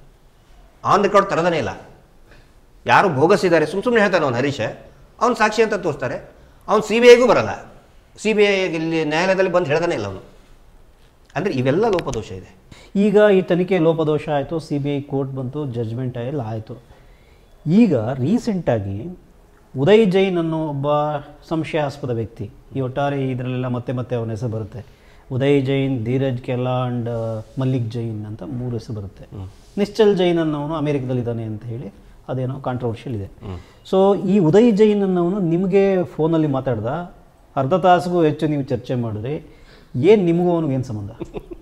ಆನ್ ರೆಕಾರ್ಡ್ ತರದೇ ಇಲ್ಲ ಯಾರು ಭೋಗಸಿದ್ದಾರೆ ಸುಮ್ಮ ಸುಮ್ಮನೆ ಹೇಳ್ತಾನೆ ಅವ್ನು ಹರೀಶ್ ಅವ್ನು ಸಾಕ್ಷಿ ಅಂತ ತೋರಿಸ್ತಾರೆ ಅವ್ನು ಸಿ ಬಿ ಐಗೂ ಬರಲ್ಲ ಸಿ ಬಿ ಐ ಇಲ್ಲಿ ನ್ಯಾಯಾಲಯದಲ್ಲಿ ಬಂದು ಹೇಳ್ದಾನೆ ಇಲ್ಲ ಅವನು ಅಂದರೆ ಇವೆಲ್ಲ ಲೋಪದೋಷ ಇದೆ ಈಗ ಈ ತನಿಖೆ ಲೋಪದೋಷ ಆಯಿತು ಸಿ ಬಿ ಐ ಕೋರ್ಟ್ ಬಂತು ಜಡ್ಜ್ಮೆಂಟ್ ಎಲ್ಲ ಆಯಿತು ಈಗ ರೀಸೆಂಟಾಗಿ ಉದಯ್ ಜೈನ್ ಅನ್ನೋ ಒಬ್ಬ ಸಂಶಯಾಸ್ಪದ ವ್ಯಕ್ತಿ ಈ ಒಟ್ಟಾರೆ ಇದರಲ್ಲೆಲ್ಲ ಮತ್ತೆ ಮತ್ತೆ ಅವನ ಹೆಸರು ಬರುತ್ತೆ ಉದಯ್ ಜೈನ್ ಧೀರಜ್ ಕೆಲ್ಲಾ ಆ್ಯಂಡ್ ಮಲ್ಲಿಕ್ ಜೈನ್ ಅಂತ ಮೂರು ಹೆಸರು ಬರುತ್ತೆ ನಿಶ್ಚಲ್ ಜೈನ್ ಅನ್ನೋನು ಅಮೇರಿಕದಲ್ಲಿದ್ದಾನೆ ಅಂತ ಹೇಳಿ ಅದೇನೋ ಕಾಂಟ್ರವರ್ಷಿಯಲ್ ಇದೆ ಸೊ ಈ ಉದಯ್ ಜೈನ್ ಅನ್ನೋನು ನಿಮಗೆ ಫೋನಲ್ಲಿ ಮಾತಾಡ್ದ ಅರ್ಧ ತಾಸಿಗೂ ಹೆಚ್ಚು ನೀವು ಚರ್ಚೆ ಮಾಡಿದ್ರಿ ಏನು ನಿಮಗೂ ಅವನಿಗೆ ಏನು ಸಂಬಂಧ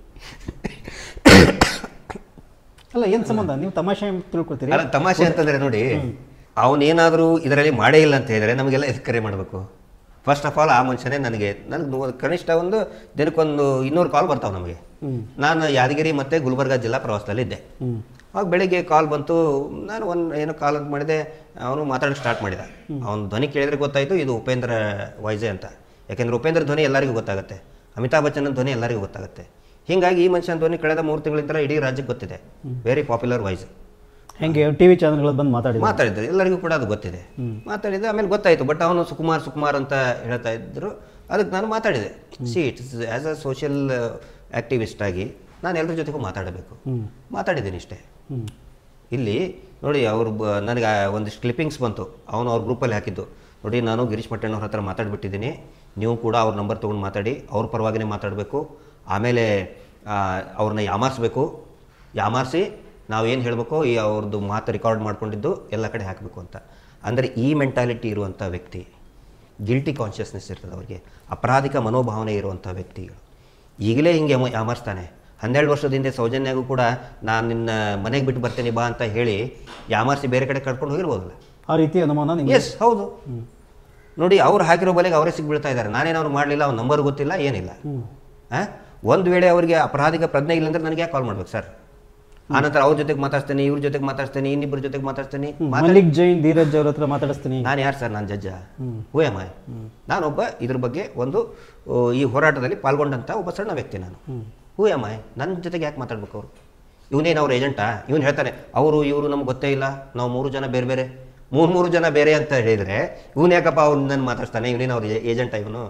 ಅಲ್ಲ ಏನು ಸಂಬಂಧ ನೀವು ತಮಾಷೆ ತಿಳ್ಕೊಳ್ತೀರಿ ಅಲ್ಲ ತಮಾಷೆ ಅಂತಂದ್ರೆ ನೋಡಿ ಅವನೇನಾದರೂ ಇದರಲ್ಲಿ ಮಾಡೇ ಇಲ್ಲ ಅಂತ ಹೇಳಿದ್ರೆ ನಮಗೆಲ್ಲ ಎದಕ್ಕೆ ಕರೆ ಮಾಡಬೇಕು ಫಸ್ಟ್ ಆಫ್ ಆಲ್ ಆ ಮನುಷ್ಯನೇ ನನಗೆ ನನಗೆ ನೂ- ಕನಿಷ್ಠ ಒಂದು ದಿನಕ್ಕೊಂದು ಇನ್ನೂರು ಕಾಲ್ ಬರ್ತಾವೆ ನಮಗೆ ನಾನು ಯಾದಗಿರಿ ಮತ್ತು ಗುಲ್ಬರ್ಗ ಜಿಲ್ಲಾ ಪ್ರವಾಸದಲ್ಲಿದ್ದೆ ಹ್ಞೂ ಆಗ ಬೆಳಿಗ್ಗೆ ಕಾಲ್ ಬಂತು ನಾನು ಒಂದು ಏನೋ ಕಾಲ್ ಅಂತ ಮಾಡಿದೆ ಅವನು ಮಾತಾಡೋಕ್ಕೆ ಸ್ಟಾರ್ಟ್ ಮಾಡಿದ ಅವನ ಧ್ವನಿ ಕೇಳಿದ್ರೆ ಗೊತ್ತಾಯಿತು ಇದು ಉಪೇಂದ್ರ ವೈಜೆ ಅಂತ ಯಾಕೆಂದ್ರೆ ಉಪೇಂದ್ರ ಧ್ವನಿ ಎಲ್ಲರಿಗೂ ಗೊತ್ತಾಗುತ್ತೆ ಅಮಿತಾಬ್ ಬಚ್ಚನ್ ಧ್ವನಿ ಎಲ್ಲರಿಗೂ ಗೊತ್ತಾಗುತ್ತೆ ಹೀಗಾಗಿ ಈ ಮನುಷ್ಯನ ಧ್ವನಿ ಕಳೆದ ಮೂರು ತಿಂಗಳಿಂದ ಇಡೀ ರಾಜ್ಯಕ್ಕೆ ಗೊತ್ತಿದೆ ವೆರಿ ಪಾಪ್ಯುಲರ್ ವಾಯ್ಸ್ ಹೆಂಗೆ ಟಿ ವಿ ಚಾನಲ್ಗಳಲ್ಲಿ ಬಂದು ಮಾತಾಡಿದ್ರು ಮಾತಾಡಿದ್ರು ಎಲ್ಲರಿಗೂ ಕೂಡ ಅದು ಗೊತ್ತಿದೆ ಮಾತಾಡಿದೆ ಆಮೇಲೆ ಗೊತ್ತಾಯಿತು ಬಟ್ ಅವನು ಸುಕುಮಾರ್ ಸುಕುಮಾರ್ ಅಂತ ಹೇಳ್ತಾ ಇದ್ರು ಅದಕ್ಕೆ ನಾನು ಮಾತಾಡಿದೆ see it's as a social activist ಆಗಿ ನಾನು ಎಲ್ಲರ ಜೊತೆಗೂ ಮಾತಾಡಬೇಕು ಮಾತಾಡಿದ್ದೀನಿ ಇಷ್ಟೇ ಹ್ಞೂ ಇಲ್ಲಿ ನೋಡಿ ಅವರು ಬ ನನಗೆ ಆ ಒಂದಿಷ್ಟು ಕ್ಲಿಪ್ಪಿಂಗ್ಸ್ ಬಂತು ಅವನು ಅವ್ರ ಗ್ರೂಪಲ್ಲಿ ಹಾಕಿದ್ದು ನೋಡಿ ನಾನು ಗಿರೀಶ್ ಮಟ್ಟಣ್ಣವ್ರ ಹತ್ರ ಮಾತಾಡ್ಬಿಟ್ಟಿದ್ದೀನಿ ನೀವು ಕೂಡ ಅವ್ರ ನಂಬರ್ ತೊಗೊಂಡು ಮಾತಾಡಿ ಅವ್ರ ಪರವಾಗಿನೇ ಮಾತಾಡಬೇಕು ಆಮೇಲೆ ಆ, ಅವ್ರನ್ನ ಯಾಮಾರಿಸ್ಬೇಕು ಯಾಮಾರಿಸಿ ನಾವು ಏನು ಹೇಳಬೇಕು ಈ ಅವ್ರದ್ದು ಮಾತು ರೆಕಾರ್ಡ್ ಮಾಡ್ಕೊಂಡಿದ್ದು ಎಲ್ಲ ಕಡೆ ಹಾಕಬೇಕು ಅಂತ ಅಂದರೆ ಈ ಮೆಂಟಾಲಿಟಿ ಇರುವಂಥ ವ್ಯಕ್ತಿ ಗಿಲ್ಟಿ ಕಾನ್ಷಿಯಸ್ನೆಸ್ ಇರ್ತದೆ ಅವ್ರಿಗೆ ಅಪರಾಧಿಕ ಮನೋಭಾವನೆ ಇರುವಂಥ ವ್ಯಕ್ತಿಗಳು ಈಗಲೇ ಹಿಂಗೆ ಯಮ- ಯಾಮಾರಿಸ್ತಾನೆ ಹನ್ನೆರಡು ವರ್ಷದ ಹಿಂದೆ ಸೌಜನ್ಯಗೂ ಕೂಡ ನಾನು ನಿನ್ನ ಮನೆಗೆ ಬಿಟ್ಟು ಬರ್ತೇನೆ ಬಾ ಅಂತ ಹೇಳಿ ಯಾಮಾರಿಸಿ ಬೇರೆ ಕಡೆ ಕರ್ಕೊಂಡು ಹೋಗಿರ್ಬೋದಲ್ಲ ಆ ರೀತಿ ಅನುಮಾನ ನಿಮ್ಗೆ ಎಸ್ ಹೌದು ನೋಡಿ ಅವ್ರು ಹಾಕಿರೋ ಬಲೆಗೆ ಅವರೇ ಸಿಗ್ಬೀಳ್ತಾ ಇದ್ದಾರೆ ನಾನೇನವ್ರು ಮಾಡಲಿಲ್ಲ ಅವ್ನ ನಂಬರ್ ಗೊತ್ತಿಲ್ಲ ಏನಿಲ್ಲ ಹಾಂ ಒಂದು ವೇಳೆ ಅವರಿಗೆ ಅಪರಾಧಿಕ ಪ್ರಜ್ಞೆ ಇಲ್ಲ ಅಂದ್ರೆ ನನಗೆ ಯಾಕೆ ಕಾಲ್ ಮಾಡ್ಬೇಕು ಸರ್ ಆನಂತರ ಅವ್ರ ಜೊತೆಗೆ ಮಾತಾಡ್ತೇನೆ ಇವ್ರ ಜೊತೆಗೆ ಮಾತಾಡ್ತೇನೆ ಇನ್ನಿಬ್ಬರ ಜೊತೆಗೆ ಮಾತಾಡ್ತೇನೆ ಮಲ್ಲಿಕ್ ಜೈನ್ ಧೀರಜ್ ಅವ್ರ ಹತ್ರ ಮಾತಾಡಿಸ್ತೀನಿ ನಾನು ಯಾರು ಸರ್ ನಾನು ಜಡ್ಜ ಹೂ ಎಮ್ ಐ ನಾನೊಬ್ಬ ಇದ್ರ ಬಗ್ಗೆ ಒಂದು ಆ, ಈ ಹೋರಾಟದಲ್ಲಿ ಪಾಲ್ಗೊಂಡಂಥ ಒಬ್ಬ ಸಣ್ಣ ವ್ಯಕ್ತಿ ನಾನು ಹೂ ಎಮ್ ಐ ನನ್ನ ಜೊತೆಗೆ ಯಾಕೆ ಮಾತಾಡ್ಬೇಕು ಅವರು ಇವನೇನು ಅವ್ರ ಏಜೆಂಟಾ ಇವನು ಹೇಳ್ತಾನೆ ಅವರು ಇವರು ನಮ್ಗೆ ಗೊತ್ತೇ ಇಲ್ಲ ನಾವು ಮೂರು ಜನ ಬೇರೆ ಬೇರೆ ಮೂರು ಮೂರು ಜನ ಬೇರೆ ಅಂತ ಹೇಳಿದರೆ ಇವನು ಯಾಕಪ್ಪ ಅವ್ನು ನನ್ನ ಮಾತಾಡ್ತಾನೆ ಇವನೇನು ಅವ್ರ ಏಜೆಂಟಾ ಇವನು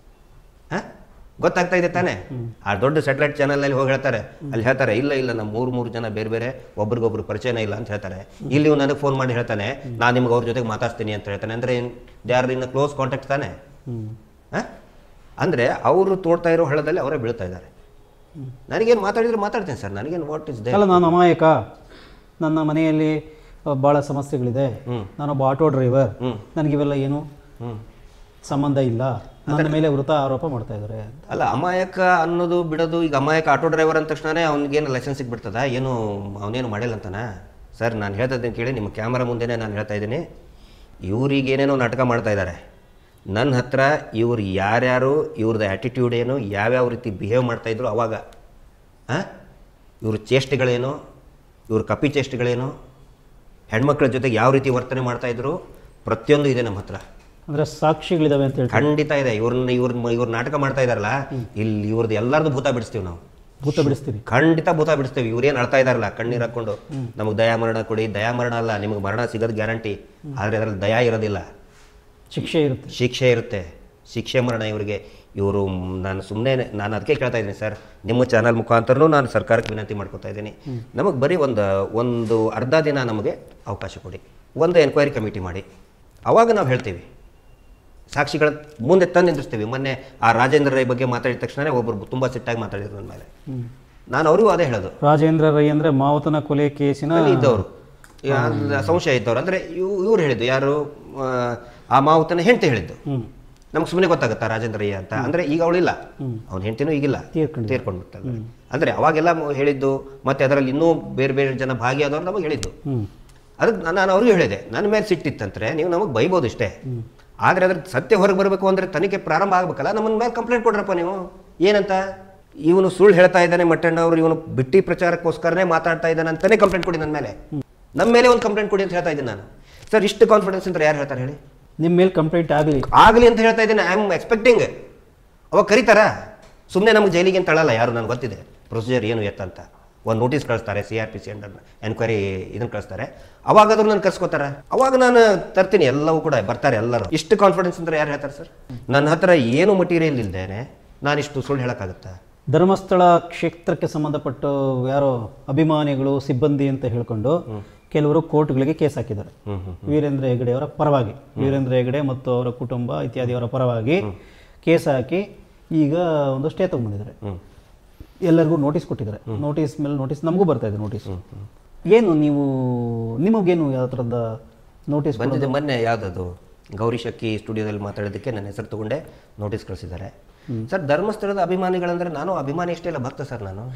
ಹಾಂ ಗೊತ್ತಾಗ್ತಾ ಇದೆ ತಾನೇ ಆ ದೊಡ್ಡ ಸ್ಯಾಟಲೈಟ್ ಚಾನಲಲ್ಲಿ ಹೋಗಿ ಹೇಳ್ತಾರೆ ಅಲ್ಲಿ ಹೇಳ್ತಾರೆ ಇಲ್ಲ ಇಲ್ಲ ನಮ್ಮ ಮೂರು ಮೂರು ಜನ ಬೇರೆ ಬೇರೆ ಒಬ್ರಿಗೊಬ್ರು ಪರಿಚಯನೇ ಇಲ್ಲ ಅಂತ ಹೇಳ್ತಾರೆ ಇಲ್ಲಿ ಇವ್ನು ನನಗೆ ಫೋನ್ ಮಾಡಿ ಹೇಳ್ತಾನೆ ನಾನು ನಿಮ್ಗೆ ಅವ್ರ ಜೊತೆಗೆ ಮಾತಾಡ್ತೀನಿ ಅಂತ ಹೇಳ್ತಾನೆ ಅಂದರೆ they are in close contact ತಾನೆ ಹ್ಮ್. ಹಾಂ ಅಂದರೆ ಅವರು ತೋಡ್ತಾ ಇರೋ ಹಳ್ಳದಲ್ಲಿ ಅವರೇ ಬೀಳ್ತಾ ಇದ್ದಾರೆ ನನಗೇನು ಮಾತಾಡಿದ್ರೆ ಮಾತಾಡ್ತೀನಿ ಸರ್ ನನಗೇನು ವಾಟ್ ಇಸ್ ದೇ ಅಲ್ಲ ನಾನು ಅಮಾಯಕ ನನ್ನ ಮನೆಯಲ್ಲಿ ಆ, ಭಾಳ ಸಮಸ್ಯೆಗಳಿದೆ ಹ್ಮ್. ನಾನೊಬ್ಬ ಆಟೋ ಡ್ರೈವರ್ ಹ್ಮ್. ನನಗಿವೆಲ್ಲ ಏನು ಹ್ಞೂ ಸಂಬಂಧ ಇಲ್ಲ ನನ್ನ ಮೇಲೆ ವೃತ ಆರೋಪ ಮಾಡ್ತಾ ಇದ್ದಾರೆ ಅಲ್ಲ ಅಮಾಯಕ ಅನ್ನೋದು ಬಿಡೋದು ಈಗ ಅಮಾಯಕ ಆಟೋ ಡ್ರೈವರ್ ಅಂದ ತಕ್ಷಣ ಅವ್ನಿಗೇನು ಲೈಸೆನ್ಸ್ ಸಿಗ್ಬಿಡ್ತದ ಏನು ಅವನೇನು ಮಾಡಿಲ್ಲ ಅಂತಾನ ಸರ್ ನಾನು ಹೇಳ್ತಾ ಕೇಳಿ ನಿಮ್ಮ ಕ್ಯಾಮ್ರಾ ಮುಂದೆನೇ ನಾನು ಹೇಳ್ತಾ ಇದ್ದೀನಿ ಇವ್ರಿಗೆ ಏನೇನೋ ನಾಟಕ ಮಾಡ್ತಾ ಇದ್ದಾರೆ ನನ್ನ ಹತ್ರ ಇವ್ರು ಯಾರ್ಯಾರು ಇವ್ರದ್ದು ಆ್ಯಟಿಟ್ಯೂಡ್ ಏನು ಯಾವ್ಯಾವ ರೀತಿ ಬಿಹೇವ್ ಮಾಡ್ತಾಯಿದ್ರು ಅವಾಗ ಹಾಂ ಇವ್ರ ಚೇಷ್ಟೆಗಳೇನು ಇವ್ರ ಕಪಿ ಚೇಷ್ಟೆಗಳೇನು ಹೆಣ್ಮಕ್ಳ ಜೊತೆಗೆ ಯಾವ ರೀತಿ ವರ್ತನೆ ಮಾಡ್ತಾಯಿದ್ರು ಪ್ರತಿಯೊಂದು ಇದೆ ನಮ್ಮ ಹತ್ರ ಅಂದರೆ ಸಾಕ್ಷಿಗಳಿದಾವೆ ಅಂತ ಹೇಳ್ತಾರೆ ಖಂಡಿತ ಇದೆ ಇವ್ರನ್ನ ಇವ್ರ ಇವ್ರ ನಾಟಕ ಮಾಡ್ತಾ ಇದಾರಲ್ಲ ಇಲ್ಲಿ ಇವ್ರದ್ದು ಎಲ್ಲರದು ಭೂತ ಬಿಡಿಸ್ತೀವಿ ನಾವು ಭೂತ ಬಿಡಿಸ್ತೀರಿ ಖಂಡಿತ ಭೂತ ಬಿಡಿಸ್ತೀವಿ ಇವ್ರೇನು ಅಳ್ತಾ ಇದಾರಲ್ಲ ಕಣ್ಣೀರು ಹಾಕೊಂಡು ನಮಗೆ ದಯಾ ಮರಣ ಕೊಡಿ ದಯಾ ಮರಣ ಅಲ್ಲ ನಿಮಗೆ ಮರಣ ಸಿಗೋದು ಗ್ಯಾರಂಟಿ ಆದರೆ ಅದರಲ್ಲಿ ದಯಾ ಇರೋದಿಲ್ಲ ಶಿಕ್ಷೆ ಇರುತ್ತೆ ಶಿಕ್ಷೆ ಇರುತ್ತೆ ಶಿಕ್ಷೆ ಮರಣ ಇವರಿಗೆ ಇವರು ನಾನು ಸುಮ್ಮನೆ ನಾನು ಅದಕ್ಕೆ ಕೇಳ್ತಾ ಇದ್ದೀನಿ ಸರ್ ನಿಮ್ಮ ಚಾನಲ್ ಮುಖಾಂತರನೂ ನಾನು ಸರ್ಕಾರಕ್ಕೆ ವಿನಂತಿ ಮಾಡ್ಕೊತಾ ಇದ್ದೀನಿ ನಮಗೆ ಬರೀ ಒಂದು ಒಂದು ಅರ್ಧ ದಿನ ನಮಗೆ ಅವಕಾಶ ಕೊಡಿ ಒಂದು ಎನ್ಕ್ವೈರಿ ಕಮಿಟಿ ಮಾಡಿ ಅವಾಗ ನಾವು ಹೇಳ್ತೀವಿ ಸಾಕ್ಷಿಗಳ ಮುಂದೆ ತಂದು ನಿಂದಿರ್ತೀವಿ ಮೊನ್ನೆ ಆ ರಾಜೇಂದ್ರ ರೈ ಬಗ್ಗೆ ಮಾತಾಡಿದ ತಕ್ಷಣ ಒಬ್ಬರು ತುಂಬ ಸಿಟ್ಟಾಗಿ ಮಾತಾಡಿದ್ರು ನನ್ನ ಮೇಲೆ ನಾನು ಅವರಿಗೂ ಅದೇ ಹೇಳೋದು ರಾಜೇಂದ್ರ ರೈ ಅಂದರೆ ಮಾವತನ ಕೊಲೆ ಕೇಸಿನ ಅಲ್ಲಿ ಇದ್ದವರು ಯಾ- ಸಂಶಯ ಇದ್ದವರು ಅಂದರೆ ಇವ್ ಇವ್ರು ಹೇಳಿದ್ದು ಯಾರು ಆ, ಆ ಮಾವುತನ ಹೆಂಡತಿ ಹೇಳಿದ್ದು ಹ್ಞೂ ನಮ್ಗೆ ಸುಮ್ಮನೆ ಗೊತ್ತಾಗುತ್ತಾ ರಾಜೇಂದ್ರಯ್ಯ ಅಂತ ಅಂದರೆ ಈಗ ಅವಳಿಲ್ಲ ಅವ್ನ ಹೆಂಡತಿನೂ ಈಗಿಲ್ಲ ತೀರ್ಕೊಂಡಿದ್ದಾರೆ. ತೀರ್ಕೊಂಡು ಬಿಡ್ತಾರೆ ಅಂದರೆ ಅವಾಗೆಲ್ಲ ಮ- ಹೇಳಿದ್ದು ಮತ್ತೆ ಅದರಲ್ಲಿ ಇನ್ನೂ ಬೇರೆ ಬೇರೆ ಜನ ಭಾಗಿಯಾದವ್ರು ನಮಗೆ ಹೇಳಿದ್ದು ಹ್ಞೂ ಅದಕ್ಕೆ ನಾನು- ನಾನು ಅವ್ರಿಗೂ ಹೇಳಿದೆ ನನ್ನ ಮೇಲೆ ಸಿಟ್ಟಿತ್ತಂದ್ರೆ ನೀವು ನಮಗೆ ಬೈಬೋದು ಇಷ್ಟೇ ಆದರೆ ಅದ್ರ ಸತ್ಯ ಹೊರಗೆ ಬರಬೇಕು ಅಂದರೆ ತನಿಖೆ ಪ್ರಾರಂಭ ಆಗಬೇಕಲ್ಲ ನಮ್ಮನ್ನ ಮೇಲೆ ಕಂಪ್ಲೇಂಟ್ ಕೊಡ್ರಪ್ಪ ನೀವು ಏನಂತ ಇವನು ಸುಳ್ಳು ಹೇಳ್ತಾ ಇದ್ದಾನೆ ಮಟ್ಟಣ್ಣ ಅವರು ಇವನು ಬಿಟ್ಟಿ ಪ್ರಚಾರಕ್ಕೋಸ್ಕರನೇ ಮಾತಾಡ್ತಾ ಇದ್ದಾನೆ ಅಂತಾನೆ ಕಂಪ್ಲೇಂಟ್ ಕೊಡಿ ನನ್ನ ಮೇಲೆ ನಮ್ಮ ಮೇಲೆ ಒಂದು ಕಂಪ್ಲೇಂಟ್ ಕೊಡಿ ಅಂತ ಹೇಳ್ತಾ ಇದ್ದೀನಿ ನಾನು ಸರ್ ಇಷ್ಟು ಕಾನ್ಫಿಡೆನ್ಸ್ ಅಂತ ಯಾರು ಹೇಳ್ತಾರೆ ಹೇಳಿ ನಿಮ್ಮ ಮೇಲೆ ಕಂಪ್ಲೇಂಟ್ ಆಗಲಿ ಆಗಲಿ ಅಂತ ಹೇಳ್ತಾ ಇದ್ದೀನಿ ಐ ಆಮ್ ಎಕ್ಸ್ಪೆಕ್ಟಿಂಗ್ ಅವಾಗ ಕರೀತಾರ ಸುಮ್ಮನೆ ನಮ್ಗೆ ಜೈಲಿಗೆ ಅಂತ ತಳಲ್ಲ ಯಾರು ನನಗೆ ಗೊತ್ತಿದೆ ಪ್ರೊಸೀಜರ್ ಏನು ಎತ್ತಂತ ಒಂದು ನೋಟಿಸ್ ಕಳಿಸ್ತಾರೆ C R P C under enquiry ಇದನ್ನು ಕಳಿಸ್ತಾರೆ ಅವಾಗ ಅದ್ರ ನಾನು ಕರ್ಸ್ಕೊತಾರ ಅವಾಗ ನಾನು ತರ್ತೀನಿ ಎಲ್ಲವೂ ಕೂಡ ಬರ್ತಾರೆ ಎಲ್ಲರೂ ಇಷ್ಟು ಕಾನ್ಫಿಡೆನ್ಸ್ ಅಂದ್ರೆ ಯಾರು ಹೇಳ್ತಾರೆ ಸರ್ ನನ್ನ ಹತ್ರ ಏನು ಮಟೀರಿಯಲ್ ಇಲ್ದೇನೆ ನಾನು ಇಷ್ಟು ಸುಳ್ಳು ಹೇಳೋಕ್ಕಾಗುತ್ತಾ ಧರ್ಮಸ್ಥಳ ಕ್ಷೇತ್ರಕ್ಕೆ ಸಂಬಂಧಪಟ್ಟ ಯಾರೋ ಅಭಿಮಾನಿಗಳು ಸಿಬ್ಬಂದಿ ಅಂತ ಹೇಳ್ಕೊಂಡು ಕೆಲವರು ಕೋರ್ಟ್ಗಳಿಗೆ ಕೇಸ್ ಹಾಕಿದ್ದಾರೆ ಹ್ಮ್ ಹ್ಮ್ ವೀರೇಂದ್ರ ಹೆಗಡೆ ಅವರ ಪರವಾಗಿ ವೀರೇಂದ್ರ ಹೆಗಡೆ ಮತ್ತು ಅವರ ಕುಟುಂಬ ಇತ್ಯಾದಿಯವರ ಪರವಾಗಿ ಕೇಸ್ ಹಾಕಿ ಈಗ ಒಂದು ಸ್ಟೇ ತಗೊಂಡಿದ್ದಾರೆ ಹ್ಮ್ ಎಲ್ಲರಿಗೂ ನೋಟಿಸ್ ಕೊಟ್ಟಿದ್ದಾರೆ ನೋಟಿಸ್ ಮೇಲೆ ನೋಟಿಸ್ ನಮಗೂ ಬರ್ತಾ ಇದೆ ನೋಟಿಸ್ ಏನು ನೀವು ನಿಮಗೇನು ಯಾವ ಥರದ ನೋಟಿಸ್ ಬಂದಿದೆ ಮೊನ್ನೆ ಯಾವುದದು ಗೌರಿ ಶಕ್ಕಿ ಸ್ಟುಡಿಯೋದಲ್ಲಿ ಮಾತಾಡೋದಕ್ಕೆ ನನ್ನ ಹೆಸರು ತಗೊಂಡೆ ನೋಟಿಸ್ ಕಳಿಸಿದ್ದಾರೆ ಸರ್ ಧರ್ಮಸ್ಥಳದ ಅಭಿಮಾನಿಗಳಂದ್ರೆ ನಾನು ಅಭಿಮಾನಿ ಅಷ್ಟೇ ಇಲ್ಲ ಭಕ್ತ ಸರ್ ನಾನು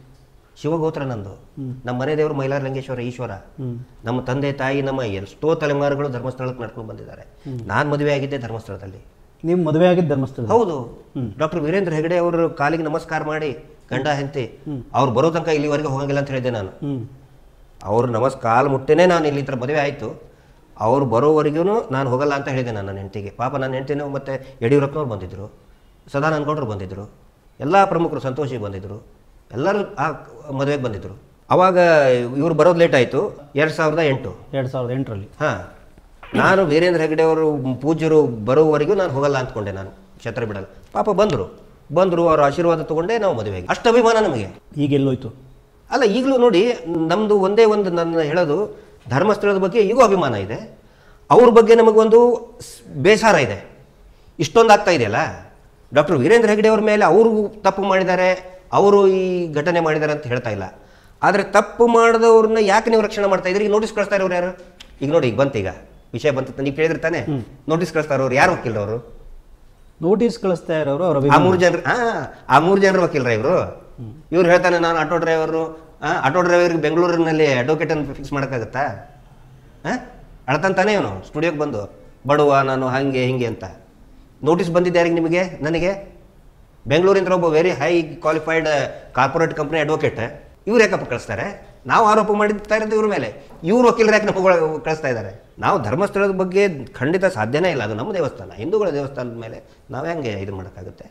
ಶಿವಗೋತ್ರ ನಂದು ನಮ್ಮ ಮನೆ ದೇವರು ಮೈಲಾರ ಲಿಂಗೇಶ್ವರ ಈಶ್ವರ ನಮ್ಮ ತಂದೆ ತಾಯಿ ನಮ್ಮ ಎಷ್ಟೋ ತಲೆಮಾರುಗಳು ಧರ್ಮಸ್ಥಳಕ್ಕೆ ನಡ್ಕೊಂಡು ಬಂದಿದ್ದಾರೆ ನಾನು ಮದುವೆ ಆಗಿದ್ದೆ ಧರ್ಮಸ್ಥಳದಲ್ಲಿ ನೀವು ಮದುವೆ ಆಗಿದ್ದು ಧರ್ಮಸ್ಥಳ ಹೌದು ಡಾಕ್ಟರ್ ವೀರೇಂದ್ರ ಹೆಗಡೆ ಅವರು ಕಾಲಿಗೆ ನಮಸ್ಕಾರ ಮಾಡಿ ಗಂಡ ಹೆಂಡತಿ ಅವ್ರು ಬರೋ ತನಕ ಇಲ್ಲಿವರೆಗೆ ಹೋಗಂಗಿಲ್ಲ ಅಂತ ಹೇಳಿದ್ದೆ ನಾನು ಹ್ಞೂ ಅವ್ರು ನಮಸ್ಕಾರ ಮುಟ್ಟೇನೆ ನಾನು ಇಲ್ಲಿ ಥರ ಮದುವೆ ಆಯಿತು ಅವ್ರು ಬರೋವರೆಗೂ ನಾನು ಹೋಗಲ್ಲ ಅಂತ ಹೇಳಿದೆ ನಾನು ನನ್ನ ಹೆಂಡತಿಗೆ ಪಾಪ ನನ್ನ ಹೆಂಡತಿನೂ ಮತ್ತು ಯಡಿಯೂರಪ್ಪನವ್ರು ಬಂದಿದ್ದರು ಸದಾನಂದ ಗೌಡರು ಬಂದಿದ್ದರು ಎಲ್ಲ ಪ್ರಮುಖರು ಸಂತೋಷಿ ಬಂದಿದ್ದರು ಎಲ್ಲರೂ ಆ ಮದುವೆಗೆ ಬಂದಿದ್ದರು ಅವಾಗ ಇವ್ರು ಬರೋದು ಲೇಟ್ ಆಯಿತು ಎರಡು ಸಾವಿರದ ಎಂಟು ಎರಡು ಸಾವಿರದ ಎಂಟರಲ್ಲಿ ಹಾಂ ನಾನು ವೀರೇಂದ್ರ ಹೆಗಡೆ ಅವರು ಪೂಜ್ಯರು ಬರೋವರೆಗೂ ನಾನು ಹೋಗಲ್ಲ ಅಂದ್ಕೊಂಡೆ ನಾನು ಛತ್ರ ಬಿಡಲ್ಲ ಪಾಪ ಬಂದರು ಬಂದರು ಅವ್ರ ಆಶೀರ್ವಾದ ತೊಗೊಂಡೆ ನಾವು ಮದುವೆಗೆ ಅಷ್ಟು ಅಭಿಮಾನ ನಮಗೆ ಈಗ ಎಲ್ಲೋಯ್ತು ಅಲ್ಲ ಈಗಲೂ ನೋಡಿ ನಮ್ಮದು ಒಂದೇ ಒಂದು ನನ್ನ ಹೇಳೋದು ಧರ್ಮಸ್ಥಳದ ಬಗ್ಗೆ ಈಗೂ ಅಭಿಮಾನ ಇದೆ ಅವ್ರ ಬಗ್ಗೆ ನಮಗೊಂದು ಸ್- ಬೇಸರ ಇದೆ ಇಷ್ಟೊಂದು ಆಗ್ತಾ ಇದೆಯಲ್ಲ ಡಾಕ್ಟರ್ ವೀರೇಂದ್ರ ಹೆಗಡೆ ಅವ್ರ ಮೇಲೆ ಅವರು ತಪ್ಪು ಮಾಡಿದ್ದಾರೆ ಅವರು ಈ ಘಟನೆ ಮಾಡಿದ್ದಾರೆ ಅಂತ ಹೇಳ್ತಾ ಇಲ್ಲ ಆದರೆ ತಪ್ಪು ಮಾಡಿದವ್ರನ್ನ ಯಾಕೆ ನೀವು ರಕ್ಷಣೆ ಮಾಡ್ತಾ ಇದ್ರಿ ಈಗ ನೋಟಿಸ್ ಕಳಿಸ್ತಾ ಇರೋರು ಯಾರು ಈಗ ನೋಡಿ ಈಗ ಬಂತು ಈಗ ವಿಷಯ ಬಂತು ನೀವು ಕೇಳಿದ್ರೆ ತಾನೆ ನೋಟಿಸ್ ಕಳಿಸ್ತಾ ಇರೋರು ಯಾರು ವಕೀಲರವರು ನೋಟಿಸ್ ಕಳಿಸ್ತಾ ಇರೋರು ಅವ್ರ ಆ ಅಭಿಮಾನಿ ಮೂರು ಜನರು ಹಾ ಆ ಮೂರು ಜನರು ವಕೀಲರ ಇವರು ಇವ್ರು ಹೇಳ್ತಾನೆ ನಾನು ಆಟೋ ಡ್ರೈವರು ಆಟೋ ಡ್ರೈವರ್ಗೆ ಬೆಂಗಳೂರಿನಲ್ಲಿ ಅಡ್ವೊಕೇಟ್ ಅನ್ನು ಫಿಕ್ಸ್ ಮಾಡೋಕ್ಕಾಗತ್ತಾ ಹಾಂ ಅಳ್ತಂತಾನೆ ಇವನು ಸ್ಟುಡಿಯೋಗೆ ಬಂದು ಬಡವ ನಾನು ಹಾಗೆ ಹಿಂಗೆ ಅಂತ ನೋಟಿಸ್ ಬಂದಿದ್ದೆ ಯಾರಿಗೆ ನಿಮಗೆ ನನಗೆ ಬೆಂಗಳೂರಿಂದ ಒಬ್ಬ very high qualified corporate company advocate ಇವ್ರು ಯಾಕಪ್ಪ ಕಳಿಸ್ತಾರೆ ನಾವು ಆರೋಪ ಮಾಡಿರ್ತಾ ಇರೋದು ಇವ್ರ ಮೇಲೆ ಇವ್ರು ವಕೀಲರು ಯಾಕೆ ನಮಗೆ ಕಳಿಸ್ತಾ ಇದ್ದಾರೆ ನಾವು ಧರ್ಮಸ್ಥಳದ ಬಗ್ಗೆ ಖಂಡಿತ ಸಾಧ್ಯನೇ ಇಲ್ಲ ಅದು ನಮ್ಮ ದೇವಸ್ಥಾನ ಹಿಂದೂಗಳ ದೇವಸ್ಥಾನದ ಮೇಲೆ ನಾವು ಹೆಂಗೆ ಇದು ಮಾಡೋಕ್ಕಾಗುತ್ತೆ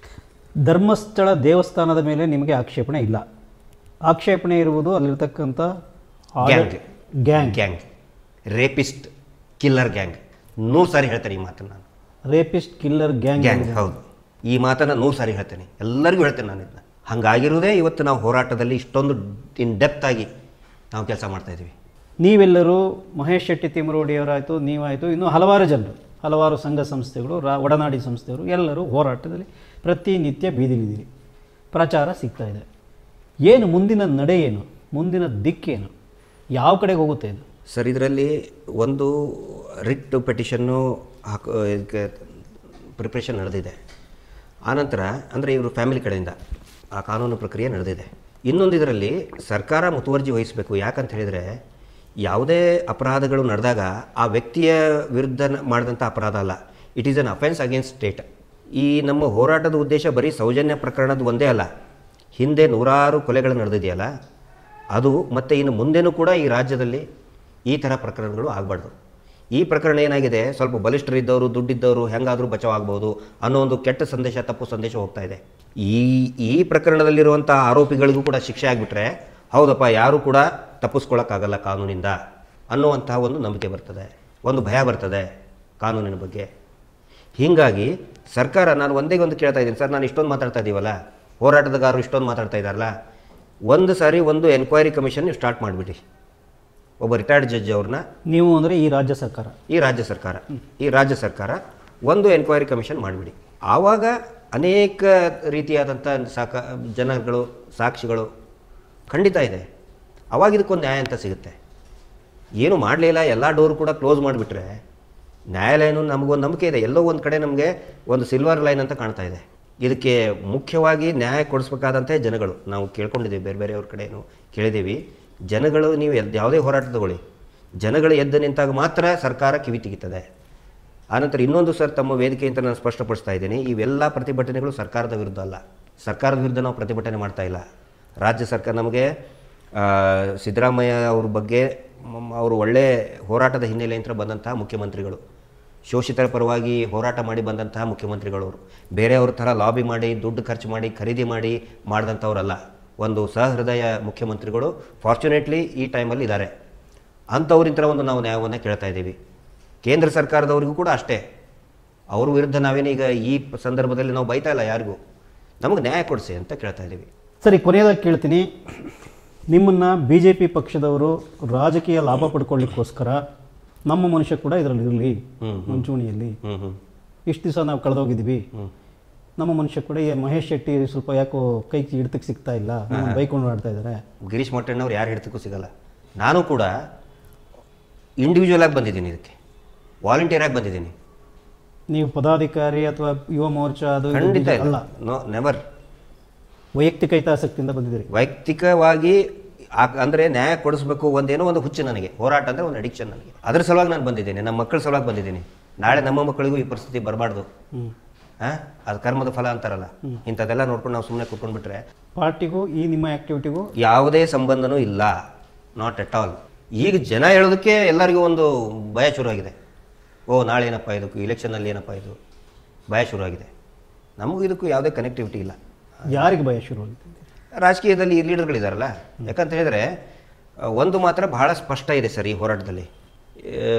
ಧರ್ಮಸ್ಥಳ ದೇವಸ್ಥಾನದ ಮೇಲೆ ನಿಮಗೆ ಆಕ್ಷೇಪಣೆ ಇಲ್ಲ ಆಕ್ಷೇಪಣೆ ಇರುವುದು ಅಲ್ಲಿರ್ತಕ್ಕಂಥ gang gang gang rapist killer gang ನೂರು ಸಾರಿ ಹೇಳ್ತೇನೆ ಈ ಮಾತನ್ನು ನಾನು ರೇಪಿಸ್ಟ್ ಕಿಲ್ಲರ್ ಗ್ಯಾಂಗ್ ಗ್ಯಾಂಗ್ ಹೌದು ಈ ಮಾತನ್ನು ನೂರು ಸಾರಿ ಹೇಳ್ತೇನೆ ಎಲ್ಲರಿಗೂ ಹೇಳ್ತೇನೆ ನಾನು ಇದನ್ನ ಹಂಗಾಗಿರೋದೇ ಇವತ್ತು ನಾವು ಹೋರಾಟದಲ್ಲಿ ಇಷ್ಟೊಂದು ಇನ್ ಡೆಪ್ತ್ ಆಗಿ ನಾವು ಕೆಲಸ ಮಾಡ್ತಾ ಇದ್ದೀವಿ ನೀವೆಲ್ಲರೂ ಮಹೇಶ್ ಶೆಟ್ಟಿ ತಿಮರೋಡಿಯವರಾಯಿತು ನೀವಾಯಿತು ಇನ್ನೂ ಹಲವಾರು ಜನರು ಹಲವಾರು ಸಂಘ ಸಂಸ್ಥೆಗಳು ರಾ ಒಡನಾಡಿ ಸಂಸ್ಥೆಗಳು ಎಲ್ಲರೂ ಹೋರಾಟದಲ್ಲಿ ಪ್ರತಿನಿತ್ಯ ಬೀದಿಲಿದ್ದೀರಿ ಪ್ರಚಾರ ಸಿಗ್ತಾ ಇದೆ ಏನು ಮುಂದಿನ ನಡೆ ಏನು ಮುಂದಿನ ದಿಕ್ಕೇನು ಯಾವ ಕಡೆಗೆ ಹೋಗುತ್ತೆ ಇದು ಸರ್ ಇದರಲ್ಲಿ ಒಂದು ರಿಟ್ ಪೆಟಿಷನ್ನು ಹಾಕೋ ಇದಕ್ಕೆ ಪ್ರಿಪ್ರೇಷನ್ ನಡೆದಿದೆ ಆನಂತರ ಅಂದರೆ ಇವರು ಫ್ಯಾಮಿಲಿ ಕಡೆಯಿಂದ ಆ ಕಾನೂನು ಪ್ರಕ್ರಿಯೆ ನಡೆದಿದೆ ಇನ್ನೊಂದು ಇದರಲ್ಲಿ ಸರ್ಕಾರ ಮುತುವರ್ಜಿ ವಹಿಸಬೇಕು ಯಾಕಂತ ಹೇಳಿದರೆ ಯಾವುದೇ ಅಪರಾಧಗಳು ನಡೆದಾಗ ಆ ವ್ಯಕ್ತಿಯ ವಿರುದ್ಧ ನ- ಮಾಡಿದಂಥ ಅಪರಾಧ ಅಲ್ಲ it is an offence against state ಈ ನಮ್ಮ ಹೋರಾಟದ ಉದ್ದೇಶ ಬರೀ ಸೌಜನ್ಯ ಪ್ರಕರಣದ ಒಂದೇ ಅಲ್ಲ ಹಿಂದೆ ನೂರಾರು ಕೊಲೆಗಳು ನಡೆದಿದೆಯಲ್ಲ ಅದು ಮತ್ತು ಇನ್ನು ಮುಂದೆನೂ ಕೂಡ ಈ ರಾಜ್ಯದಲ್ಲಿ ಈ ಥರ ಪ್ರಕರಣಗಳು ಆಗಬಾರ್ದು ಈ ಪ್ರಕರಣ ಏನಾಗಿದೆ ಸ್ವಲ್ಪ ಬಲಿಷ್ಠರಿದ್ದವರು ದುಡ್ಡಿದ್ದವರು ಹೆಂಗಾದರೂ ಬಚಾವ್ ಆಗ್ಬೋದು ಅನ್ನೋ ಒಂದು ಕೆಟ್ಟ ಸಂದೇಶ ತಪ್ಪು ಸಂದೇಶ ಹೋಗ್ತಾ ಇದೆ ಈ ಈ ಪ್ರಕರಣದಲ್ಲಿರುವಂಥ ಆರೋಪಿಗಳಿಗೂ ಕೂಡ ಶಿಕ್ಷೆ ಆಗಿಬಿಟ್ರೆ ಹೌದಪ್ಪ ಯಾರೂ ಕೂಡ ತಪ್ಪಿಸ್ಕೊಳ್ಳೋಕ್ಕಾಗಲ್ಲ ಕಾನೂನಿಂದ ಅನ್ನುವಂತಹ ಒಂದು ನಂಬಿಕೆ ಬರ್ತದೆ ಒಂದು ಭಯ ಬರ್ತದೆ ಕಾನೂನಿನ ಬಗ್ಗೆ ಹೀಗಾಗಿ ಸರ್ಕಾರ ನಾನು ಒಂದೇ ಒಂದು ಕೇಳ್ತಾ ಇದ್ದೀನಿ ಸರ್ ನಾನು ಇಷ್ಟೊಂದು ಮಾತಾಡ್ತಾ ಇದ್ದೀವಲ್ಲ ಹೋರಾಟಗಾರರು ಇಷ್ಟೊಂದು ಮಾತಾಡ್ತಾ ಇದ್ದಾರಲ್ಲ ಒಂದು ಸಾರಿ ಒಂದು ಎನ್ಕ್ವೈರಿ ಕಮಿಷನ್ ನೀವು ಸ್ಟಾರ್ಟ್ ಮಾಡಿಬಿಡಿ ಒಬ್ಬ ರಿಟೈರ್ಡ್ ಜಡ್ಜ್ ಅವ್ರನ್ನ ನೀವು ಅಂದರೆ ಈ ರಾಜ್ಯ ಸರ್ಕಾರ ಈ ರಾಜ್ಯ ಸರ್ಕಾರ ಈ ರಾಜ್ಯ ಸರ್ಕಾರ ಒಂದು ಎನ್ಕ್ವೈರಿ ಕಮಿಷನ್ ಮಾಡಿಬಿಡಿ ಆವಾಗ ಅನೇಕ ರೀತಿಯಾದಂಥ ಸಾಕ ಜನಗಳು ಸಾಕ್ಷಿಗಳು ಖಂಡಿತ ಇದೆ ಆವಾಗ ಇದಕ್ಕೊಂದು ನ್ಯಾಯ ಅಂತ ಸಿಗುತ್ತೆ ಏನು ಮಾಡಲಿಲ್ಲ ಎಲ್ಲ ಡೋರ್ ಕೂಡ ಕ್ಲೋಸ್ ಮಾಡಿಬಿಟ್ರೆ ನ್ಯಾಯಾಲಯನೂ ನಮಗೊಂದು ನಂಬಿಕೆ ಇದೆ ಎಲ್ಲೋ ಒಂದು ಕಡೆ ನಮಗೆ ಒಂದು ಸಿಲ್ವರ್ ಲೈನ್ ಅಂತ ಕಾಣ್ತಾ ಇದೆ ಇದಕ್ಕೆ ಮುಖ್ಯವಾಗಿ ನ್ಯಾಯ ಕೊಡಿಸ್ಬೇಕಾದಂತೆ ಜನಗಳು ನಾವು ಕೇಳ್ಕೊಂಡಿದ್ದೀವಿ ಬೇರೆ ಬೇರೆಯವ್ರ ಕಡೆನೂ ಕೇಳಿದ್ದೀವಿ ಜನಗಳು ನೀವು ಎಲ್ ಯಾವುದೇ ಹೋರಾಟ ತಗೊಳ್ಳಿ ಜನಗಳು ಎದ್ದು ನಿಂತಾಗ ಮಾತ್ರ ಸರ್ಕಾರ ಕಿವಿ ತೆಗಿತದೆ ಆನಂತರ ಇನ್ನೊಂದು ಸರ್ ತಮ್ಮ ವೇದಿಕೆಯಿಂದ ನಾನು ಸ್ಪಷ್ಟಪಡಿಸ್ತಾ ಇದ್ದೀನಿ ಇವೆಲ್ಲ ಪ್ರತಿಭಟನೆಗಳು ಸರ್ಕಾರದ ವಿರುದ್ಧ ಅಲ್ಲ ಸರ್ಕಾರದ ವಿರುದ್ಧ ನಾವು ಪ್ರತಿಭಟನೆ ಮಾಡ್ತಾ ಇಲ್ಲ ರಾಜ್ಯ ಸರ್ಕಾರ ನಮಗೆ ಆ, ಸಿದ್ದರಾಮಯ್ಯ ಅವ್ರ ಬಗ್ಗೆ ಮ- ಅವರು ಒಳ್ಳೆ ಹೋರಾಟದ ಹಿನ್ನೆಲೆಯಿಂದ ಬಂದಂತಹ ಮುಖ್ಯಮಂತ್ರಿಗಳು ಶೋಷಿತರ ಪರವಾಗಿ ಹೋರಾಟ ಮಾಡಿ ಬಂದಂತಹ ಮುಖ್ಯಮಂತ್ರಿಗಳು ಅವರು ಬೇರೆಯವ್ರ ಥರ ಲಾಬಿ ಮಾಡಿ ದುಡ್ಡು ಖರ್ಚು ಮಾಡಿ ಖರೀದಿ ಮಾಡಿ ಮಾಡಿದಂಥವ್ರಲ್ಲ ಒಂದು ಸಹೃದಯ ಮುಖ್ಯಮಂತ್ರಿಗಳು ಫಾರ್ಚುನೇಟ್ಲಿ ಈ ಟೈಮಲ್ಲಿ ಇದ್ದಾರೆ ಅಂಥವ್ರಿಂತ ಒಂದು ನಾವು ನ್ಯಾಯವನ್ನು ಕೇಳ್ತಾ ಇದ್ದೀವಿ ಕೇಂದ್ರ ಸರ್ಕಾರದವರಿಗೂ ಕೂಡ ಅಷ್ಟೇ ಅವ್ರ ವಿರುದ್ಧ ನಾವೇನೀಗ ಈ ಸಂದರ್ಭದಲ್ಲಿ ನಾವು ಬೈತಾ ಇಲ್ಲ ಯಾರಿಗೂ ನಮಗೆ ನ್ಯಾಯ ಕೊಡಿಸಿ ಅಂತ ಕೇಳ್ತಾ ಇದ್ದೀವಿ ಸರಿ ಕೊನೆಯದಾಗಿ ಕೇಳ್ತೀನಿ ನಿಮ್ಮನ್ನು ಬಿ ಜೆ ಪಿ ಪಕ್ಷದವರು ರಾಜಕೀಯ ಲಾಭ ಪಡ್ಕೊಳ್ಳಿಕ್ಕೋಸ್ಕರ ನಮ್ಮ ಮನುಷ್ಯ ಕೂಡ ಇದರಲ್ಲಿ ಇರಲಿ ಮುಂಚೂಣಿಯಲ್ಲಿ ಹ್ಞೂ ಹ್ಞೂ ಇಷ್ಟು ದಿವಸ ನಾವು ಕಳೆದೋಗಿದ್ದೀವಿ ನಮ್ಮ ಮನುಷ್ಯ ಕೂಡ ಈ ಮಹೇಶ್ ಶೆಟ್ಟಿ ಸ್ವಲ್ಪ ಯಾಕೋ ಕೈ ಹಿಡ್ತಕ್ಕೆ ಸಿಗ್ತಾ ಇಲ್ಲ ನಮ್ಮನ್ನ ಬೈಕೊಂಡು ಆಡ್ತಾ ಇದ್ದಾರೆ ಗಿರೀಶ್ ಮೊಟ್ಟಣ್ಣವ್ರು ಯಾರು ಹಿಡ್ತಕ್ಕೂ ಸಿಗಲ್ಲ ನಾನು ಕೂಡ ಇಂಡಿವಿಜುವಲ್ ಆಗಿ ಬಂದಿದ್ದೀನಿ ಇದಕ್ಕೆ ವಾಲಂಟಿಯರ್ ಆಗಿ ಬಂದಿದ್ದೀನಿ ನೀವು ಪದಾಧಿಕಾರಿ ಅಥವಾ ಯುವ ಮೋರ್ಚಾ ಅದು ಇದು ಖಂಡಿತ ಅಲ್ಲ ಇಲ್ಲ ನೋ ನೆವರ್ ವೈಯಕ್ತಿಕ ಹಿತಾಸಕ್ತಿಯಿಂದ ಬಂದಿದ್ದೀರಿ ವೈಯಕ್ತಿಕವಾಗಿ ಆ- ಅಂದ್ರೆ ನ್ಯಾಯ ಕೊಡಿಸ್ಬೇಕು ಒಂದೇನೋ ಒಂದು ಹುಚ್ಚು ನನಗೆ ಹೋರಾಟ ಅಂದ್ರೆ ಒಂದು ಅಡಿಕ್ಷನ್ ನನಗೆ ಅದ್ರ ಸಲುವಾಗಿ ನಾನು ಬಂದಿದ್ದೀನಿ ನಮ್ಮ ಮಕ್ಕಳ ಸಲುವಾಗಿ ಬಂದಿದ್ದೀನಿ ನಾಳೆ ನಮ್ಮ ಮಕ್ಕಳಿಗೂ ಈ ಪರಿಸ್ಥಿತಿ ಬರಬಾರ್ದು ಹ್ಮ್. ಹಾಂ ಅದು ಕರ್ಮದ ಫಲ ಅಂತಾರಲ್ಲ ಇಂಥದ್ದೆಲ್ಲ ನೋಡ್ಕೊಂಡು ನಾವು ಸುಮ್ಮನೆ ಕೂತ್ಕೊಂಡ್ಬಿಟ್ರೆ ಪಾರ್ಟಿಗೂ ಈ ನಿಮ್ಮ ಆ್ಯಕ್ಟಿವಿಟಿಗೂ ಯಾವುದೇ ಸಂಬಂಧನೂ ಇಲ್ಲ ನಾಟ್ ಎಟ್ ಆಲ್ ಈಗ ಜನ ಹೇಳೋದಕ್ಕೆ ಎಲ್ಲರಿಗೂ ಒಂದು ಭಯ ಶುರುವಾಗಿದೆ ಓ ನಾಳೆ ಏನಪ್ಪ ಇದಕ್ಕೂ ಇಲೆಕ್ಷನಲ್ಲಿ ಏನಪ್ಪ ಇದು ಭಯ ಶುರುವಾಗಿದೆ ನಮಗೂ ಇದಕ್ಕೂ ಯಾವುದೇ ಕನೆಕ್ಟಿವಿಟಿ ಇಲ್ಲ ಯಾರಿಗೆ ಭಯ ಶುರುವಾಗಿದೆ ರಾಜಕೀಯದಲ್ಲಿ ಈ ಲೀಡರ್ಗಳಿದಾರಲ್ಲ ಯಾಕಂತ ಹೇಳಿದ್ರೆ ಆ, ಒಂದು ಮಾತ್ರ ಬಹಳ ಸ್ಪಷ್ಟ ಇದೆ ಸರ್ ಈ ಹೋರಾಟದಲ್ಲಿ ಆ,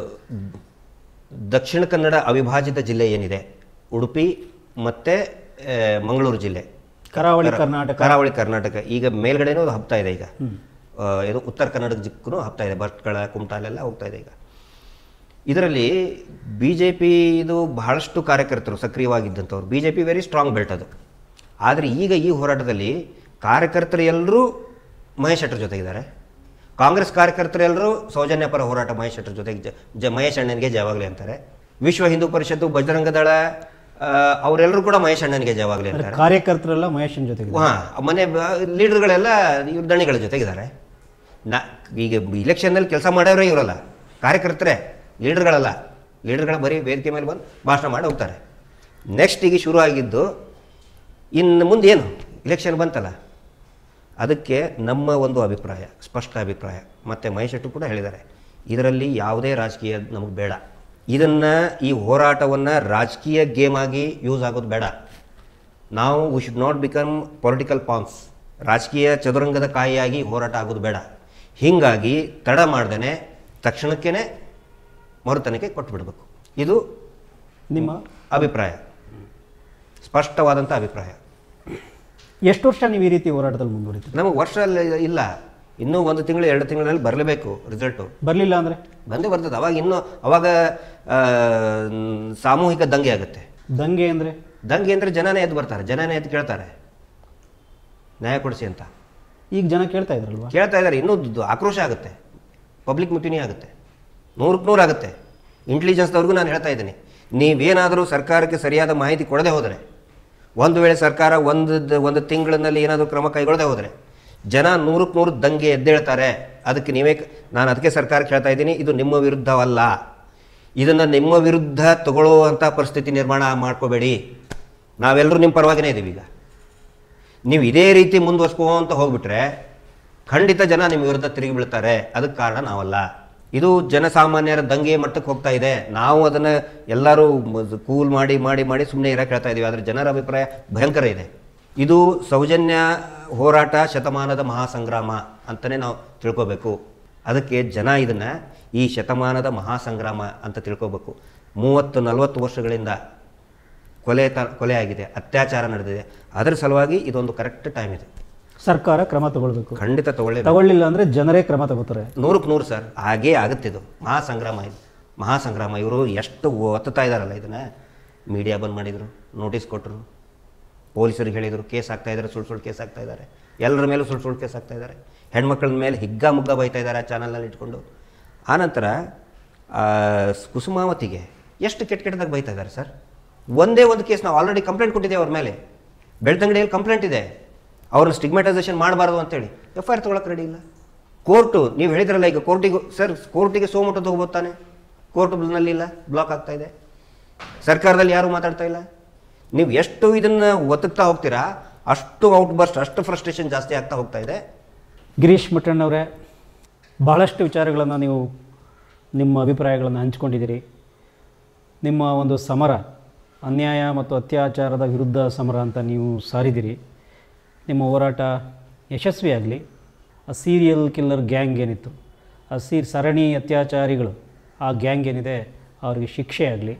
ದಕ್ಷಿಣ ಕನ್ನಡ ಅವಿಭಾಜಿತ ಜಿಲ್ಲೆ ಏನಿದೆ ಉಡುಪಿ ಮತ್ತು ಮಂಗಳೂರು ಜಿಲ್ಲೆ ಕರಾವಳಿ ಕರ್ನಾಟಕ ಕರಾವಳಿ ಕರ್ನಾಟಕ ಈಗ ಮೇಲ್ಗಡೆನೂ ಅದು ಹಬ್ತಾ ಇದೆ ಈಗ ಆ, ಇದು ಉತ್ತರ ಕನ್ನಡ ದಿಕ್ಕೂ ಹಬ್ತಾ ಇದೆ ಭಟ್ಕಳ ಕುಮಟಾಲೆಲ್ಲ ಹೋಗ್ತಾ ಇದೆ ಈಗ ಇದರಲ್ಲಿ ಬಿ ಜೆ ಇದು ಬಹಳಷ್ಟು ಕಾರ್ಯಕರ್ತರು ಸಕ್ರಿಯವಾಗಿದ್ದಂಥವ್ರು B J P very strong belt ಅದು ಆದರೆ ಈಗ ಈ ಹೋರಾಟದಲ್ಲಿ ಕಾರ್ಯಕರ್ತರು ಎಲ್ಲರೂ ಮಹೇಶ್ ಶೆಟ್ಟರ್ ಜೊತೆಗಿದ್ದಾರೆ ಕಾಂಗ್ರೆಸ್ ಕಾರ್ಯಕರ್ತರೆಲ್ಲರೂ ಸೌಜನ್ಯ ಪರ ಹೋರಾಟ ಮಹೇಶ್ ಶೆಟ್ಟರ್ ಜೊತೆಗೆ ಜ- ಜ ಮಹೇಶ್ ಅಣ್ಣನಿಗೆ ಜಯವಾಗಲಿ ಅಂತಾರೆ ವಿಶ್ವ ಹಿಂದೂ ಪರಿಷತ್ತು ಬಜರಂಗ ದಳ ಆ, ಅವರೆಲ್ಲರೂ ಕೂಡ ಮಹೇಶ್ ಅಣ್ಣನಿಗೆ ಜಯವಾಗಲಿ ಅಂತಾರೆ ಕಾರ್ಯಕರ್ತರೆಲ್ಲ ಮಹೇಶನ್ ಜೊತೆಗೆ ಹಾಂ ಮನೆ ಬ- ಲೀಡರ್ಗಳೆಲ್ಲ ಇವ್ರ ದಣಿಗಳ ಜೊತೆಗಿದ್ದಾರೆ ನಾ ಈಗ ಇಲೆಕ್ಷನ್ನಲ್ಲಿ ಕೆಲಸ ಮಾಡೋರೇ ಇವರಲ್ಲ ಕಾರ್ಯಕರ್ತರೇ ಲೀಡರ್ಗಳಲ್ಲ ಲೀಡರ್ಗಳ ಬರೀ ವೇದಿಕೆ ಮೇಲೆ ಬಂದು ಭಾಷಣ ಮಾಡಿ ಹೋಗ್ತಾರೆ ನೆಕ್ಸ್ಟ್ ಈಗ ಶುರು ಆಗಿದ್ದು ಇನ್ನು ಮುಂದೆ ಏನು ಇಲೆಕ್ಷನ್ ಬಂತಲ್ಲ ಅದಕ್ಕೆ ನಮ್ಮ ಒಂದು ಅಭಿಪ್ರಾಯ ಸ್ಪಷ್ಟ ಅಭಿಪ್ರಾಯ ಮತ್ತು ಮಹೇಶ್ ಶೆಟ್ಟಿ ಕೂಡ ಹೇಳಿದ್ದಾರೆ ಇದರಲ್ಲಿ ಯಾವುದೇ ರಾಜಕೀಯ ನಮಗೆ ಬೇಡ ಇದನ್ನು ಈ ಹೋರಾಟವನ್ನು ರಾಜಕೀಯ ಗೇಮ್ ಆಗಿ ಯೂಸ್ ಆಗೋದು ಬೇಡ ನಾವು we should not become political pawns ರಾಜಕೀಯ ಚದುರಂಗದ ಕಾಯಿಯಾಗಿ ಹೋರಾಟ ಆಗೋದು ಬೇಡ ಹೀಗಾಗಿ ತಡ ಮಾಡ್ದೇ ತಕ್ಷಣಕ್ಕೇ ಮರುತನಕ್ಕೆ ಕೊಟ್ಟುಬಿಡಬೇಕು ಇದು ನಿಮ್ಮ ಅಭಿಪ್ರಾಯ ಸ್ಪಷ್ಟವಾದಂಥ ಅಭಿಪ್ರಾಯ ಎಷ್ಟು ವರ್ಷ ನೀವು ಈ ರೀತಿ ಹೋರಾಟದಲ್ಲಿ ಮುಂದುವರಿತೀರಿ ನಮಗೆ ವರ್ಷ ಇಲ್ಲ- ಇಲ್ಲ ಇನ್ನೂ ಒಂದು ತಿಂಗಳು ಎರಡು ತಿಂಗಳಲ್ಲಿ ಬರಲೇಬೇಕು ರಿಸಲ್ಟು ಬರಲಿಲ್ಲ ಅಂದರೆ ಬಂದೇ ಬರ್ತದೆ ಅವಾಗ ಇನ್ನೂ ಅವಾಗ ಆ, ಸಾಮೂಹಿಕ ದಂಗೆ ಆಗುತ್ತೆ ದಂಗೆ ಅಂದರೆ ದಂಗೆ ಅಂದರೆ ಜನನೇ ಎದ್ದು ಬರ್ತಾರೆ ಜನನೇ ಎದ್ದು ಕೇಳ್ತಾರೆ ನ್ಯಾಯ ಕೊಡಿಸಿ ಅಂತ ಈಗ ಜನ ಕೇಳ್ತಾ ಇದ್ರಲ್ವಾ ಕೇಳ್ತಾ ಇದ್ದಾರೆ ಇನ್ನೂ ದು- ಆಕ್ರೋಶ ಆಗುತ್ತೆ ಪಬ್ಲಿಕ್ ಮಿಟಿನಿ ಆಗುತ್ತೆ ನೂರಕ್ಕೆ ನೂರು ಆಗುತ್ತೆ ಇಂಟೆಲಿಜೆನ್ಸ್ದವ್ರಿಗೂ ನಾನು ಹೇಳ್ತಾ ಇದ್ದೀನಿ ನೀವೇನಾದರೂ ಸರ್ಕಾರಕ್ಕೆ ಸರಿಯಾದ ಮಾಹಿತಿ ಕೊಡದೆ ಹೋದರೆ ಒಂದು ವೇಳೆ ಸರ್ಕಾರ ಒಂದು ದ- ಒಂದು ತಿಂಗಳಿನಲ್ಲಿ ಏನಾದರೂ ಕ್ರಮ ಕೈಗೊಳ್ಳದೆ ಹೋದರೆ ಜನ ನೂರಕ್ಕೆ ನೂರು ದಂಗೆ ಎದ್ದೇಳ್ತಾರೆ ಅದಕ್ಕೆ ನೀವೇ ಕ- ನಾನು ಅದಕ್ಕೆ ಸರ್ಕಾರಕ್ಕೆ ಹೇಳ್ತಾ ಇದ್ದೀನಿ ಇದು ನಿಮ್ಮ ವಿರುದ್ಧವಲ್ಲ ಇದನ್ನು ನಿಮ್ಮ ವಿರುದ್ಧ ತಗೊಳ್ಳುವಂಥ ಪರಿಸ್ಥಿತಿ ನಿರ್ಮಾಣ ಮಾಡ್ಕೋಬೇಡಿ ನಾವೆಲ್ಲರೂ ನಿಮ್ಮ ಪರವಾಗಿನೇ ಇದ್ದೀವಿ ಈಗ ನೀವು ಇದೇ ರೀತಿ ಮುಂದುವರ್ಸ್ಕೊಂತ ಹೋಗ್ಬಿಟ್ರೆ ಖಂಡಿತ ಜನ ನಿಮ್ಮ ವಿರುದ್ಧ ತಿರುಗಿ ಬೀಳ್ತಾರೆ ಅದಕ್ಕೆ ಕಾರಣ ನಾವಲ್ಲ ಇದು ಜನಸಾಮಾನ್ಯರ ದಂಗೆ ಮಟ್ಟಕ್ಕೆ ಹೋಗ್ತಾ ಇದೆ ನಾವು ಅದನ್ನು ಎಲ್ಲರೂ ಕೂಲ್ ಮಾಡಿ ಮಾಡಿ ಮಾಡಿ ಸುಮ್ಮನೆ ಇರಕ್ಕೆ ಹೇಳ್ತಾ ಇದ್ದೀವಿ ಆದರೆ ಜನರ ಅಭಿಪ್ರಾಯ ಭಯಂಕರ ಇದೆ ಇದು ಸೌಜನ್ಯ ಹೋರಾಟ ಶತಮಾನದ ಮಹಾಸಂಗ್ರಾಮ ಅಂತಲೇ ನಾವು ತಿಳ್ಕೋಬೇಕು ಅದಕ್ಕೆ ಜನ ಇದನ್ನು ಈ ಶತಮಾನದ ಮಹಾಸಂಗ್ರಾಮ ಅಂತ ತಿಳ್ಕೋಬೇಕು ಮೂವತ್ತು ನಲವತ್ತು ವರ್ಷಗಳಿಂದ ಕೊಲೆ ತ ಕೊಲೆ ಆಗಿದೆ ಅತ್ಯಾಚಾರ ನಡೆದಿದೆ ಅದರ ಸಲುವಾಗಿ ಇದೊಂದು ಕರೆಕ್ಟ್ ಟೈಮ್ ಇದೆ ಸರ್ಕಾರ ಕ್ರಮ ತಗೊಳ್ಬೇಕು ಖಂಡಿತ ತಗೊಳ್ಳಿ ತಗೊಳ್ಳಿಲ್ಲ ಅಂದರೆ ಜನರೇ ಕ್ರಮ ತಗೋತಾರೆ ನೂರಕ್ಕೆ ನೂರು ಸರ್ ಹಾಗೇ ಆಗುತ್ತಿದ್ದು ಮಹಾಸಂಗ್ರಾಮ ಇದು ಮಹಾಸಂಗ್ರಾಮ ಇವರು ಎಷ್ಟು ಒತ್ತುತ್ತಾ ಇದ್ದಾರಲ್ಲ ಇದನ್ನು ಮೀಡಿಯಾ ಬಂದ್ ಮಾಡಿದರು ನೋಟಿಸ್ ಕೊಟ್ಟರು ಪೊಲೀಸರಿಗೆ ಹೇಳಿದರು ಕೇಸ್ ಆಗ್ತಾ ಇದ್ದಾರೆ ಸುಳ್ಳು ಸುಳ್ಳು ಕೇಸ್ ಆಗ್ತಾ ಇದ್ದಾರೆ ಎಲ್ಲರ ಮೇಲೂ ಸುಳ್ಳು ಸುಳ್ಳು ಕೇಸ್ ಆಗ್ತಾ ಇದ್ದಾರೆ ಹೆಣ್ಮಕ್ಳ ಮೇಲೆ ಹಿಗ್ಗ ಮುಗ್ಗ ಬೈತಾ ಇದ್ದಾರೆ ಆ ಚಾನಲ್ನಲ್ಲಿ ಇಟ್ಕೊಂಡು ಆನಂತರ ಆ, ಕುಸುಮಾವತಿಗೆ ಎಷ್ಟು ಕೆಟ್ಟ ಕೆಟ್ಟದಾಗ ಬೈತಾ ಇದ್ದಾರೆ ಸರ್ ಒಂದೇ ಒಂದು ಕೇಸ್ ನಾವು ಆಲ್ರೆಡಿ ಕಂಪ್ಲೇಂಟ್ ಕೊಟ್ಟಿದ್ದೇವೆ ಅವ್ರ ಮೇಲೆ ಬೆಳ್ತಂಗಡಿಯಲ್ಲಿ ಕಂಪ್ಲೇಂಟ್ ಇದೆ ಅವ್ರನ್ನ ಸ್ಟಿಗ್ಮೆಟೈಸೇಷನ್ ಮಾಡಬಾರ್ದು ಅಂತೇಳಿ ಎಫ್ ಐ ಆರ್ ತೊಗೊಳಕ್ಕೆ ರೆಡಿ ಇಲ್ಲ ಕೋರ್ಟು ನೀವು ಹೇಳಿದ್ರಲ್ಲ ಈಗ ಕೋರ್ಟಿಗೆ ಸರ್ ಕೋರ್ಟಿಗೆ ಸೋಮಟು ಹೋಗ್ಬೋದು ತಾನೆ ಕೋರ್ಟ್ನಲ್ಲಿ ಇಲ್ಲ ಬ್ಲಾಕ್ ಆಗ್ತಾ ಇದೆ ಸರ್ಕಾರದಲ್ಲಿ ಯಾರೂ ಮಾತಾಡ್ತಾ ಇಲ್ಲ ನೀವು ಎಷ್ಟು ಇದನ್ನು ಒತ್ತುತ್ತಾ ಹೋಗ್ತೀರಾ ಅಷ್ಟು ಔಟ್ ಬರ್ಸ್ಟ್ ಅಷ್ಟು ಫ್ರಸ್ಟ್ರೇಷನ್ ಜಾಸ್ತಿ ಆಗ್ತಾ ಹೋಗ್ತಾ ಇದೆ ಗಿರೀಶ್ ಮಠಣ್ಣವರೇ ಬಹಳಷ್ಟು ವಿಚಾರಗಳನ್ನು ನೀವು ನಿಮ್ಮ ಅಭಿಪ್ರಾಯಗಳನ್ನು ಹಂಚ್ಕೊಂಡಿದ್ದೀರಿ ನಿಮ್ಮ ಒಂದು ಸಮರ ಅನ್ಯಾಯ ಮತ್ತು ಅತ್ಯಾಚಾರದ ವಿರುದ್ಧ ಸಮರ ಅಂತ ನೀವು ಸಾರಿದಿರಿ ನಿಮ್ಮ ಹೋರಾಟ ಯಶಸ್ವಿಯಾಗಲಿ ಆ ಸೀರಿಯಲ್ ಕಿಲ್ಲರ್ ಗ್ಯಾಂಗ್ ಏನಿತ್ತು ಆ ಸೀ ಸರಣಿ ಅತ್ಯಾಚಾರಿಗಳು ಆ ಗ್ಯಾಂಗ್ ಏನಿದೆ ಅವರಿಗೆ ಶಿಕ್ಷೆ ಆಗಲಿ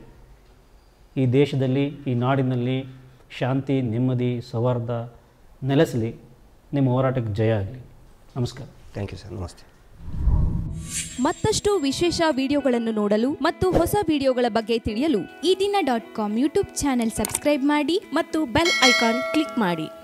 ಈ ದೇಶದಲ್ಲಿ ಈ ನಾಡಿನಲ್ಲಿ ಶಾಂತಿ ನೆಮ್ಮದಿ ಸೌಹಾರ್ದ ನೆಲೆಸಲಿ ನಿಮ್ಮ ಹೋರಾಟಕ್ಕೆ ಜಯ ಆಗಲಿ ನಮಸ್ಕಾರ ಥ್ಯಾಂಕ್ ಯು ಸರ್ ನಮಸ್ತೆ ಮತ್ತಷ್ಟು ವಿಶೇಷ ವಿಡಿಯೋಗಳನ್ನು ನೋಡಲು ಮತ್ತು ಹೊಸ ವಿಡಿಯೋಗಳ ಬಗ್ಗೆ ತಿಳಿಯಲು Eedina dot com YouTube channel subscribe ಮಾಡಿ ಮತ್ತು ಬೆಲ್ ಐಕಾನ್ ಕ್ಲಿಕ್ ಮಾಡಿ